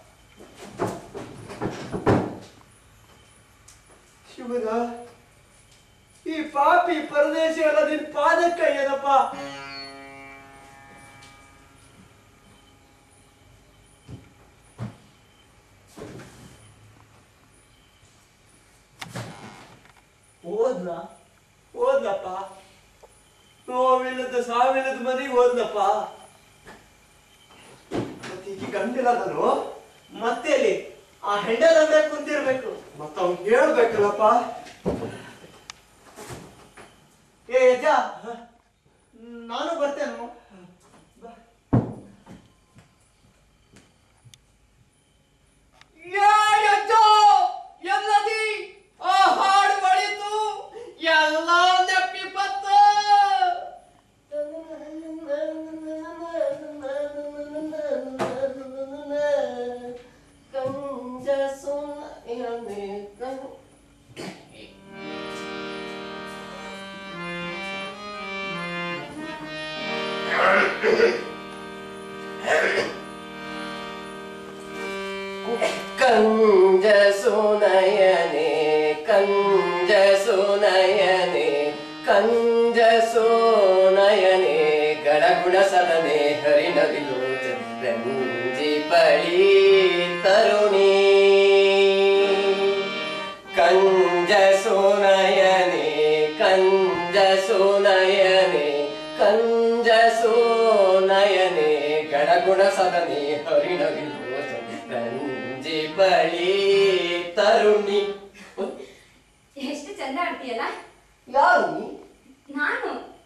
ಶಿವನ ಈ ಪಾಪಿ ಪರದೇಶ ಎಲ್ಲ ನಿನ್ ಪಾದಕ್ಕ ಏನಪ್ಪ ಓದ್ಲ ಓದ್ಲಪ್ಪ ನೋವಿಲ್ಲದ ಸಾವಿಲ್ಲದ ಮನೆಗೆ ಓದ್ಲಪ್ಪ ಮತ್ತೀಗ ಗಂಡಿಲ್ಲದನು ಮತ್ತೆ ಎಲ್ಲಿ ಆ ಹೆಂಡಲ್ ಅಂದ್ರೆ ಕುಂತಿರ್ಬೇಕು ಮತ್ತ ಅವ್ನ್ ಹೇಳ್ಬೇಕಲ್ಲಪ್ಪ ಏ ಯಜ ನಾನು ಬರ್ತೇನು ಎಲ್ಲದಿ ಆ ಹಾಡು ಬಳಿತು ಎಲ್ಲ ನೆಪ್ಪಿ ಬತ್ತ ಕಂಜ ಸುಮ್ಮನೆ ಕಣ್ ಕಂಜ ಸುನಯನೆ ಕಂಜ ಸುನಯನೆ ಕಂಜ ಸುನಯನೆ ಗಣಗುಣ ಸದನೆ ಹರಿನವಿಲು ರಂಜಿ ಪಳಿ ತರುಣಿ ಕಂಜ ಸುನಯನೆ ಕಂಜ ಸುನಯನೆ ಕಂಜ ಸುನಯನೆ ಗಣಗುಣ ಸದನೆ ಹರಿನವಿಲು ರಂಜಿ ಬಳಿ ತರುಣಿ ಎಷ್ಟು ಚಂದ ಆಡ್ತೀಯಲ್ಲ ಯಾರು ನೀ? ನಾನು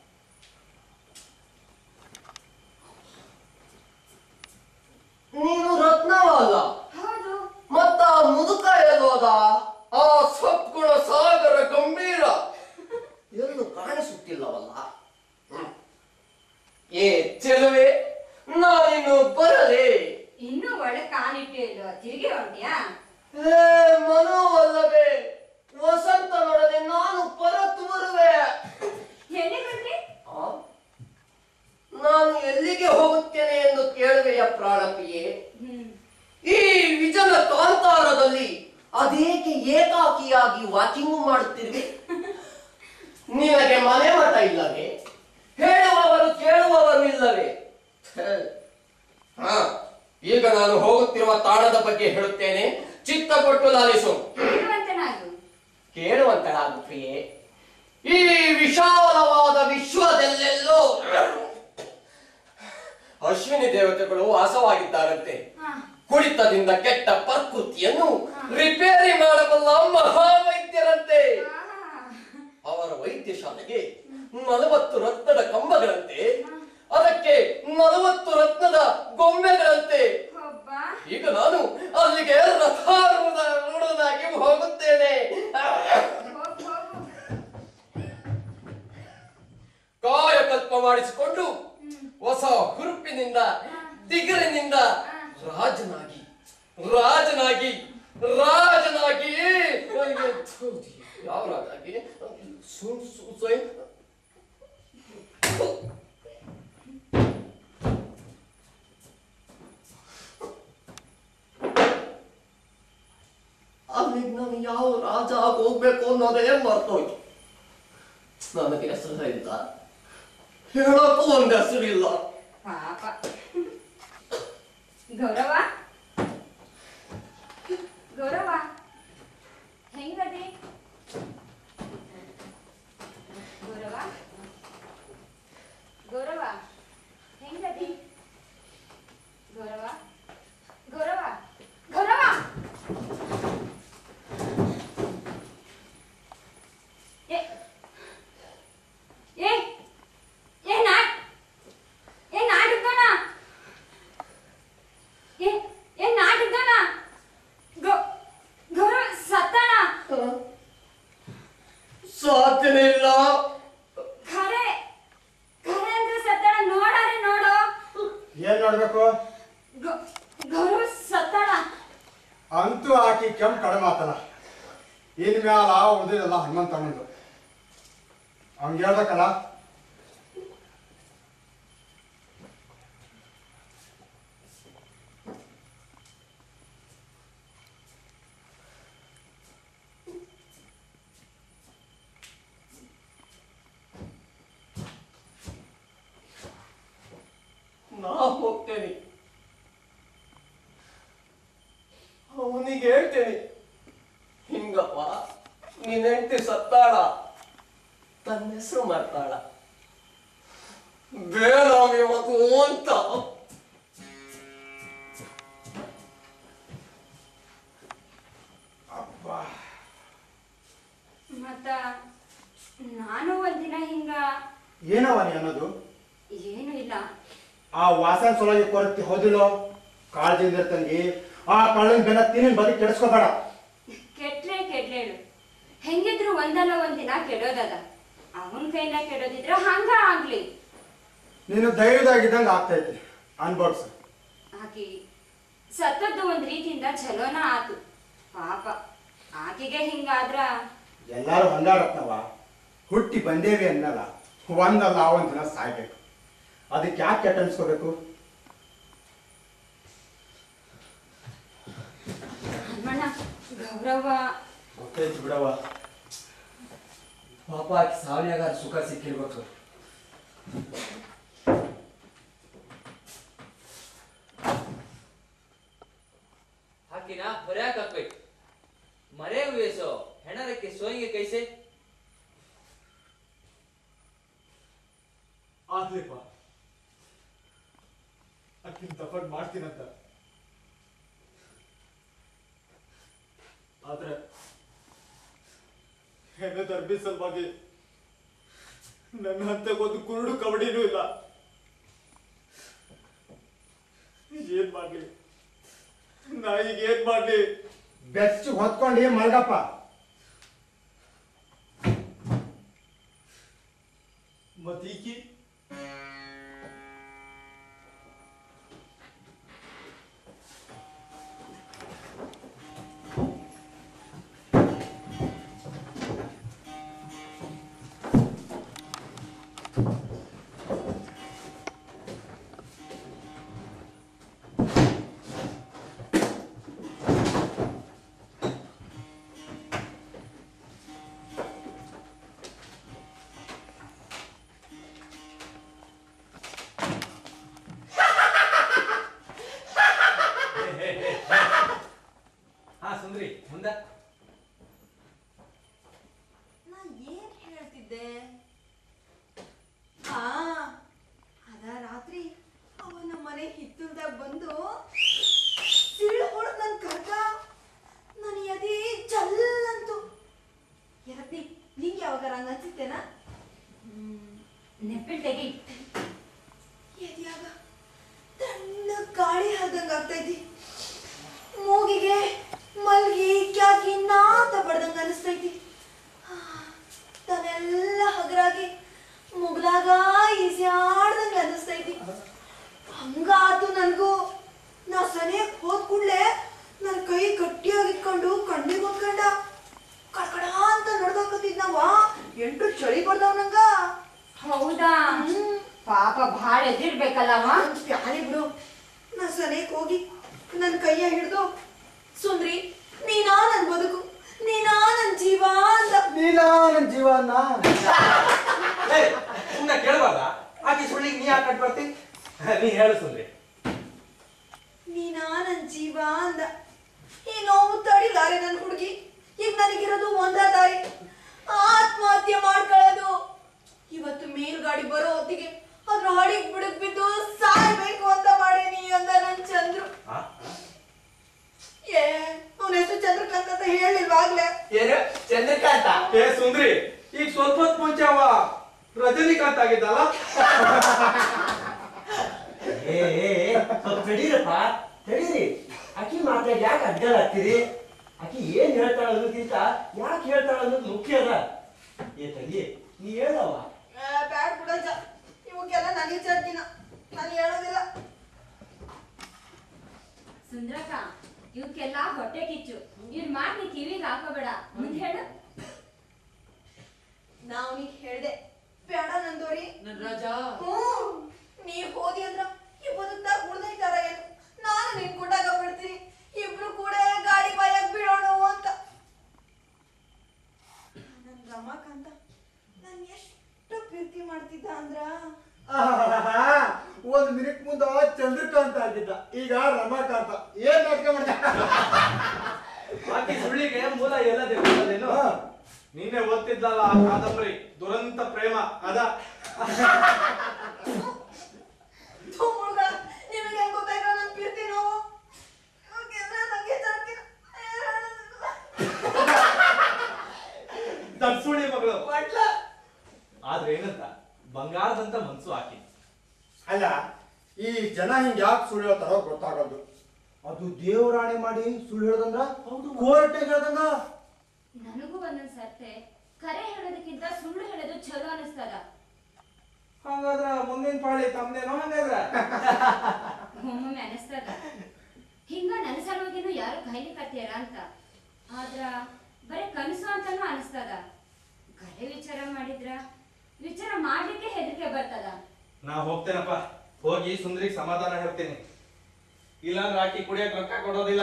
ನೀನು ರತ್ನವಲ್ಲ ಹೌದು ಮತ್ತ ಆ ಮುದುಕ ಎಲ್ಲೋದ ಆ ಸದ್ಗುಣ ಸಾಗರ ಗಂಭೀರ ಎಲ್ಲೂ ಕಾಣಿಸುತ್ತಿಲ್ಲವಲ್ಲ ಹ್ಮ್. ಏ ಚೆಲುವೆ ನಾನಿನ್ನು ಬರಲೇ ಇನ್ನೂ ಒಳ್ಳೆ ಕಾಲಿಟ್ಟು ಇಲ್ವಾ ತಿರುಗಿ ಹೊರಟಿಯಾ ಏ ಮನೋವಲ್ಲವೇ ವಸಂತನೊಡನೆ ನಾನು ಪರತು ಬರುವೆ ಎಲ್ಲಿ ಬಂದ್ರಿ ಆ? ನಾನು ಎಲ್ಲಿಗೆ ಹೋಗುತ್ತೇನೆ ಎಂದು ಕೇಳುವೆಯ ಪ್ರಾಣಪ್ರಿಯೆ ಹ್ಮ್ ಈ ವಿಜನ ಕಾಂತಾರದಲ್ಲಿ ಅದೇಕೆ ಏಕಾಕಿಯಾಗಿ ವಾಕಿಂಗ್ ಮಾಡುತ್ತಿರುವೆ ನಿನಗೆ ಮನೆ ಮಠ ಇಲ್ಲವೇ ಹೇಳುವವರು ಕೇಳುವವರು ಇಲ್ಲವೇ ಛೆ. ಹಾ ಈಗ ನಾನು ಹೋಗುತ್ತಿರುವ ತಾಣದ ಬಗ್ಗೆ ಹೇಳುತ್ತೇನೆ ಚಿತ್ತ ಕೊಟ್ಟು ಲಾಲಿಸು ಹೇಳುವಂತನಾಗು ಕೇಳುವಂತಳಾಗು ಪ್ರಿಯೆ ಈ ವಿಶಾಲವಾದ ವಿಶ್ವದಲ್ಲೆಲ್ಲೋ ಅಶ್ವಿನಿ ದೇವತೆಗಳು ವಾಸವಾಗಿದ್ದಾರಂತೆ ಹಾ ಕುಡಿತದಿಂದ ಕೆಟ್ಟ ಪ್ರಕೃತಿಯನ್ನು ರಿಪೇರಿ ಮಾಡಬಲ್ಲ ಮಹಾವೈದ್ಯರಂತೆ ಅವರ ವೈದ್ಯಶಾಲೆಗೆ ನಲವತ್ತು ರತ್ನದ ಕಂಬಗಳಂತೆ ಅದಕ್ಕೆ ನಲವತ್ತು ರತ್ನದ ಗೊಂಬೆಗಳಂತೆ ಒಬ್ಬ ಈಗ ನಾನು ಅಲ್ಲಿಗೆ ರಥಾರೂಢನಾಗಿ ಹೋಗುತ್ತೇನೆ ಹೋಗು ಹೋಗು ಕಾಯಕಲ್ಪ ಮಾಡಿಸಿಕೊಂಡು ಹೊಸ ಹುರುಪಿನಿಂದ ದಿಗರಿನಿಂದ ರಾಜನಾಗಿ ರಾಜನಾಗಿ ರಾಜನಾಗಿ ಅಯ್ಯೋ, ಥು, ಯಾವ ರಾಜನಾಗಿ ಸು- ಸು- ಸ್ವಯಂ ಅಲ್ಲಿಗೆ ನಾನು ಯಾವ ರಾಜ ಆಗಿ ಹೋಗ್ಬೇಕು ಅನ್ನೋದೇ ಮರ್ತೋಯ್ತು ನನಗೆ ಹೆಸರು ಇಲ್ಲ ಹೇಳೋಕ್ಕೂ ಒಂದು ಹೆಸರಿಲ್ಲ ಪಾಪ ಗೌರವ ಗೌರವ ಹೆಂಗದಿ ಗೌರವ ಗೌರವ ಹೆಂಗದಿ ಗೌರವ ಗೌರವ ಗೌರವ ಏ ಏ ಏ ನಾ ಏ ನಾಟಕನ ಏ ಏನ್ ನೋಡ್ಬೇಕು ಗ- ಗೌರವ ಸತ್ತಾಳ ಅಂತೂ ಆಕಿ ಕೆಂಪು ಕಡಿಮೆ ಆತಲ್ಲ ಇನ್ ಮ್ಯಾಲ ಉಳಿದಿರಲ್ಲ ಹನುಮಂತಣ್ಣಂದು ಹಂಗ ಹೇಳ್ಬೇಕಲ್ಲ ನಾ ಹೋಗ್ತೇನೆ ಅವನಿಗೆ ಹೇಳ್ತೇನೆ ಹಿಂಗಪ್ಪ ನಿನ್ ಹೆಂಡತಿ ಸತ್ತಾಳ ತನ್ನ ಹೆಸರು ಮಾಡ್ತಾಳ ಬೇಡಾವಿ ಮತ್ತು ಅಂತ ಮತ್ತ ನಾನು ಒಂದಿನ ಹಿಂಗ ಏನವ ನೀ ಅನ್ನೋದು ಏನು ಇಲ್ಲ ಆ ವಾಸನ ಸೊಲಗಿ ಕೊರತಿ ಹೋದಿಲ್ಲೋ ಕಾಳಜಿಯಿಂದ ತಂಗಿ ಆ ಕಳ್ಳನ ಬೆನ್ನ ತಿನ್ನ ಬದುಕಿ ಕೆಡಿಸ್ಕೋಬೇಡ ಕೆಟ್ಲೆ ಕೆಡ್ಲೇಳು ಹೆಂಗಿದ್ರು ಒಂದಲ್ಲ ಒಂದಿನ ಕೆಡೋದದ ಅವನ್ ಕೈಲ ಕೆಡೋದಿದ್ರ ಹಂಗ ಆಗ್ಲಿ ನೀನು ಧೈರ್ಯದಾಗಿದ್ದಂಗೆ ಆಗ್ತೈತಿ ಅನ್ಬೋಡ್ಸು ಆಕಿ ಸತ್ತದ್ದು ಒಂದ್ ರೀತಿಯಿಂದ ಚಲೋನ ಆತು ಪಾಪ ಆಕಿಗೆ ಹಿಂಗಾದ್ರ ಎಲ್ಲಾರು ಹೊಂದಾಡತ್ನವ ಹುಟ್ಟಿ ಬಂದೇವಿ ಅನ್ನಲ್ಲ ಒಂದಲ್ಲ ಒಂದ್ ದಿನ ಸಾಯ್ಬೇಕು ಅದಕ್ಕೆ ಯಾಕೆ ಕೆಟ್ಟ ಅನ್ಸ್ಕೋಬೇಕು ಹನುಮಣ್ಣ ಗೌರವ ಗೊತ್ತೈತಿ ಬಿಡವ ಪಾಪ ಆಕಿ ಸಾವಿನಾಗ ಸುಖ ಸಿಕ್ಕಿರ್ಬೇಕು ಹಾಕಿನ ಹೊರ್ಯಾಕ್ ಹಾಕ್ಬೇಕು ಮರೆ ಹುಯೇಸೋ ಹೆಣರಕ್ಕೆ ಸೋಂಗೆ ಕೈಸೆ ಆಗ್ಲಿಪ್ಪ ಅಕ್ಕಿನ ತಪ್ಪಟ್ ಮಾಡ್ತೀನಂತ ಆದ್ರೆ ಹೆಣ್ಣು ದರ್ಬಿ ಸಲುವಾಗಿ ನನ್ನ ಹಂತಕ್ಕೊಂದು ಕುರುಡು ಕಬಡ್ಡಿನೂ ಇಲ್ಲ ಏನ್ ಮಾಡ್ಲಿ ನಾ ಈಗ ಏನ್ ಮಾಡ್ಲಿ ಬೆಚ್ಚು ಹೊತ್ಕೊಂಡು ಮಲ್ಗಪ್ಪ ಮತ್ತೀಕಿ ಹಾ ಸುಂದ್ರಿ ಮುಂದ ನಾ ಏನ್ ಹೇಳ್ತಿದ್ದೆ ಆ ಅದ ರಾತ್ರಿ ಅವನ ಮನೆ ಹಿತ್ತಲ್ದಾಗ ಬಂದು ಸಿಳ್ಳು ಹೊಡೆದ್ ನನ್ ಕರ್ಗ ನನ್ ಎದಿ ಜಲ್ಲಂತು ಯಾರತ್ತಿ ನಿಂಗೆ ಯಾವಾಗಾರ ಹಂಗ ಅನ್ಸಿತ್ತೇನಾ ನೆಪ್ಪಿಲ್ ತೆಗಿ ಎದಿಯಾಗ ತಣ್ಣ ಗಾಳಿ ಹರಿದಂಗ ಆಗ್ತೈತಿ ಮೂಗಿಗೆ ಮಲ್ಗಿ ಕ್ಯಾಕಿ ನಾತ ಬಡ್ದಂಗ ಅನಿಸ್ತೈತಿ ತನೆಲ್ಲ ಹಗರಾಗಿ ಮುಗ್ಲಾಗ ಈಸ್ಯಾಡ್ದಂಗ ಅನಿಸ್ತೈತಿ ಹಂಗಾತು ನನ್ಗೂ ನಾ ಸನಿಯಕ್ ಹೋದ್ ಕೂಡ್ಲೆ ನನ್ ಕೈ ಗಟ್ಟಿಯಾಗಿ ಇಟ್ಕೊಂಡು ಕಣ್ಣಿಗೆ ಹೊತ್ಕೊಂಡ ಕಡ್ಕಡ ಅಂತ ನಡ್ದಾಕತ್ತಿದ್ನವ ಎಂಟು ಚಳಿ ಬರ್ದವ್ ನಂಗ ಹೌದಾ ಪಾಪ ಭಾಳ ಎದಿರ್ಬೇಕಲ್ಲವ ಪ್ಯಾನಿ ಬಿಡು ನಾ ಸನೇಕ್ ಹೋಗಿ ನನ್ ಕೈಯ ಹಿಡ್ದು ಸುಂದ್ರಿ ನೀನಾ ನನ್ ಬದುಕು ನೀನಾ ನನ್ ಜೀವ ಅಂದ ನೀನಾ ನನ್ ಜೀವನ ಸುಮ್ಮನೆ ಕೇಳಬಾರ್ದ ಆಕಿ ಸುಳ್ಳಿಗೆ ನೀ ಯಾಕೆ ಕಟ್ ಬರ್ತಿ ನೀ ಹೇಳು ಸುಂದ್ರಿ ನೀನಾ ನನ್ ಜೀವ ಅಂದ ಈ ನೋವು ತಡಿಲಾರೆ ನನ್ ಹುಡುಗಿ ಈಗ ನನಗಿರೋದು ಒಂದ ದಾರಿ ಆತ್ಮಹತ್ಯೆ ಮಾಡ್ಕೊಳ್ಳೋದು ಇವತ್ತು ಮೇಲ್ಗಾಡಿ ಬರೋ ಹೊತ್ತಿಗೆ ಅದ್ರ ಹೊಡಿಗ್ ಬಿಡಕ್ ಬಿದ್ದು ಸಾಯ್ಬೇಕು ಅಂತ ಮಾಡೇನಿ ಅಂದ ನನ್ ಚಂದ್ರು ಏ ಅವನ ಹೆಸರು ಚಂದ್ರಕಾಂತ್ ಅಂತ ಹೇಳಿಲ್ವಾಗ್ಲೇ ಏನು ಚಂದ್ರಕಾಂತ ಏ ಸುಂದ್ರಿ ಈಗ ಸ್ವಲ್ಪ ಹೊತ್ತು ಮುಂಚೆ ಅವ ರಜನಿಕಾಂತ್ ಆಗಿದ್ದಲ್ಲ ಏ ಏ, ಏ, ಸ್ವಲ್ಪ ತಡೀರಪ್ಪ ತಡೀರಿ ಆಕಿ ಮಾತಾಡಿ ಯಾಕೆ ಅಡ್ಡಲಾಗ್ತೀರಿ ಆಕಿ ಏನ್ ಹೇಳ್ತಾಳ ಅನ್ನೋದಕ್ಕಿಂತ ಯಾಕೆ ಹೇಳ್ತಾಳ ಅನ್ನೋದು ಮುಖ್ಯ ಅದ ಏ ತಂಗಿ ನೀ ಹೇಳವ ಬ್ಯಾಡ್ ಬಿಡಜ್ಜ ಇವಕ್ಕೆಲ್ಲ ನನಗೆ ಚಡ್ಡಿನ ನಾನು ಹೇಳೋದಿಲ್ಲ ಸುಂದ್ರಕ್ಕ ಇವಕ್ಕೆಲ್ಲ ಹೊಟ್ಟೆ ಕಿಚ್ಚು ಇವ್ರ ಮಾತ್ ನೀ ಕಿವಿಗೆ ಹಾಕೋಬೇಡ ಮುಂದೆ ಹೇಳು ನಾ ಅವನಿಗೆ ಹೇಳ್ದೆ ಬೇಡ ನಂದೋರಿ ನನ್ ರಾಜ ಹ್ಮ್ ನೀವ್ ಹೋದಿ ಅಂದ್ರ ಈ ಬದುಕ್ದಾಗ ಉಳ್ದೈತಾರ ಏನು ನಾನು ನಿನ್ ಕೊಟ್ಟಾಗ ಬಿಡ್ತೀನಿ ಇಬ್ರು ಕೂಡ ಗಾಡಿ ಬಾಯಾಗ ಬೀಳೋಣ ಅಂತ ನನ್ ರಮಾಕಾಂತ ನಾನ್ ಎಷ್ಟು ಪ್ರೀತಿ ಮಾಡ್ತಿದ್ದ ಅಂದ್ರ ಆಹಾಹಾಹಾ. ಒಂದ್ ಮಿನಿಟ್ ಮುಂದ ಚಂದ್ರಕಾಂತ ಆಗಿದ್ದ ಈಗ ರಮಾಕಾಂತ ಏನ್ ನಾಟಕ ಮಾಡ್ದ ಆಕೆ ಸುಳ್ಳಿಗೆ ಮೂಲ ಎಲ್ಲದೇ ಗೊತ್ತದೇನು ನೀನೆ ಓದ್ತಿದ್ದಲ್ಲ ಆ ಕಾದಂಬರಿ ದುರಂತ ಪ್ರೇಮ ಅದ ಥು, ಹುಡ್ಗ, ನಿನಗೆ ಹೆಂಗ್ ಗೊತ್ತಾಯ್ತು ನನ್ ಪ್ರೀತಿ ನೋವು ಇವಾಗೆಲ್ಲ ನಂಗೆ ಜಾಸ್ತಿ ದಡ್ ಸುಳ್ಳಿ ಮಗಳು ಆದ್ರೆ ಏನಂತ ಬಂಗಾರದಂತ ಮನ್ಸು ಆಕಿ ಅಲ್ಲ ಈ ಜನ ಹಿಂಗ್ ಯಾಕೆ ಸುಳ್ಳು ಹೇಳ್ತಾರೋ ಗೊತ್ತಾಗಲ್ದು ಅದು ದೇವರಾಣೆ ಮಾಡಿ ಸುಳ್ಳು ಹೇಳದಂದ್ರ ಕೋರ್ಟೆ ಹೇಳ್ದಂಗ ನನಗೂ ಒಂದೊಂದ್ ಸರ್ತೆ ಕರೆ ಹೇಳೋದಕ್ಕಿಂತ ಸುಳ್ಳು ಹೇಳೋದು ಚಲೋ ಅನಿಸ್ತದ ಹಂಗಾದ್ರ ಮುಂದಿನ ಪಾಳಿ ತಮ್ದೇನೋ ಹಂಗಾದ್ರ ಒಮ್ಮೊಮ್ಮೆ ಅನಿಸ್ತದ ಹಿಂಗ ನನ್ನ ಸಲುವಾಗಿನೂ ಯಾರು ಕೈಲಿ ಕತ್ತಿಯಲ್ಲ ಅಂತ ಆದ್ರ ಬರೀ ಕನಸು ಅಂತಾನು ಅನಿಸ್ತದ ಕರೆ ವಿಚಾರ ಮಾಡಿದ್ರ ವಿಚಾರ ಮಾಡ್ಲಿಕ್ಕೆ ಹೆದರಿಕೆ ಬರ್ತದ ನಾ ಹೋಗ್ತೇನಪ್ಪ ಹೋಗಿ ಸುಂದರಿಗೆ ಸಮಾಧಾನ ಹೇಳ್ತೇನೆ ಇಲ್ಲಾಂದ್ರೆ ಆಕಿ ಕುಡಿಯಕ್ ರೊಕ್ಕ ಕೊಡೋದಿಲ್ಲ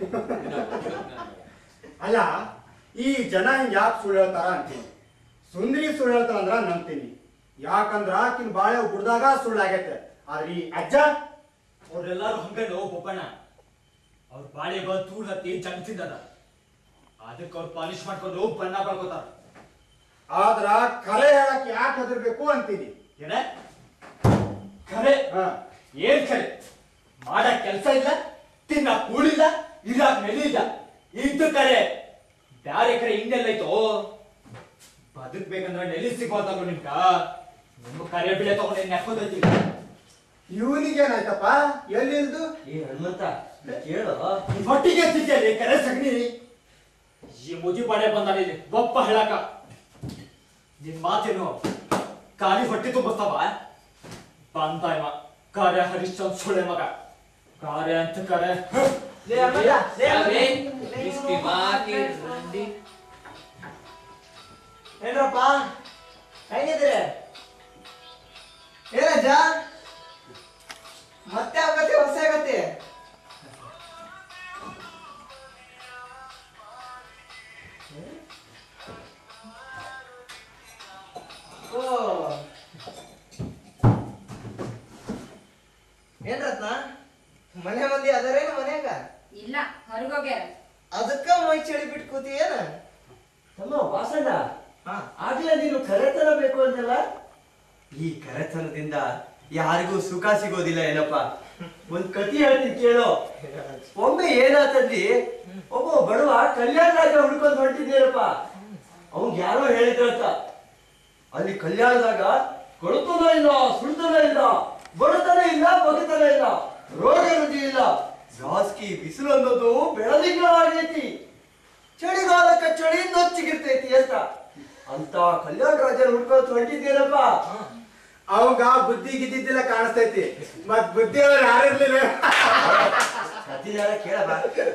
ಅಲ್ಲ ಈ ಜನ ಹಿಂಗ್ ಯಾಕೆ ಸುಳ್ಳು ಹೇಳ್ತಾರ ಅಂತೀನಿ ಸುಂದರಿ ಸುಳ್ಳು ಹೇಳ್ತಾರ ಅಂದ್ರ ನಂಬ್ತೀನಿ ಯಾಕಂದ್ರ ಆಕಿನ ಬಾಳೆ ಗುಡ್ದಾಗ ಸುಳ್ಳಾಗೈತೆ ಆದ್ರೆ ಈ ಅಜ್ಜ ಅವ್ರೆಲ್ಲಾರು ಹಂಗೇನು ಬೊಪ್ಪಣ್ಣ ಅವ್ರ ಬಾಳೆ ಬಂದು ತೂಳ್ ಹತ್ತಿ ಜಂಗ್ಸಿದ್ದದ ಅದಕ್ಕೆ ಅವ್ರು ಪಾಲಿಶ್ ಮಾಡ್ಕೊಂಡು ಬಣ್ಣ ಬರ್ಕೋತಾರ ಆದ್ರ ಕರೆ ಹೇಳಕ್ ಯಾಕೆ ಹೆದರ್ಬೇಕು ಅಂತೀನಿ ಏನ ಖರೆ ಏನ್ ಖರೆ ಮಾಡಕ್ ಕೆಲ್ಸ ಇಲ್ಲ ತಿನ್ನ ಕೂಳಿಲ್ಲ ಇರಾಕ್ ನೆಲೆ ಇಲ್ಲ ಇದ್ದು ಕರೆ ಬ್ಯಾರೆ ಕರೆ ಹಿಂದೆಲ್ಲೈತೋ ಬದುಕ್ಬೇಕಂದ್ರೆ ನೆಲೆ ಸಿಗೋತಾಗ ನಿಮ್ಗ ನಿಮ್ಮ ಕರೆ ಬೆಳೆ ತಗೊಂಡು ನೆಕ್ಕೋದೈತಿ ಇವನಿಗೇನಾಯ್ತಪ್ಪ ಎಲ್ಲಿಲ್ದು ಏ ಹನುಮಂತ ಕೇಳು ಹೊಟ್ಟಿಗೆ ಎತ್ತಿದ್ಯಲ್ಲಿ ಕರೆ ಸಗಣಿ ಈ ಮುದಿ ಬಡೆ ಬಂದಾನೆ ಇಲ್ಲಿ ಒಪ್ಪ ಹೇಳಕ ನಿನ್ ಮಾತೇನು ಖಾಲಿ ಹೊಟ್ಟೆ ತುಂಬಿಸ್ತಾವ ಬಂದ ಇವ ಕಾರ್ಯ ಹರಿಶ್ಚಂದ್ ಸುಳೆ ಮಗ ಕಾರ್ಯ ಅಂತ ಕರೆ ಲೇ ಹನುಮಂತ, ಲೇ ಹನುಮಂತ. ಅದೇ इसकी माँ की रंडी ಏನ್ರಪ್ಪ ಹೆಂಗಿದ್ರೆ ಏನಜ್ಜ ಮತ್ತೆ ಆಗತ್ತೆ ಹೊಸ ಆಗತ್ತೆ ಓ ಏನ್ ರತ್ನ ಮನೆ ಮಂದಿ ಅದರೇನು ಮನ್ಯಾಗ ಇಲ್ಲ ಹೊರಗೋಗ್ಯಾರ ಅದಕ್ಕ ಮೈ ಚಳಿ ಬಿಟ್ಟು ಕೂತಿ ಏನ ತಮ್ಮ ವಾಸಣ್ಣ ಆಗ್ಲೇ ನೀನು ಕರೆತನ ಬೇಕು ಅಂದಲ್ಲ ಈ ಕರೆತನದಿಂದ ಯಾರಿಗೂ ಸುಖ ಸಿಗೋದಿಲ್ಲ ಏನಪ್ಪ ಒಂದ್ ಕತಿ ಹೇಳ್ತೀನಿ ಕೇಳು ಒಮ್ಮೆ ಏನಾತಂದಿ ಒಬ್ಬ ಬಡವ ಕಲ್ಯಾಣ ರಾಜ ಹುಡ್ಕೊಂಡ್ ಹೊಂಟಿದ್ದೀರಪ್ಪ ಅವ್ನ್ ಯಾರೋ ಹೇಳಿದ್ರಂತ ಅಲ್ಲಿ ಕಲ್ಯಾಣದಾಗ ಕೊಳತನ ಇಲ್ಲ ಸುಳ್ತನ ಇಲ್ಲ ಬಡತನ ಇಲ್ಲ ಬಗತನ ಇಲ್ಲ ರೋಗ ರುಜಿ ಇಲ್ಲ ಜಾಸ್ತಿ ಬಿಸಿಲು ಅನ್ನೋದು ಬೆಳದಿಂಗಳಾಗೈತಿ ಚಳಿಗಾಲಕ್ಕ ಚಳಿ ನೊಚ್ಚಿಗಿರ್ತೈತಿ ಅಂತ ಅಂತ ಕಲ್ಯಾಣ ರಾಜನ ಹುಡ್ಕೊಂತ ಹೊಂಟಿದ್ದೀರಪ್ಪ ಅವಾಗ ಬುದ್ಧಿ ಗಿದ್ದಿದ್ದಿಲ್ಲ ಕಾಣಿಸ್ತೈತಿ ಮತ್ ಬುದ್ಧಿ ಅವ್ರು ಯಾರಿರ್ಲಿಲ್ಲ ಕತ್ತಿದಾರ ಕೇಳಬ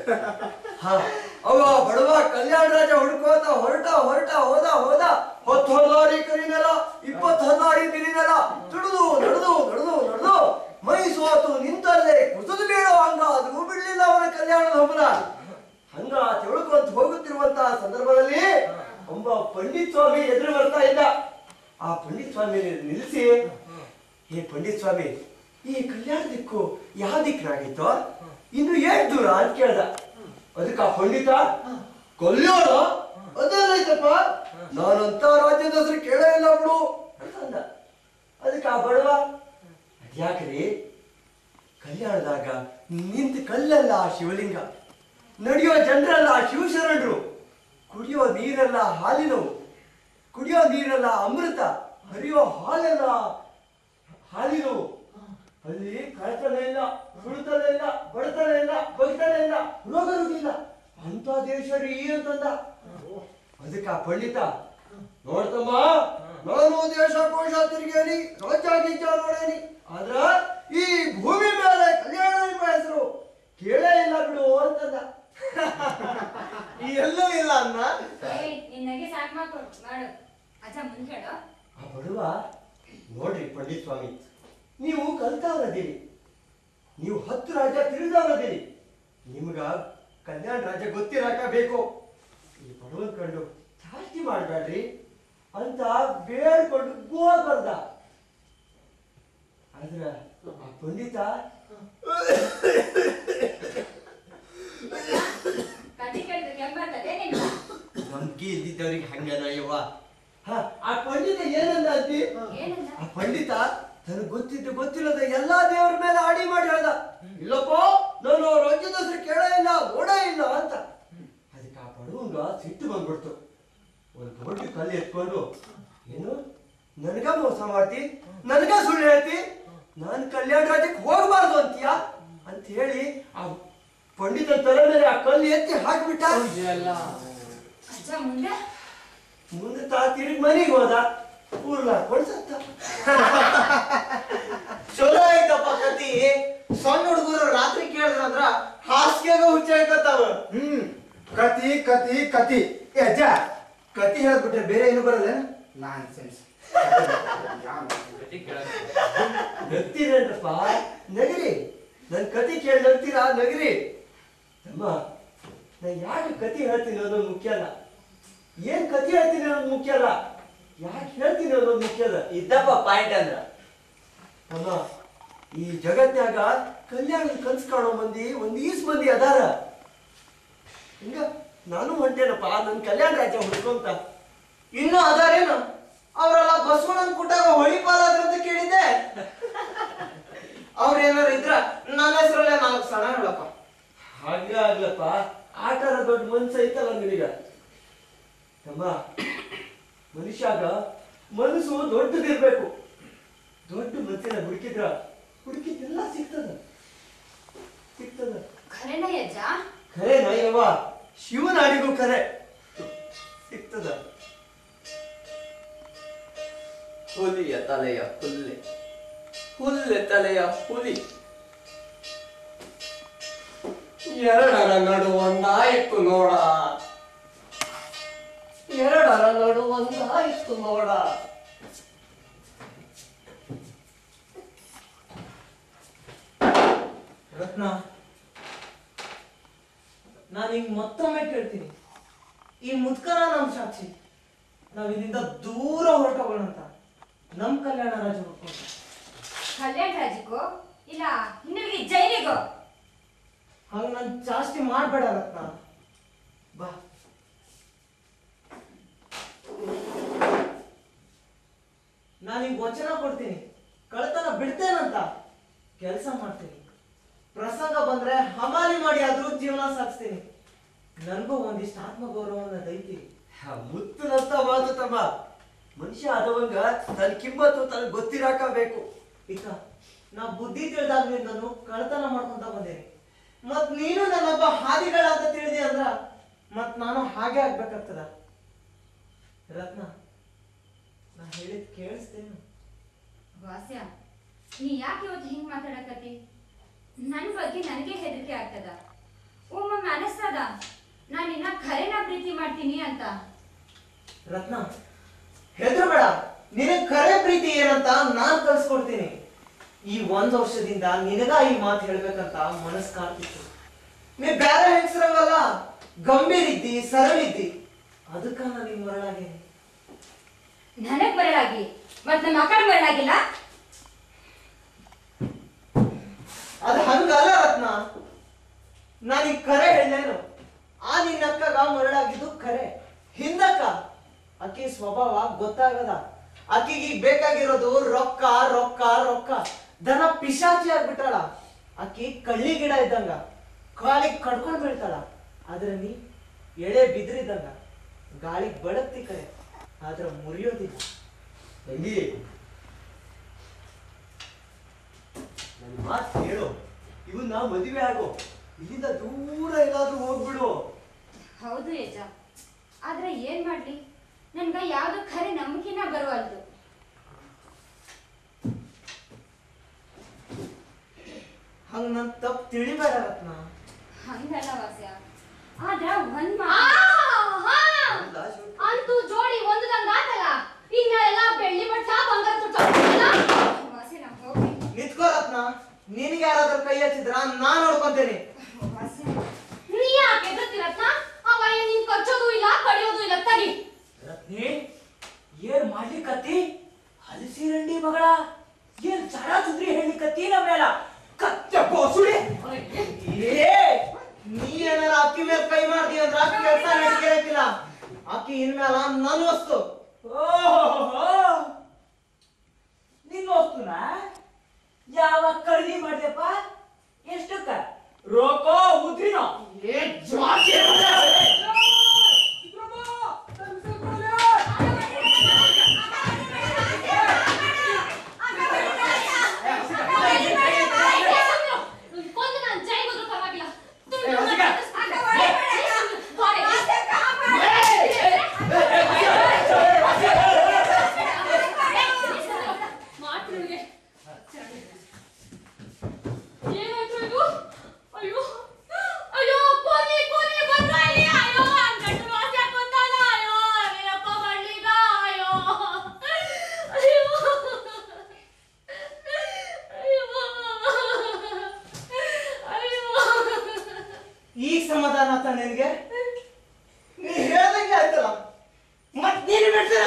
ಹ ಅವ ಬಡವ ಕಲ್ಯಾಣ ರಾಜ ಹುಡ್ಕೋತ ಹೊರಟ ಹೊರಟ ಹೋದ ಹೋದ ಹೊತ್ತು ಹಲ್ಲಾರಿ ಕರಿನೆಲ ಇಪ್ಪತ್ತು ಹಲ್ಲಾರಿ ತಿರಿನೆಲ ತುಳಿದು ನಡೆದು ನಡೆದು ನಡೆದು ಮೈ ಸೋತು ನಿಂತಲ್ಲೇ ಕುಸಿದು ಬೀಳೋ ಹಂಗ ಅದು ಬಿಡ್ಲಿಲ್ಲ ಅವನ ಕಲ್ಯಾಣದ ಹಬ್ಬನ ಹಂಗ ತಿಳ್ಕೊಂತ ಹೋಗುತ್ತಿರುವಂತಹ ಸಂದರ್ಭದಲ್ಲಿ ಒಬ್ಬ ಪಂಡಿತ್ ಸ್ವಾಮಿ ಎದುರು ಬರ್ತಾ ಇದ್ದ ಆ ಪಂಡಿತ್ ಸ್ವಾಮಿ ನಿಲ್ಲಿಸಿ ಏ ಪಂಡಿತ್ ಸ್ವಾಮಿ ಈ ಕಲ್ಯಾಣ ದಿಕ್ಕು ಯಾವ ದಿಕ್ಕಿನಾಗಿತ್ತು ಇನ್ನು ಏಟ್ ದೂರ ಅಂತ ಕೇಳ್ದ ಅದಕ್ಕೆ ಆ ಪಂಡಿತ ಕಲ್ಯಾಣ ಅದೇನೈತಪ್ಪ ನಾನಂತ ರಾಜ್ಯದ ಹೆಸರು ಕೇಳೇ ಇಲ್ಲ ಬಿಡು ಅಂತ ಅಂದ ಅದಕ್ಕೆ ಆ ಬಡವ ಅದ್ಯಾಕ್ರಿ ಕಲ್ಯಾಣದಾಗ ನಿಂತ ಕಲ್ಲಲ್ಲ ಆ ಶಿವಲಿಂಗ ನಡೆಯೋ ಜನರೆಲ್ಲ ಶಿವಶರಣರು ಕುಡಿಯೋ ನೀರೆಲ್ಲ ಹಾಲಿನವು ಕುಡಿಯೋ ನೀರೆಲ್ಲ ಅಮೃತ ಹರಿಯೋ ಹಾಲೆಲ್ಲ ಹಾಲಿನವು ಅಲ್ಲಿ ಕಳ್ತನ ಇಲ್ಲ ಸುಳ್ತನ ಇಲ್ಲ ಬಡತನ ಇಲ್ಲ ಬಗ್ತನ ಇಲ್ಲ ರೋಗ ರುಜಿ ಇಲ್ಲ ಅಂತ ದೇಶ ರೀ ಅಂತಂದ ಅದಕ್ಕೆ ಆ ಪಂಡಿತ ನೋಡ್ತಮ್ಮ ನಾನು ದೇಶ ಕೋಶ ತಿರುಗೇನಿ ರಾಜ್ಯ ಗೀಜ ನೋಡೇನಿ ಆದ್ರ ಈ ಭೂಮಿ ಮೇಲೆ ಕಲ್ಯಾಣ ಎಂಬ ಹೆಸರು ಕೇಳೇ ಇಲ್ಲ ಮಾಡು ಅಜ್ಜ ಮುಂದೆ ಹೇಳು ಆ ಬಡವ ನೋಡ್ರಿ ಪಂಡಿತ್ ಸ್ವಾಮಿ ನೀವು ಕಲ್ತವ್ರದಿರಿ ನೀವು ಹತ್ತು ರಾಜ್ಯ ತಿಳಿದವ್ರದಿರಿ ನಿಮ್ಗ ಕಲ್ಯಾಣ ರಾಜ್ಯ ಗೊತ್ತಿರಾಕ ಬೇಕು ಈ ಬಡವನ್ ಕಂಡು ಜಾಸ್ತಿ ಮಾಡ್ಬೇಡ್ರಿ ಅಂತ ಬೇಡ್ಕೊಂಡು ಗೋವಾ ಬರ್ದ ಆದ್ರ ಆ ಪಂಡಿತ ಕತೆ ಕೇಳಿದ್ರೆ ಕೆಮ್ಮು ಬರ್ತದೆ ನಿನ್ಗೆ ನಂಬಿಕೆ ಇದ್ದಿದ್ದವ್ರಿಗೆ ಹಂಗನ ಯವ್ವ ಹ, ಆ ಪಂಡಿತ ಏನಂದ ಅಂತಿ ಏನಂದ ಆ ಪಂಡಿತ ತನಗೆ ಗೊತ್ತಿದ್ದು ಗೊತ್ತಿಲ್ಲದ ಎಲ್ಲಾ ದೇವರ ಮೇಲೆ ಆಡಿ ಮಾಡಿ ಹೇಳ್ದ ಇಲ್ಲಪ್ಪ ನಾನು ಅವ್ರ ರಾಜ್ಯದ ಹೆಸರು ಕೇಳೇ ಇಲ್ಲ ನೋಡೇ ಇಲ್ಲ ಅಂತ ಅದಕ್ಕೆ ಆ ಬಡವಂಗ ಸಿಟ್ಟು ಬಂದ್ಬಿಡ್ತು ಒಂದು ದೊಡ್ಡ ಕಲ್ಲು ಎತ್ಕೊಂಡು ಏನು ನನಗ ಮೋಸ ಮಾಡ್ತಿ ನನಗ ಸುಳ್ಳು ಹೇಳ್ತಿ ನಾನು ಕಲ್ಯಾಣ ರಾಜ್ಯಕ್ಕೆ ಹೋಗಬಾರ್ದು ಅಂತೀಯ ಅಂತ ಹೇಳಿ ಆ ಪಂಡಿತ ತಲೆ ಮೇಲೆ ಆ ಕಲ್ಲು ಎತ್ತಿ ಹಾಕ್ಬಿಟ್ಟ ಅಜ್ಜ ಮುಂದೆ ಮುಂದೆ ತಾ ತಿರುಗಿ ಮನೆಗೆ ಹೋದ ಊರ್ಲಾರ್ಕೊಂಡು ಸತ್ತ ಚಲೋ ಐತಪ್ಪ ಕತಿ ಸಣ್ಣ ಹುಡುಗರು ರಾತ್ರಿ ಕೇಳಿದ್ರಂದ್ರ ಹಾಸಿಗೆಗ ಹುಚ್ಚಾಯ್ಕತ್ತಾವ ಹ್ಮ್ ಕತಿ ಕತಿ ಕತಿ ಏ ಅಜ್ಜ ಕತಿ ಹೇಳ್ಬಿಟ್ರೆ ಬೇರೆ ಏನು ಬರಲ್ಲ ನಾನ್ ಸೆನ್ಸ್ ನಗ್ತೀರೇನ್ರಪ್ಪ ನಗರಿ ನನ್ ಕತಿ ಕೇಳಿ ನಗ್ತೀರಾ ನಗರಿ ಅಮ್ಮ ನಾ ಯಾಕೆ ಕತಿ ಹೇಳ್ತೀನಿ ಅನ್ನೋದು ಮುಖ್ಯ ಅಲ್ಲ ಏನ್ ಕತಿ ಹೇಳ್ತೀನಿ ಅನ್ನೋದು ಮುಖ್ಯ ಅಲ್ಲ ಯಾಕೆ ಹೇಳ್ತೀನಿ ಅನ್ನೋದು ಮುಖ್ಯ ಅಲ್ಲ ಇದ್ದಪ್ಪ ಪಾಯಿಂಟ್ ಅಂದ್ರ ಅಮ್ಮ ಈ ಜಗತ್ನ್ಯಾಗ ಕಲ್ಯಾಣದ ಕನ್ಸ್ ಕಾಣೋ ಮಂದಿ ಒಂದ್ ಈಸ್ ಮಂದಿ ಅದಾರ ಹಿಂಗ ನಾನು ಹೊಂಟೇನಪ್ಪ ನನ್ ಕಲ್ಯಾಣ ರಾಜ್ಯ ಹುಡ್ಕೊಂತ ಇನ್ನು ಅದಾರೇನು ಅವರೆಲ್ಲ ಬಸವಣ್ಣನ ಕುಟ್ಟಾಗ ಹೊಳಿ ಪಾಲಾದ್ರಂತ ಕೇಳಿದ್ದೆ ಅವ್ರ ಏನಾರ ಇದ್ರ ನನ್ನ ಹೆಸರಲ್ಲೇ ನಾಲ್ಕು ಸಣ ಹೇಳಪ್ಪ ಹಾಗೆ ಆಗ್ಲಪ್ಪ ಆಕಾರ ದೊಡ್ಡ ಮನ್ಸ ಐತಲ್ಲ ನಿನಗ ತಮ್ಮ ಮನುಷ್ಯಾಗ ಮನಸ್ಸು ದೊಡ್ಡದಿರ್ಬೇಕು ದೊಡ್ಡ ಮನಸ್ಸಿನ ಹುಡುಕಿದ್ರ ಹುಡುಕಿದ್ದೆಲ್ಲ ಸಿಗ್ತದ ಸಿಗ್ತದ ಖರೇನ ಅಜ್ಜ ಖರೆ ನಯ್ಯವ್ವ ಶಿವನಾಡಿಗೂ ಖರೆ ಸಿಗ್ತದ ಹುಲಿಯ ತಲೆಯ ಹುಲ್ಲೆ ಹುಲ್ಲೆ ತಲೆಯ ಹುಲಿ ಎರಡರ ನಡುವೊಂದಾಯಿತು ನೋಡ ಎರಡರ ನಡುವೊಂದಾಯಿತು ನೋಡ ರತ್ನ ನಾನು ಈಗ ಮತ್ತೊಮ್ಮೆ ಕೇಳ್ತೀನಿ ಈ ಮುದ್ಕನ ನಮ್ ಸಾಕ್ಷಿ ನಾವ್ ಇಲ್ಲಿಂದ ದೂರ ಹೊರಟೋಗೋಣಂತ ನಮ್ ಕಲ್ಯಾಣ ರಾಜ ಹುಡ್ಕೊಂಡು ಕಲ್ಯಾಣ ರಾಜ್ಯಕ್ಕೋ ಇಲ್ಲ ಇನ್ನೊಂದಿಗೆ ಜೈಲಿಗೋ ಹಂಗ ನನ್ ಜಾಸ್ತಿ ಮಾಡ್ಬೇಡ ರತ್ನ ಬಾ ನಾನೀಗ ವಚನ ಕೊಡ್ತೀನಿ ಕಳ್ತನ ಬಿಡ್ತೇನಂತ ಕೆಲಸ ಮಾಡ್ತೀನಿ ಪ್ರಸಂಗ ಬಂದ್ರೆ ಹಮಾಲಿ ಮಾಡಿ ಆದ್ರೂ ಜೀವನ ಸಾಗಿಸ್ತೀನಿ ನನ್ಗೂ ಒಂದಿಷ್ಟು ಆತ್ಮಗೌರವನ ದೈತಿ ಮುತ್ತನಂತ ಮಾತು ತಮ್ಮ ಮನುಷ್ಯ ಆದವಂಗ ತನ್ನ ಕಿಮ್ಮತ್ತು ತನಗೆ ಗೊತ್ತಿರಾಕ ಬೇಕು ಇಕ ನಾ ಬುದ್ಧಿ ತಿಳಿದಾಗ್ಲಿಂದನು ಕಳ್ತನ ಮಾಡ್ಕೊಂತ ಬಂದೇನಿ ಮತ್ ನೀನು ನನ್ನೊಬ್ಬ ಹಾದಿಗಳ ಅಂತ ತಿಳಿದಿ ಅಂದ್ರ ಮತ್ ನಾನು ಹಾಗೆ ಆಗ್ಬೇಕಾಗ್ತದ ರತ್ನ ನಾ ಹೇಳಿದ್ ಕೇಳಿಸ್ತೇನು ವಾಸ್ಯ ನೀ ಯಾಕೆ ಇವತ್ತು ಹಿಂಗ್ ಮಾತಾಡಕತ್ತಿ ನನ್ ಬಗ್ಗೆ ನನಗೆ ಹೆದರಿಕೆ ಆಗ್ತದ ಒಮ್ಮೊಮ್ಮೆ ಅನಿಸ್ತದ ನಾನು ನಿನ್ನ ಖರೇನ ಪ್ರೀತಿ ಮಾಡ್ತೀನಿ ಅಂತ ರತ್ನ ಹೆದರ್ಬೇಡ ನಿನಗ್ ಖರೆ ಪ್ರೀತಿ ಏನಂತ ನಾನ್ ಕಲ್ಸ್ಕೊಡ್ತೀನಿ ಈ ಒಂದ್ ವರ್ಷದಿಂದ ನಿನಗ ಈ ಮಾತು ಹೇಳ್ಬೇಕಂತ ಮನಸ್ ಕಾಡ್ತಿತ್ತು ನೀ ಬೇರೆ ಹೆಂಗಸರಂಗಲ್ಲ ಗಂಭೀರ ಇದ್ದಿ ಸರಳಿದ್ದಿ ಅದಕ್ಕ ನಾನು ನಿನ್ ಮರಳಾಗೇನಿ ನನಗ್ ಬರಲಾಗಿ ಮತ್ ನಮ್ಮ ಅಕ್ಕನ ಬರಲಾಗಿಲ್ಲ ಅದ್ ಹಂಗಲ್ಲ ರತ್ನ ನಾನೀಗ ಕರೆ ಹೇಳೇನು ಆ ನಿನ್ನ ಅಕ್ಕಗ ಮರಳಾಗಿದ್ದು ಖರೆ ಹಿಂದಕ್ಕ ಆಕಿ ಸ್ವಭಾವ ಗೊತ್ತಾಗದ ಆಕಿಗೆ ಈಗ ಬೇಕಾಗಿರೋದು ರೊಕ್ಕ ರೊಕ್ಕ ರೊಕ್ಕ ದನ ಪಿಶಾಚಿ ಆಗ್ಬಿಟ್ಟಾಳ ಆಕಿ ಕಳ್ಳಿ ಗಿಡ ಇದ್ದಂಗ ಕಾಲಿಗೆ ಕಡ್ಕೊಂಡ್ ಬೀಳ್ತಾಳ ಆದ್ರೆ ನೀ ಎಳೆ ಬಿದ್ರಿದ್ದಂಗ ಗಾಳಿಗೆ ಬಡಕ್ತಿ ಕರೆ ಆದ್ರ ಮುರಿಯೋದಿಲ್ಲ ತಂಗಿ ನನ್ನ ಮಾತು ಕೇಳು ಇವನ್ನ ಮದುವೆ ಆಗೋ ಇಲ್ಲಿಂದ ದೂರ ಎಲ್ಲಾದ್ರೂ ಹೋಗ್ಬಿಡು ಹೌದು ಯಜ ಆದ್ರೆ ಏನ್ ಮಾಡ್ಲಿ ನನ್ಗ ಯಾವ್ದು ಖರೆ ನಂಬಿಕೆನ ಬರುವಲ್ದು ಹಂಗ ನನ್ ತಪ್ಪು ತಿಳಿಬೇಡ ರತ್ನ ಹಂಗಲ್ಲ ವಾಸ್ಯ ಆದ್ರ ಒಂದ್ ಮಾ- ಅಂತೂ ಜೋಡಿ ಒಂದು ಮೇಲೆಲ್ಲ ಬೆಳ್ಳಿ ಬಟ್ಟ ಬಂಗಾರ ತುಟ್ಟ ನಿತ್ಕೋ ರತ್ನ ನಿನಗೆ ಯಾರಾದ್ರೂ ಕೈ ಹಚ್ಚಿದ್ರ ನಾನ್ ನೋಡ್ಕೊಂತೇನೆ ನೀ ಯಾಕೆ ಎದುರ್ತಿರತ್ನ ಅವ ಏನ್ ನಿನ್ ಕಚ್ಚೋದು ಇಲ್ಲ ಕಡಿಯೋದು ಇಲ್ಲ ತಡಿ ರತ್ನಿ ಏನ್ ಮಾಡ್ಲಿಕತ್ತಿ ಹಲಸಿ ರಂಡಿ ಮಗಳ ಏನ್ ಚರ ಚುದ್ರಿ ಹೇಳಿಕತ್ತಿ ನಮ್ಮ ಮೇಲ ಕಚ್ಚ ಬೋಸುಡಿ ಏ ನೀ ಏನಾರ ಅಕ್ಕಿ ಮೇಲೆ ಕೈ ಮಾಡ್ದಿ ಅಂದ್ರ ಅಕ್ಕಿ ಕೆಲಸ ನಡಿಕೆರಕ್ಕಿಲ್ಲ ಅಕ್ಕಿ ಇನ್ಮೇಲ ನನ್ನ ವಸ್ತು ಓಹೋ ನಿನ್ನ ವಸ್ತುನ ಯಾವಾಗ ಖರೀದಿ ಮಾಡ್ದೆಪ್ಪ ಎಷ್ಟಕ್ಕ ರೋಕೋ ಉದ್ರಿನೋ ಏ ಜಾಸ್ತಿ ಕೊಂದು ನಾನು ಜೈಗೋದ್ರು ಪರವಾಗಿಲ್ಲ ಏ, ಹೊಸಿಗ. ಮಾಡ್ತೀನಿ ಏನಾಯ್ತು ಇದು ಅಯ್ಯೋ ಅಯ್ಯೋ ಕೊನೆ ಕೊನೆ ಬಂದ ಇಲ್ಲಿ ಅಯ್ಯೋ ಗಂಡು ವಾಸಿ ಕೊಂದಾನ ಅಯ್ಯೋ ಅಯ್ಯಪ್ಪ ಬಳ್ಳಿಗ ಅಯ್ಯೋ ಅಯ್ಯೋ ಅಯ್ಯೋ ಅಯ್ಯೋ ಈಗ ಸಮಾಧಾನ ಆತ ನಿನ್ಗೆ ನೀ ಹೇಳ್ದಂಗೆ ಆಯ್ತಲ್ಲ ಮತ್ ನೀನು ಬಿಡ್ತೀರ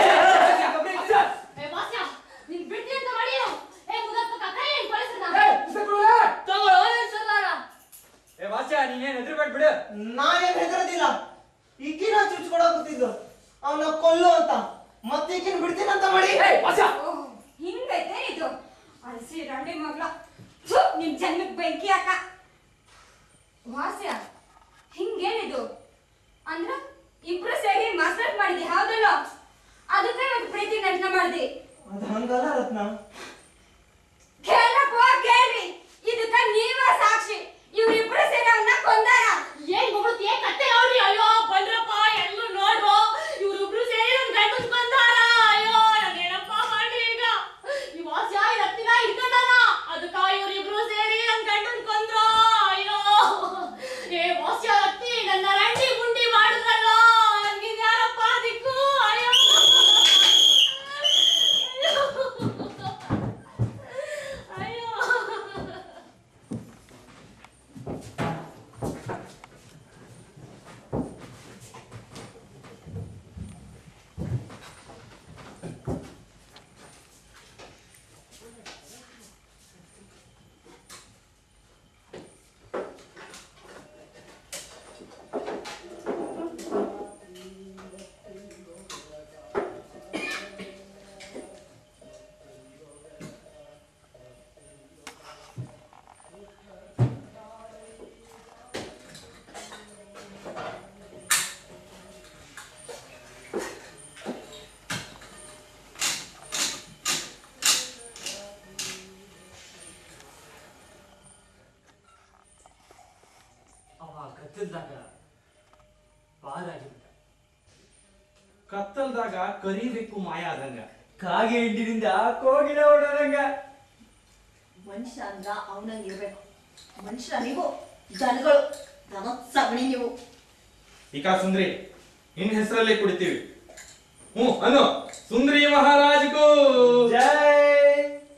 ಏ ವಾಸ್ಯ ನೀನ್ ಬಿಡ್ತೀನಿ ಅಂತ ಮಾಡಿ ಏನು ಏ ಮುದಪ್ಪ ಕಕ್ಕ ಏನ್ ಕಳಿಸ್ದ ತಗೊಳ್ಳೋ ಸರ್ದಾರ ಏ ವಾಸ್ಯ ನೀನೇನ್ ಹೆದರ್ಬೇಡ ಬಿಡು ನಾ ಏನ್ ಹೆದರದಿಲ್ಲ ಈಗಿನ ಚುಚ್ಕೊಡಕತ್ತಿದ್ದು ಅವನ ಕೊಲ್ಲು ಅಂತ ಮತ್ತೆ ಈಗಿನ ಬಿಡ್ತೀನಂತ ಮಾಡಿ ಹಿಂಗೈತೆ ಇದು ಅಲ್ಸಿ ರಂಡಿ ಮಗ್ಳ ಥು, ನಿಮ್ ಜನ್ಮಕ್ ಬೆಂಕಿ ಹಾಕ ವಾಸ್ಯ ಹಿಂಗೇನಿದು ಅಂದ್ರ ಇಬ್ರು ಸೇರಿ ಮಸ್ಲಟ್ ಮಾಡಿದಿ ಹೌದಲ್ಲ ಅದಕ್ಕೆ ಇವತ್ತು ಪ್ರೀತಿ ನಟನ ಮಾಡ್ದಿ ಅದು ಹಂಗಲ್ಲ ರತ್ನ ಕೇಳಪ್ಪ ಕೇಳ್ರಿ ಇದಕ್ಕ ನೀವ ಸಾಕ್ಷಿ ಇವ್ರಿಬ್ರು ಸೇರಿ ಅವನ್ನ ಕೊಂದಾರ ಏನ್ ಮಗಳು ಕತ್ತೆ ನೋಡ್ರಿ ಅಯ್ಯೋ ಬಂದ್ರಪ್ಪ ಎಲ್ಲೂ ನೋಡ್ರು ಇವ್ರಿಬ್ರು ಸೇರಿ ನನ್ ಗಂಡನ್ ಕೊಂದಾರ ಅಯ್ಯೋ ನಾನೇನಪ್ಪ ಮಾಡ್ಲಿ ಈಗ ಈ ವಾಸ್ಯ ಎತ್ತಿನ ಹಿಡ್ಕೊಂಡಾನ ಅದಕ್ಕ ಇವ್ರಿಬ್ರು ಸೇರಿ ನನ್ ಗಂಡನ್ ಕೊಂದ್ರು ಅಯ್ಯೋ ಏ ವಾಸ್ಯ ಅತ್ತಿ ನನ್ನ ರಂಡಿ ಗುಂಡಿ ಮಾಡಿದ್ರಲ್ಲ ನನ್ಗಿನ್ ಯಾರಪ್ಪ ದಿಕ್ಕು ಅಯ್ಯೋ ಅಯ್ಯೋ ಅವ ಕತ್ತಲ್ದಾಗ ಬಾದಾಗಿದ್ದ ಕತ್ತಲ್ದಾಗ ಕರಿಬೇಕು ಮಾಯ ಆದಂಗ ಕಾಗೆ ಹಿಂಡಿನಿಂದ ಕೋಗಿಲ ಓಡೋದಂಗ ಮನುಷ್ಯ ಅಂದ್ರ ಅವನಂಗ್ ಇರ್ಬೇಕು ಮನುಷ್ಯ ನೀವು ದನಗಳು ದನ ಸಗಣಿ ನೀವು ಈಗ ಸುಂದ್ರಿ ನಿನ್ ಹೆಸರಲ್ಲೇ ಕುಡಿತೀವಿ ಹ್ಞೂ ಅನ್ನು ಸುಂದ್ರಿ ಮಹಾರಾಜಗೂ ಜೈ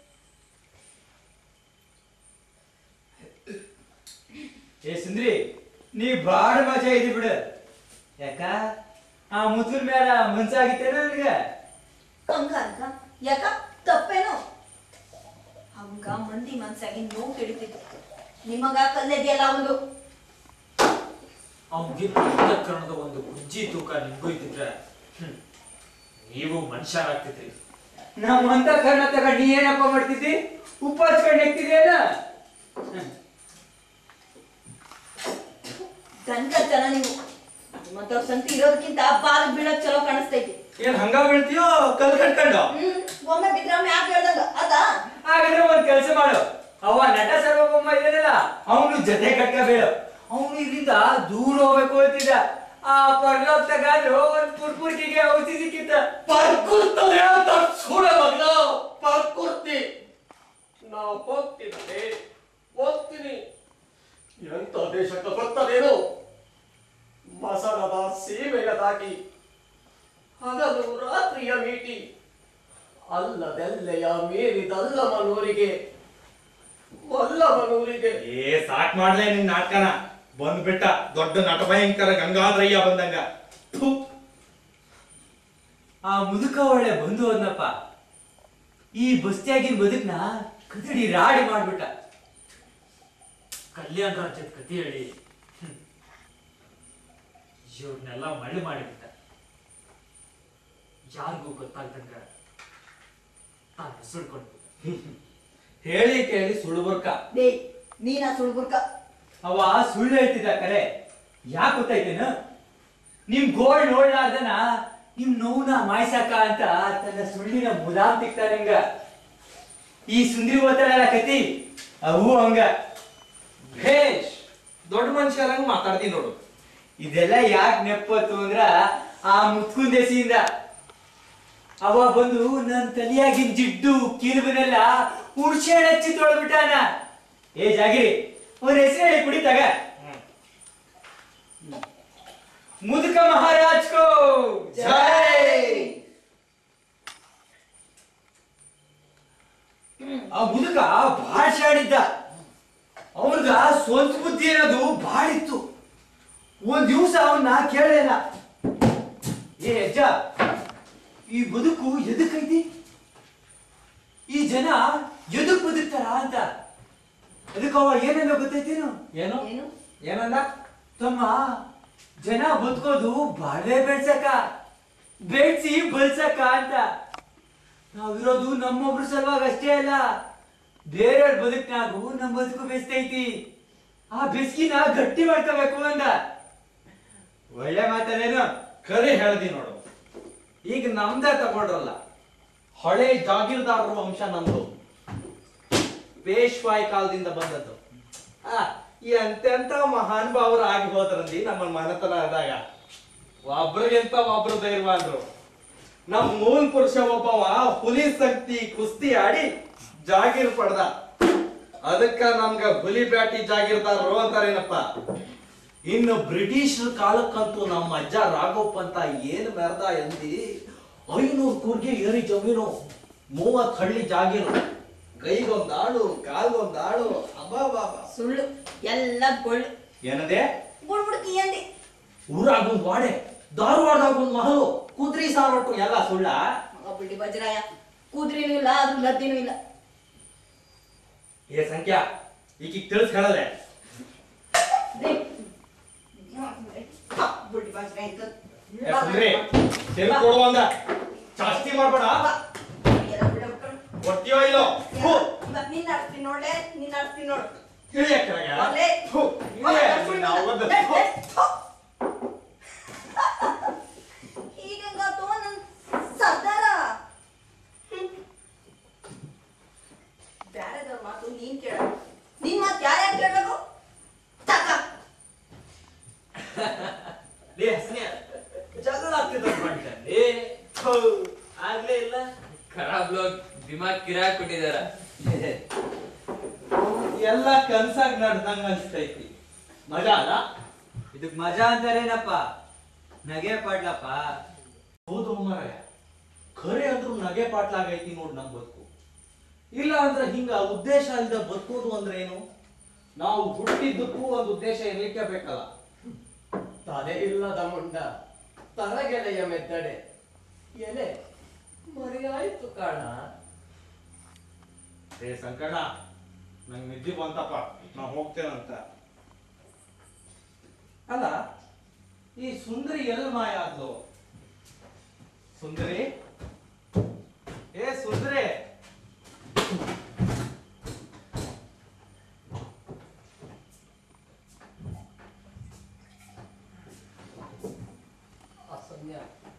ಏ ಸುಂದ್ರಿ ನೀ ಬಾಳ ಮಜಾ ಇದಿ ಬಿಡು ಯಾಕ ಆ ಮುತ್ತೂರ್ ಮ್ಯಾಲ ಮನ್ಸಾಗಿತ್ತೇನ ನನಗ ಕಂಗಾರಕ ಯಾಕ ತಪ್ಪೇನು ಅವಂಗ ಮಂದಿ ಮನ್ಸಾಗಿ ನೋವು ಕೆಡಿತಿತ್ತು ನಿಮಗ ಕಲ್ಲೆದೆಯಲ್ಲ ಒಂದು ಅವ್ನಿಗೆ ಕರ್ಣದ ಒಂದು ಗುಜ್ಜಿ ತೂಕ ನಿಮ್ಗೂ ಇದ್ದಿದ್ರೆ ಹ್ಮ್, ನೀವು ಮನುಷ್ಯರಾಗ್ತಿದ್ರಿ ನಮ್ಮಂತ ಕರ್ಣ ತಗೊಂಡು ನೀ ಏನಪ್ಪ ಮಾಡ್ತಿದ್ದಿ ಉಪ್ಪ ಹಚ್ಕೊಂಡು ಹೆಕ್ತಿದ್ಯೇನ ಗಂಡ ಜನ ನೀವು ನಿಮ್ಮಂತವ್ರ ಸಂತಿ ಇರೋದಕ್ಕಿಂತ ಬಾಲ್ ಬೀಳಕ್ ಚಲೋ ಕಾಣಿಸ್ತೈತಿ ಏನ್ ಹಂಗ ಬೀಳ್ತೀಯೋ ಕಲ್ ಕಟ್ಕೊಂಡು ಹ್ಮ್ ಒಮ್ಮೆ ಬಿದ್ರಮ್ಮ ಯಾಕೆ ಹೇಳ್ದಂಗ ಅದಾ ಹಾಗಾದ್ರೆ ಒಂದ್ ಕೆಲಸ ಮಾಡು ಅವ ನಟ ಸರ್ವಬೊಮ್ಮ ಇದ್ದಾನಲ್ಲ ಅವನು ಜೊತೆ ಕಟ್ಕೋಬೇಡ ಅವನು ಇಲ್ಲಿಂದ ದೂರ ಹೋಗ್ಬೇಕು ಅಂತಿದ್ದ ಆ ಪರ್ಲೋಕ್ ತಗಾದ್ರು ಒಂದ್ ಪುರ್ಪುರ್ಕಿಗೆ ಔಷಧಿ ಸಿಕ್ಕಿತ್ತ ಪರ್ಕುರ್ತದೆ ಅಂತ ಸುಳ ಮಗನ ಪರ್ಕುರ್ತಿ ನಾವು ಹೋಗ್ತಿದ್ದೆ ಹೋಗ್ತೀನಿ ಎಂತ ದೇಶಕ್ಕೆ ಬರ್ತದೇನು ಮಸಣದ ಸೀಮೆಯ ದಾಟಿ ಹಗಲು ರಾತ್ರಿಯ ಮೀಟಿ ಅಲ್ಲದೆಲ್ಲೆಯ ಮೀರಿದಲ್ಲಮನೂರಿಗೆ ಮಲ್ಲಮನೂರಿಗೆ ಏ ಸಾಕ್ ಮಾಡ್ಲೆ ನಿನ್ ನಾಟಕನ ಬಂದ್ಬಿಟ್ಟ ದೊಡ್ಡ ನಟ ಭಯಂಕರ ಗಂಗಾಧರಯ್ಯ ಬಂದಂಗ ಥು. ಆ ಮುದುಕ ಒಳ್ಳೆ ಬಂದು ಹೋದ್ನಪ್ಪ ಈ ಬಸ್ತಿಯಾಗಿನ ಬದುಕ್ನ ಕದಡಿ ರಾಡಿ ಮಾಡ್ಬಿಟ್ಟ ಕಲ್ಯಾಣ ರಾಜ್ಯದ ಕಥೆ ಹೇಳಿ ಹ್ಮ್. ಇವ್ರನ್ನೆಲ್ಲ ಮಳೆ ಮಾಡಿಬಿಟ್ಟ ಯಾರಿಗೂ ಗೊತ್ತಾಗ್ದಂಗ ತಾನು ಹೆಸರುಕೊಂಡು ಹೇಳಿ ಕೇಳಿ ಸುಳ್ಳು ಬರ್ಕ ಡೇ ನೀನ ಸುಳ್ಬುರ್ಕ ಅವ ಸುಳ್ಳು ಹೇಳ್ತಿದ್ದ ಕರೆ ಯಾಕೆ ಗೊತ್ತಾಯ್ತೇನು ನಿಮ್ ಗೋಳ್ ನೋಡ್ಲಾರ್ದನ ನಿಮ್ ನೋವ್ನ ಮಾಯ್ಸಾಕ ಅಂತ ತನ್ನ ಸುಳ್ಳಿನ ಮುಲಾಮ್ ತಿಕ್ತಾರಂಗ ಈ ಸುಂದ್ರಿ ಓದ್ತಾಳಲ್ಲ ಕತಿ ಅವು ಹಂಗ ಭೇಷ್ ದೊಡ್ಡ ಮನುಷ್ಯರಂಗ್ ಮಾತಾಡ್ತೀನಿ ನೋಡು ಇದೆಲ್ಲ ಯಾಕೆ ನೆಪ್ಪತ್ತು ಅಂದ್ರ ಆ ಮುತ್ಕುಂದೆಸಿಯಿಂದ ಅವ ಬಂದು ನನ್ ತಲಿಯಾಗಿನ ಜಿಡ್ಡು ಕಿರುಬನೆಲ್ಲ ಹುಡ್ಸೆ ಹಚ್ಚಿ ತೊಳೆದ್ಬಿಟ್ಟಾನ ಏ ಜಾಗಿರಿ ಒಂದ್ ಹೆಸರು ಹೇಳಿ ಕುಡಿತಾಗ ಮುದುಕ ಮಹಾರಾಜ್ ಕೋ ಜೈ ಆ ಮುದುಕ ಬಹಳ ಶಾಣಿದ್ದ ಅವನ್ಗ ಸ್ವಂತ ಬುದ್ಧಿ ಅನ್ನೋದು ಬಹಳ ಇತ್ತು ಒಂದ್ ದಿವ್ಸ ಅವನ್ನ ಕೇಳಲಿಲ್ಲ ಏ ಅಜ್ಜ ಈ ಬದುಕು ಎದಕ್ಕೈತಿ ಈ ಜನ ಎದಕ್ ಬದುಕ್ತಾರ ಅಂತ ಅದಕ್ಕೆ ಅವ ಏನೇನೋ ಗೊತ್ತೈತೇನು ಏನು ಏನು ಏನಂದ ತಮ್ಮ ಜನ ಬದುಕೋದು ಬಾಳ್ವೆ ಬೆಳ್ಸಕ ಬೆಳ್ಸಿ ಬಲ್ಸಕ ಅಂತ ನಾವಿರೋದು ನಮ್ಮೊಬ್ರ ಸಲುವಾಗಿ ಅಷ್ಟೇ ಅಲ್ಲ ಬೇರೆಯವ್ರ ಬದುಕ್ನಾಗೂ ನಮ್ ಬದುಕು ಬೆಸ್ತೈತಿ ಆ ಬೆಸ್ಕಿನ ಗಟ್ಟಿ ಮಾಡ್ಕೋಬೇಕು ಅಂದ ಒಳ್ಳೆ ಮಾತಲ್ಲೇನು ಖರೆ ಹೇಳ್ದಿ ನೋಡು ಈಗ ನಮ್ದೇ ತಗೊಂಡ್ರಲ್ಲ ಹಳೆ ಜಾಗೀರ್ದಾರರ ವಂಶ ನಮ್ದು ಪೇಶ್ವಾಯಿ ಕಾಲದಿಂದ ಬಂದದ್ದು ಆ, ಎಂತೆಂತ ಮಹಾನ್ ಭಾವರು ಆಗಿ ಹೋದ್ರಲ್ಲಿ ನಮ್ಮ ಮನೆತನ ಆದಾಗ ಒಬ್ರಿಗಿಂತ ಒಬ್ರು ಧೈರ್ಯವಾದ್ರು ನಮ್ ಮೂಲ ಪುರುಷ ಒಬ್ಬವ ಹುಲಿ ಶಕ್ತಿ ಕುಸ್ತಿ ಆಡಿ ಜಾಗೀರ್ ಪಡ್ದ ಅದಕ್ಕ ನಮ್ಗ ಹುಲಿ ಬ್ಯಾಟಿ ಜಾಗೀರ್ದಾರರು ಅಂತಾರೇನಪ್ಪ ಇನ್ನು ಬ್ರಿಟಿಷರ ಕಾಲಕ್ಕಂತೂ ನಮ್ಮ ಅಜ್ಜ ರಾಘವಪ್ಪ ಅಂತ ಏನ್ ಮೆರ್ದ ಎಂದಿ ಐನೂರು ಕೂರ್ಗೆ ಏರಿ ಜಮೀನು ಮೂವತ್ ಹಳ್ಳಿ ಜಾಗೀರು ಕೈಗೊಂದಾಳು ಕಾಲ್ಗೊಂದಾಳು ಅಬ್ಬಾ ಸುಳ್ಳು ಎಲ್ಲ ಗೊಳ್ಳು ಏನದೆ ಗುಡ್ಬುಡ್ಕಿ ಅಂದೆ ಊರಾಗ ಒಂದ್ ವಾಡೆ ಧಾರವಾಡದಾಗ ಒಂದ್ ಮಹಲು ಕುದ್ರಿ ಸಾರೋಟು ಎಲ್ಲ ಸುಳ್ಳ ಮಗ ಬಿಡಿ ಬಜ್ರಾಯ ಕೂದ್ರಿನೂ ಇಲ್ಲ ಅದ್ರ ಲದ್ದಿನೂ ಇಲ್ಲ ಏ ಸಂಖ್ಯಾ ಈಕಿಗ್ ತಿಳಿಸ್ ಹೇಳಲೆ ಬಿಡಿ ಬಜ್ರಾಯ ಅಂತ ಏ ಸುಂದ್ರಿ ತೆಲ್ ಕೊಡು ಅಂದ ಜಾಸ್ತಿ ಮಾಡ್ಬೇಡ ಕೊಡ್ತೀಯೋ ಇಲ್ಲೋ ಹೂ ಇವತ್ ನೀನ್ ಆಡ್ತೀನಿ ನೋಡ್ಲೆ ನೀನ್ ಆಡ್ತೀನಿ ನೋಡು ಇಳಿಯ ಕೆಳಗೆ ಒಲೆ. ಹೂ ಇಳಿಯ ನಿನ್ನ ಅವ್ವದ. ಹೂ. ಹೀಗಂಗಾತು ನನ್ ಸರ್ದಾರ ಬ್ಯಾರೆದವ್ರ ಮಾತು ನೀನ್ ಕೇಳ ನಿನ್ ಮಾತು ಯಾರ್ಯಾರು ಕೇಳ್ಬೇಕು ತಕ ಲೇ ಹಸ್ನ್ಯ, ಜಗಳ ಆಗ್ತಿದೆ ಮಾಡ್ತಾರೆ ಆಗ್ಲೇ ಇಲ್ಲ ಖರಾಬ್ ಲೋಗ್ ದಿಮಾಗ್ ಕಿರಾಕ್ ಕೊಟ್ಟಿದಾರ ಎಲ್ಲ ಕನ್ಸಾಗ್ ನಡ್ದಂಗ ಅನ್ಸ್ತೈತಿ ಮಜಾ ಅಲ್ಲ ಇದಕ್ ಮಜಾ ಅಂತಾರೇನಪ್ಪ ನಗೆ ಪಾಡ್ಲಪ್ಪ ಹೌದು ಮಾರಾಯ ಖರೆ ಅಂದ್ರೂ ನಗೆ ಪಾಟ್ಲಾಗೈತಿ ನೋಡ್ ನಮ್ ಬದುಕು ಇಲ್ಲ ಅಂದ್ರೆ ಹಿಂಗ ಉದ್ದೇಶ ಇಲ್ಲದ ಬದುಕೋದು ಅಂದ್ರೆ ಏನು ನಾವು ಹುಟ್ಟಿದ್ದಕ್ಕೂ ಒಂದು ಉದ್ದೇಶ ಇರ್ಲಿಕ್ಕೆ ಬೇಕಲ್ಲ ತಲೆ ಇಲ್ಲದ ಮುಂಡ ತರಗೆಲೆಯ ಮೆತ್ತಡೆ ಎಲೆ ಮರೆಯಾಯ್ತು ಕಾಣ ಏ ಸಂಕಟ ನಂಗ್ ನಿದ್ದೆ ಬಂತಪ್ಪ ನಾ ಹೋಗ್ತೇನಂತ ಅಲ್ಲ ಈ ಸುಂದರಿ ಎಲ್ ಮಾಯ ಆದ್ಲು ಸುಂದರಿ ಏ ಸುಂದರಿ ಅಸನ್ಯ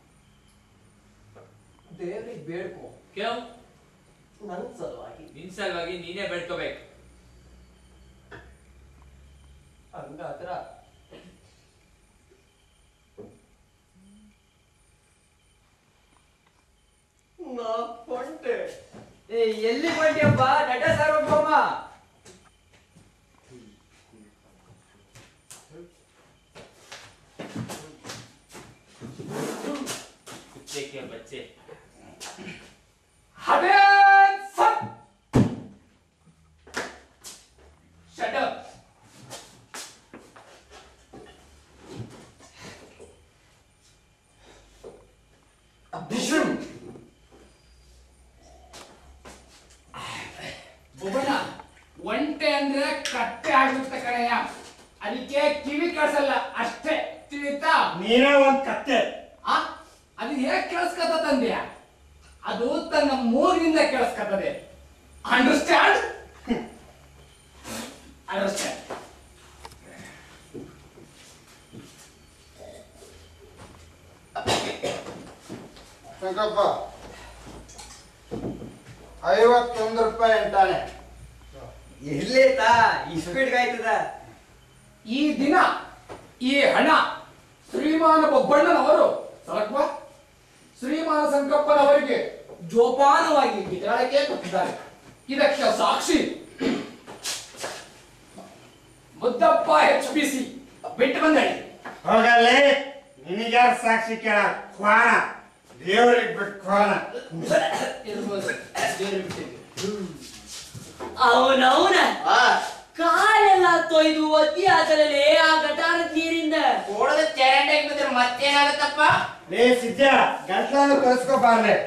ದೇವ್ರಿಗೆ ಬೇಡ್ಕೊ ಕೇವ್ ನನ್ ಸಲುವಾಗಿ ನಿನ್ ಸಲುವಾಗಿ ನೀನೇ ಬೆಳ್ಕೋಬೇಕು ಹಂಗಾದ್ರ ನಾ ಹೊಂಟೆ ಏ ಎಲ್ಲಿ ಬಂದ್ಯಪ್ಪ ನಟ ಸಾರ್ವಭೌಮ ಕುಚ್ಚೆ ಬಚ್ಚೆ ಕತ್ತೆ ಆಗಿರುತ್ತೆ ಕಣಯ್ಯ ಅದಕ್ಕೆ ಕಿವಿ ಕೇಳಿಸಲ್ಲ ಅಷ್ಟೇ ತಿಳಿತಾ ನೀನೇ ಒಂದ್ ಕತ್ತೆ ಆ ಅದು ಹೇಗ್ ಕೇಳಿಸ್ಕತ್ತಂದ್ಯ ಅದು ತನ್ನ ಮೂಗಿನಿಂದ ಕೇಳಿಸ್ಕತ್ತದೆ ಅಂಡರ್ಸ್ಟ್ಯಾಂಡ್ ಅಂಡರ್ಸ್ಟ್ಯಾಂಡ್ ಸಂಕಪ್ಪ ಐವತ್ತೊಂದು ರೂಪಾಯಿ ಅಂತಾನೆ ಇರ್ಲೇತಾ ಈ ಸ್ಪೀಡ್ ಆಯ್ತದ ಈ ದಿನ ಈ ಹಣ ಶ್ರೀಮಾನ ಬೊಬ್ಬಣ್ಣನವರು ಸರಕ್ವ ಶ್ರೀಮಾನ ಸಂಕಪ್ಪನವರಿಗೆ ಜೋಪಾನವಾಗಿ ವಿತರಣೆಗೆ ಕೊಟ್ಟಿದ್ದಾರೆ ಇದಕ್ಕೆ ಸಾಕ್ಷಿ ಮುದ್ದಪ್ಪ ಎಚ್ ಪಿ ಸಿ ಬಿಟ್ಟು ಬಂದಳಿ ಹೋಗಲ್ಲಿ ನಿನಗ್ಯಾರ ಸಾಕ್ಷಿ ಕೇಳ ಕ್ವಾಣ ದೇವರಿಗೆ ಬಿಟ್ಟು ಕ್ವಾಣ ಇರ್ಬೋದು ದೇವ್ರಿಗೆ ಬಿಟ್ಟಿದ್ದು. ಅವನವನ ಕಾಲೆಲ್ಲ ತೊಯ್ದು ಒತ್ತಿ ಆದರಲ್ಲಿ ಆ ಗಟಾರದ ನೀರಿಂದ ಕೋಡದ ಚರಂಡಿಗೆ ಬಿದ್ರೆ ಮತ್ತೇನಾಗತ್ತಪ್ಪ ಲೇ ಸಿದ್ಧ ಗಂಟ್ಲಾನು ಕಳ್ಸ್ಕೊಬಾರ್ಲೆ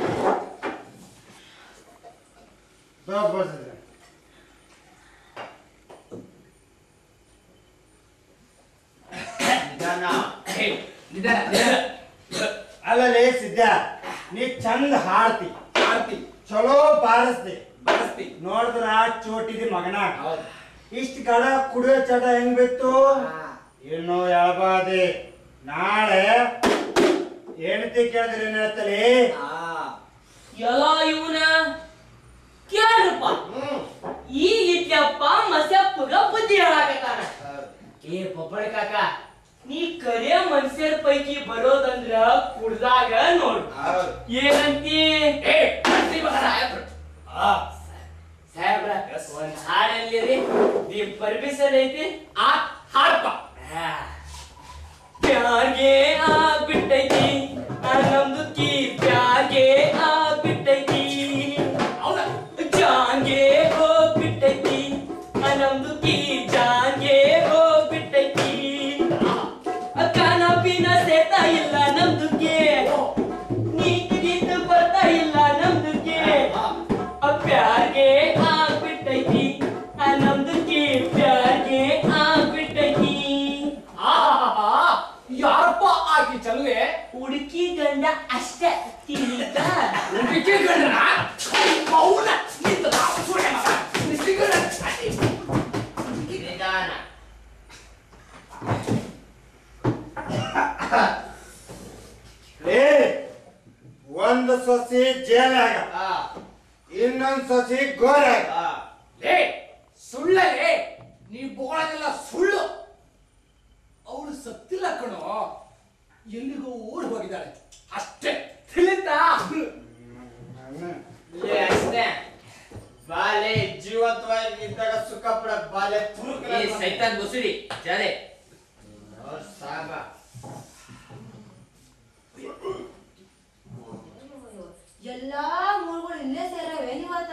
ನಿಧಾನ ಹೇ, ನಿಧಾನ ನಿಧಾನ. ಅಲ್ಲ ಲೇ ಸಿದ್ಧ ನೀ ಚಂದ ಹಾಡ್ತಿ ಆರ್ತಿ ಚಲೋ ಬಾರಿಸ್ತಿ ಬಳಸ್ತಿ ನೋಡಿದ್ರ ಚೋಟಿದಿ ಮಗನ ಹೌದು ಇಷ್ಟ ಕಡ ಕುಡಿಯೋ ಚಟ ಹೆಂಗ್ ಬಿತ್ತು ಇನ್ನು ಎಳಬಾದಿ ನಾಳೆ ಹೆಂಡತಿ ಕೇಳಿದ್ರೆ ಏನ್ ಹೇಳ್ತಲಿ ಎಲ್ಲ ಇವನ ಕೇಳ್ರಪ್ಪ ಈಗ ಇದ್ಯಪ್ಪ ಮಸ್ಯಪ್ಪಗ ಬುದ್ಧಿ ಹೇಳಾಕತ್ತಾನ ಏ ಬೊಬ್ಬಳ ಕಾಕ ನೀ ಕರೆ ಮನುಷ್ಯರ ಪೈಕಿ ಬರೋದಂದ್ರ ಕುಡ್ದಾಗ ನೋಡು ಏನಂತಿ ಏ ಆರ್ತಿ ಮಗನ. ಆ, ಸಾಹೇಬ್ರ ಒಂದ್ ಹಾಡಲ್ಲಿ ರೀ ನಿಮ್ ಪರ್ಮಿಷನ್ ಐತಿ ಆ ಹಾಡ್ಪ ಪ್ಯಾಗೆ ಆಗ್ಬಿಟ್ಟೈತಿ ಆ ನಮ್ದು ಕೀ ಪ್ಯಾಗೆ ಆಗ್ಬಿಟ್ಟೈತಿ ಹೌದಾ ಜಾಂಗೆ ಹೋಗ್ಬಿಟ್ಟೈತಿ ಆ ನಮ್ದು ಕೀ ಜಾಂಗೆ ಹೋಗ್ಬಿಟ್ಟೈತಿ ಕಾನ ಪೀನ ಸೇತಾ ಇಲ್ಲ ನಮ್ದುಗೆ ನೀತಿ ಗೀತ ಬರ್ತಾ ಇಲ್ಲ ನಮ್ದುಗೆ ಆ ಪ್ಯಾರ್ಗೆ ಆಗ್ಬಿಟ್ಟೈತಿ ಆ ನಮ್ದುಗೆ ಪ್ಯಾರ್ಗೆ ಆಗ್ಬಿಟ್ಟೈತಿ ಆಹಾಹಾ, ಯಾರಪ್ಪ ಆಕಿ ಚಲ್ಲೆ ಹುಡುಕಿ ಗಂಡ ಅಷ್ಟೇ ತಿಳಿದ ಹುಡುಕಿ ಗಂಡನ ಮೌನ ನಿಂತ ತಾವು ಸುಳ್ಳೆ ಮಗ ಹುಡುಕಿ ಗಂಡ ಅಡಿ. ನಿಧಾನ ಲೇ ಒಂದು ಸೊಸಿ ಜೇಲಾಗ ಆ, ಇನ್ನೊಂದ್ ಸೊಸಿ ಗೋರಾಗ ಆ. ಲೇ ಸುಳ್ಳಲೇ ನೀ ಬೋಳನೆಲ್ಲ ಸುಳ್ಳು ಅವಳು ಸತ್ತಿಲ್ಲ ಕಣೋ ಎಲ್ಲಿಗೋ ಓಡಿ ಹೋಗಿದ್ದಾಳೆ ಅಷ್ಟೇ ತಿಳಿತಾ ಲೇ ಅಷ್ಟೇ ಬಾಲೆ ಜೀವಂತವಾಗಿ ಇದ್ದಾಗ ಸುಖ ಪಡ ಬಾಲೆ ತುರುಕ ಏ ಸೈತಾನ್ ಬಸುರಿ ಜಾಲೆ ಸಾಗ ಎಲ್ಲಾ ಮೂಳುಗಳು ಇಲ್ಲೇ ಸೇರವೆ ಇವತ್ತ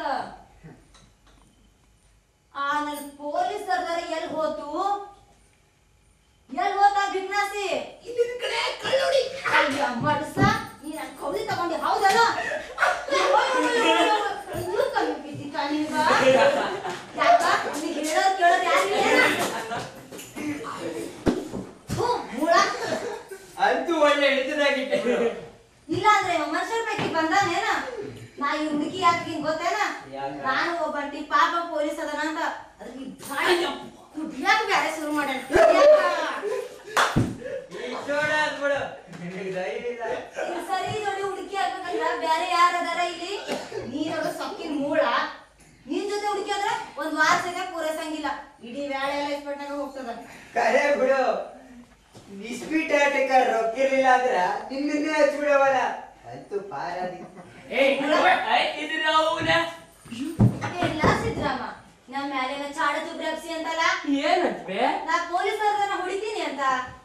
ಆ ನನ್ ಪೊಲೀಸ್ ಸರ್ದಾರ ಎಲ್ ಹೋತು ಎಲ್ ಹೋತ ಬಿಗ್ನಾಸಿ ಇಲ್ಲಿನ ಕಡೆ ಕಳ್ಳೋಡಿ ಅಯ್ಯ ಮಡ್ಸ ನೀ ನನ್ ಕೌದಿ ತಗೊಂಡಿ ಹೌದಲ್ಲ ಇನ್ನೂ ಕಮ್ಮಿ ಬಿದ್ದಿ ಕಾಣಿಗ ಯಾಕ ನೀ ಹೇಳೋದ್ ಕೇಳೋದ್ ಯಾರಿಲ್ಲ ಮೂಳ ಅಂತೂ ಒಳ್ಳೆ ಹಿಡಿತದಾಗಿಟ್ಟೆ ಇಲ್ಲ ಅಂದ್ರೆ ಮನುಷ್ಯರ ಪೈಕಿ ಬಂದಾನೇನ ನಾ ಈ ಹುಡುಗಿ ಯಾಕೆ ಹಿಂಗ್ ಗೊತ್ತೇನ ನಾನು ಒಬ್ಬಂಟಿ ಪಾಪ ಪೊಲೀಸ್ ಅದನ ಅಂತ ಅದ್ರಿಗೆ ಭಾಳ ಕುಡ್ಯಾಕ ಬ್ಯಾರೆ ಶುರು ಮಾಡ್ಯಾನ ಬಿಡು ನಿನಗೆ ಧೈರ್ಯ ಇಲ್ಲ ಇನ್ ಸರಿ ಜೋಡಿ ಹುಡುಕಿ ಆಗ್ಬೇಕಂದ್ರ ಬ್ಯಾರೆ ಯಾರ ಅದಾರ ಇಲ್ಲಿ ನೀನೊಬ್ಬ ಸೊಕ್ಕಿನ ಮೂಳ ನಿನ್ ಜೊತೆ ಹುಡುಕಿ ಆದ್ರ ಒಂದ್ ವಾರ ಸಗ ಪೂರೈಸಂಗಿಲ್ಲ ಇಡೀ ಬ್ಯಾಳೆ ಎಲ್ಲ ಇಸ್ಪಟ್ನಾಗ ಹೋಗ್ತದ ಕರೆ ಬಿಡು ಇಸ್ಪೀಟ್ ಆಟಕ್ಕ ರೊಕ್ಕಿರ್ಲಿಲ್ಲ ಅಂದ್ರ ನಿನ್ನೇ ಹಚ್ಬಿಡವಲ್ಲ ಅಂತೂ ಪಾರಾದಿ ಏಯ್ ಇದ್ರ ಅವನ ಎಲ್ಲ ಸಿದ್ರಾಮ ನಮ್ ಮ್ಯಾಲಿನ ಚಾಡ ತುಬ್ರಪ್ಸಿ ಅಂತಲ್ಲ ಏನಂತ್ವೆ ನಾ ಪೊಲೀಸ್ ಅವ್ರನ್ನ ಹೊಡಿತೀನಿ ಅಂತ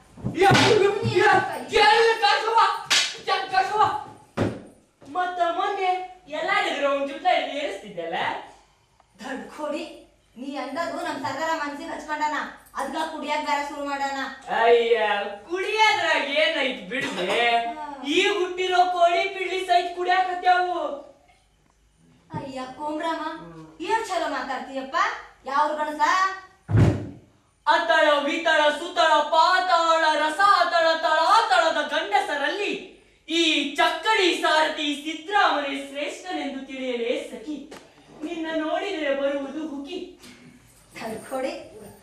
ಮತ್ತ ಮೊನ್ನೆ ಎಲ್ಲಾಡಿದ್ರು ಅವನ್ ಜುಟ್ಟ ಇಲ್ಲಿ ಏರಿಸ್ತಿದ್ದಲ್ಲ ದೊಡ್ಡ ಕೊಡಿ ನೀ ಅಂದದು ನಮ್ ಸರ್ದಾರ ಮನ್ಸಿಗೆ ಹಚ್ಕೊಂಡಾನ ಅದ್ಕ ಕುಡಿಯಾಕ ಬೇರೆ ಶುರು ಮಾಡಾನ ಅಯ್ಯ ಕುಡಿಯೋದ್ರಾಗ ಏನೈತ್ ಬಿಡ್ದೆ ಈ ಹುಟ್ಟಿರೋ ಕೋಳಿ ಪಿಡ್ಲಿ ಸೈತ್ ಕುಡಿಯಾಕತ್ಯಾವು ಅಯ್ಯ ಕೋಮ್ರಮ್ಮ ಏನ್ ಚಲೋ ಮಾತಾಡ್ತೀಯಪ್ಪ ಯಾವ್ರ ಗಣಸ ಕೇಸರಿ ಸಾರಥಿ ಸಿದ್ರಾಮನೆ ಶ್ರೇಷ್ಠನೆಂದು ತಿಳಿಯಲೇ ಸಖಿ ನಿನ್ನ ನೋಡಿದರೆ ಬರುವುದು ಹುಕಿ ಕರ್ಕೊಡಿ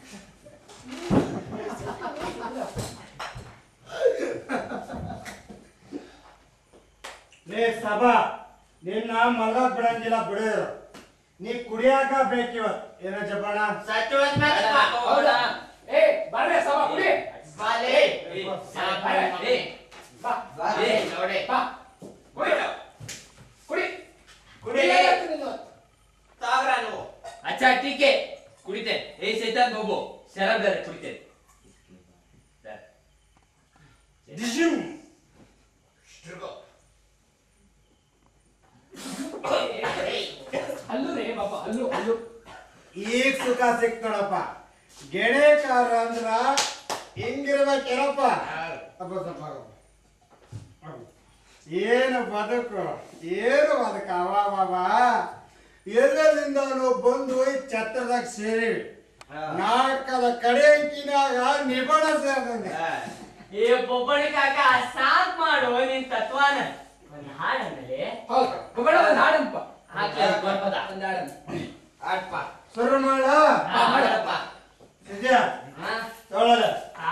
ಲೇ ಸಭಾ ನಿನ್ನ ಮಲ್ಗಾಕ್ ಬಿಡಂಗಿಲ್ಲ ಬಿಡು ನೀ ಕುಡಿಯಾಕ ಬೇಕಿವತ್ ಏನ ಜಬ್ಬಣ ಹೌದಾ ಏ ಬರ್ರೆ ಸಭಾ ಕುಡಿ ಬಾಲೆ ಬಾರೆ. ಬಾ ಬಾಲೆ ನೋಡಿ ಬಾ ಕುಡಿ ಕುಡಿ ಕುಡಿ. ಏನಾಗ್ತದೆ ನಿಂದು? ಸಾವಿರ ನೀವು ಅಚ್ಚಾ ಟೀಕೆ ಕುಡಿತೆ ಏ ಸೈತಾನ್ ಬಾಬು ಶರಾಬ್ ಬೇರೆ ಕುಡಿತೆ ಅಲ್ಲು ರೇ ಬಾಬಾ ಅಲ್ಲು ಅಲ್ಲು ಈಗ ಸುಖ ಸಿಕ್ತ ನೋಡಪ್ಪ ಗೆಣೇಕಾರ ಅಂದ್ರ ಹಿಂಗಿರ್ಬೇಕೇನಪ್ಪ ಅಪ್ಪ ಸ್ವಲ್ಪ ಆಗಪ್ಪ. ಏನು ಬದುಕು ಏನು ಬದುಕು ಅವ ಬಾಬಾ ಎಲ್ಲದಿಂದನೂ ಬಂದು ಈ ಛತ್ರದಾಗ ಸೇರಿ ನಾಟಕದ ಕಡೆ ಅಂಕಿನಾಗ ನಿಬಣ ಸೇರ್ದಂಗೆ ಏ ಬೊಬ್ಬಣ ಕಾಕ ಸಾಕ್ ಮಾಡು ನಿನ್ ತತ್ವಾನ ಒಂದ್ ಹಾಡಂದ್ರೆ ಹೌದು ಬೊಬ್ಬಣ ಒಂದು ಹಾಡಂಪ ಹಾಕಿ ಅದು ಬರ್ಪದ. ಒಂದು ಹಾಡಂಪ ಆಡ್ಪ ಶುರು ಮಾಡ ಹಾ, ಮಾಡಪ್ಪ. ನಿಜ ಹಾ? ತೊಗೊಳಲ್ಲ ಆ,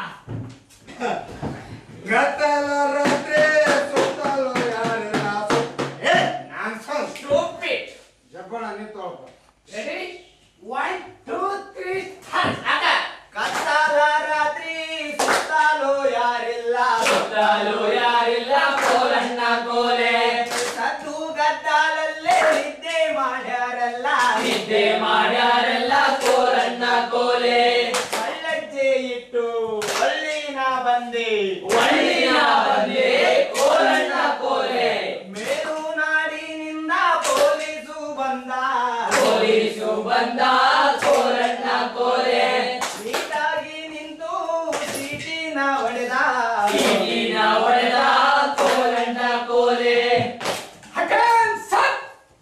ಗದ್ದಲ ರಾತ್ರಿ ಸುತ್ತಲೂ ಯಾರಿಲ್ಲ ಸುತ್ತ ಏ ನಾನ್ ಸ್ವಲ್ಪ stupid. ಜಬ್ಬಣ ನೀ ತೊಗೊಳಪ್ಪ ರೆಡಿ ಒನ್ ಟೂ ತ್ರೀ ಕತ್ತಲ ರಾತ್ರಿ ಸುತ್ತಲೂ ಯಾರಿಲ್ಲ ಸುತ್ತಲೂ ಯಾರಿಲ್ಲ ಕೋಲಣ್ಣ ಕೋಲೆ ಸದ್ದು ಗದ್ದಾಲಲ್ಲೇ ನಿದ್ದೆ ಮಾಡ್ಯಾರಲ್ಲ ನಿದ್ದೆ ಮಾಡ್ಯಾರೆಲ್ಲ ಕೋಲಣ್ಣ ಕೋಲೆ ಕಳ್ಳಜ್ಜೆ ಇಟ್ಟು ಒಳ್ಳಿನ ಬಂದೆ ಒಳ್ಳಿನ ಬಂದೆ ಕೋಲಣ್ಣ ಕೋಲೆ ಮೇಲು ನಾಡಿನಿಂದ ಪೊಲೀಸು ಬಂದ ಪೊಲೀಸು ಬಂದ ಕೋಲಣ್ಣ ಕೋಲೆ ನೀಟಾಗಿ ನಿಂತು ಸೀಟಿನ ಹೊಡೆದ ಈಗಿನ ಒಡೆದ ಕೋಲಣ್ಣ ಕೋಲೆ ಹಕನ್ ಸತ್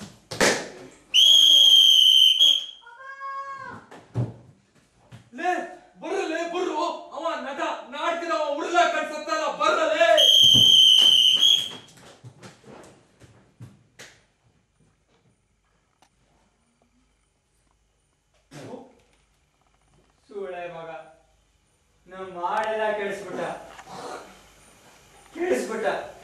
ಲೇ ಬರ್ರಲೇ ಬರ್ರು ಅವ ನಟ ನಾಟಕದ ಅವ ಉಳ್ಳ ಕಟ್ಸತ್ತಲ್ಲ ಬರ್ರಲೇ ಸೂಳೆ ಮಗ ನಮ್ಮ ಮಾಡೆಲ್ಲ ಕೇಳಿಸ್ಬಿಟ್ಟ ಕೇಳಿಸ್ಬಿಟ್ಟ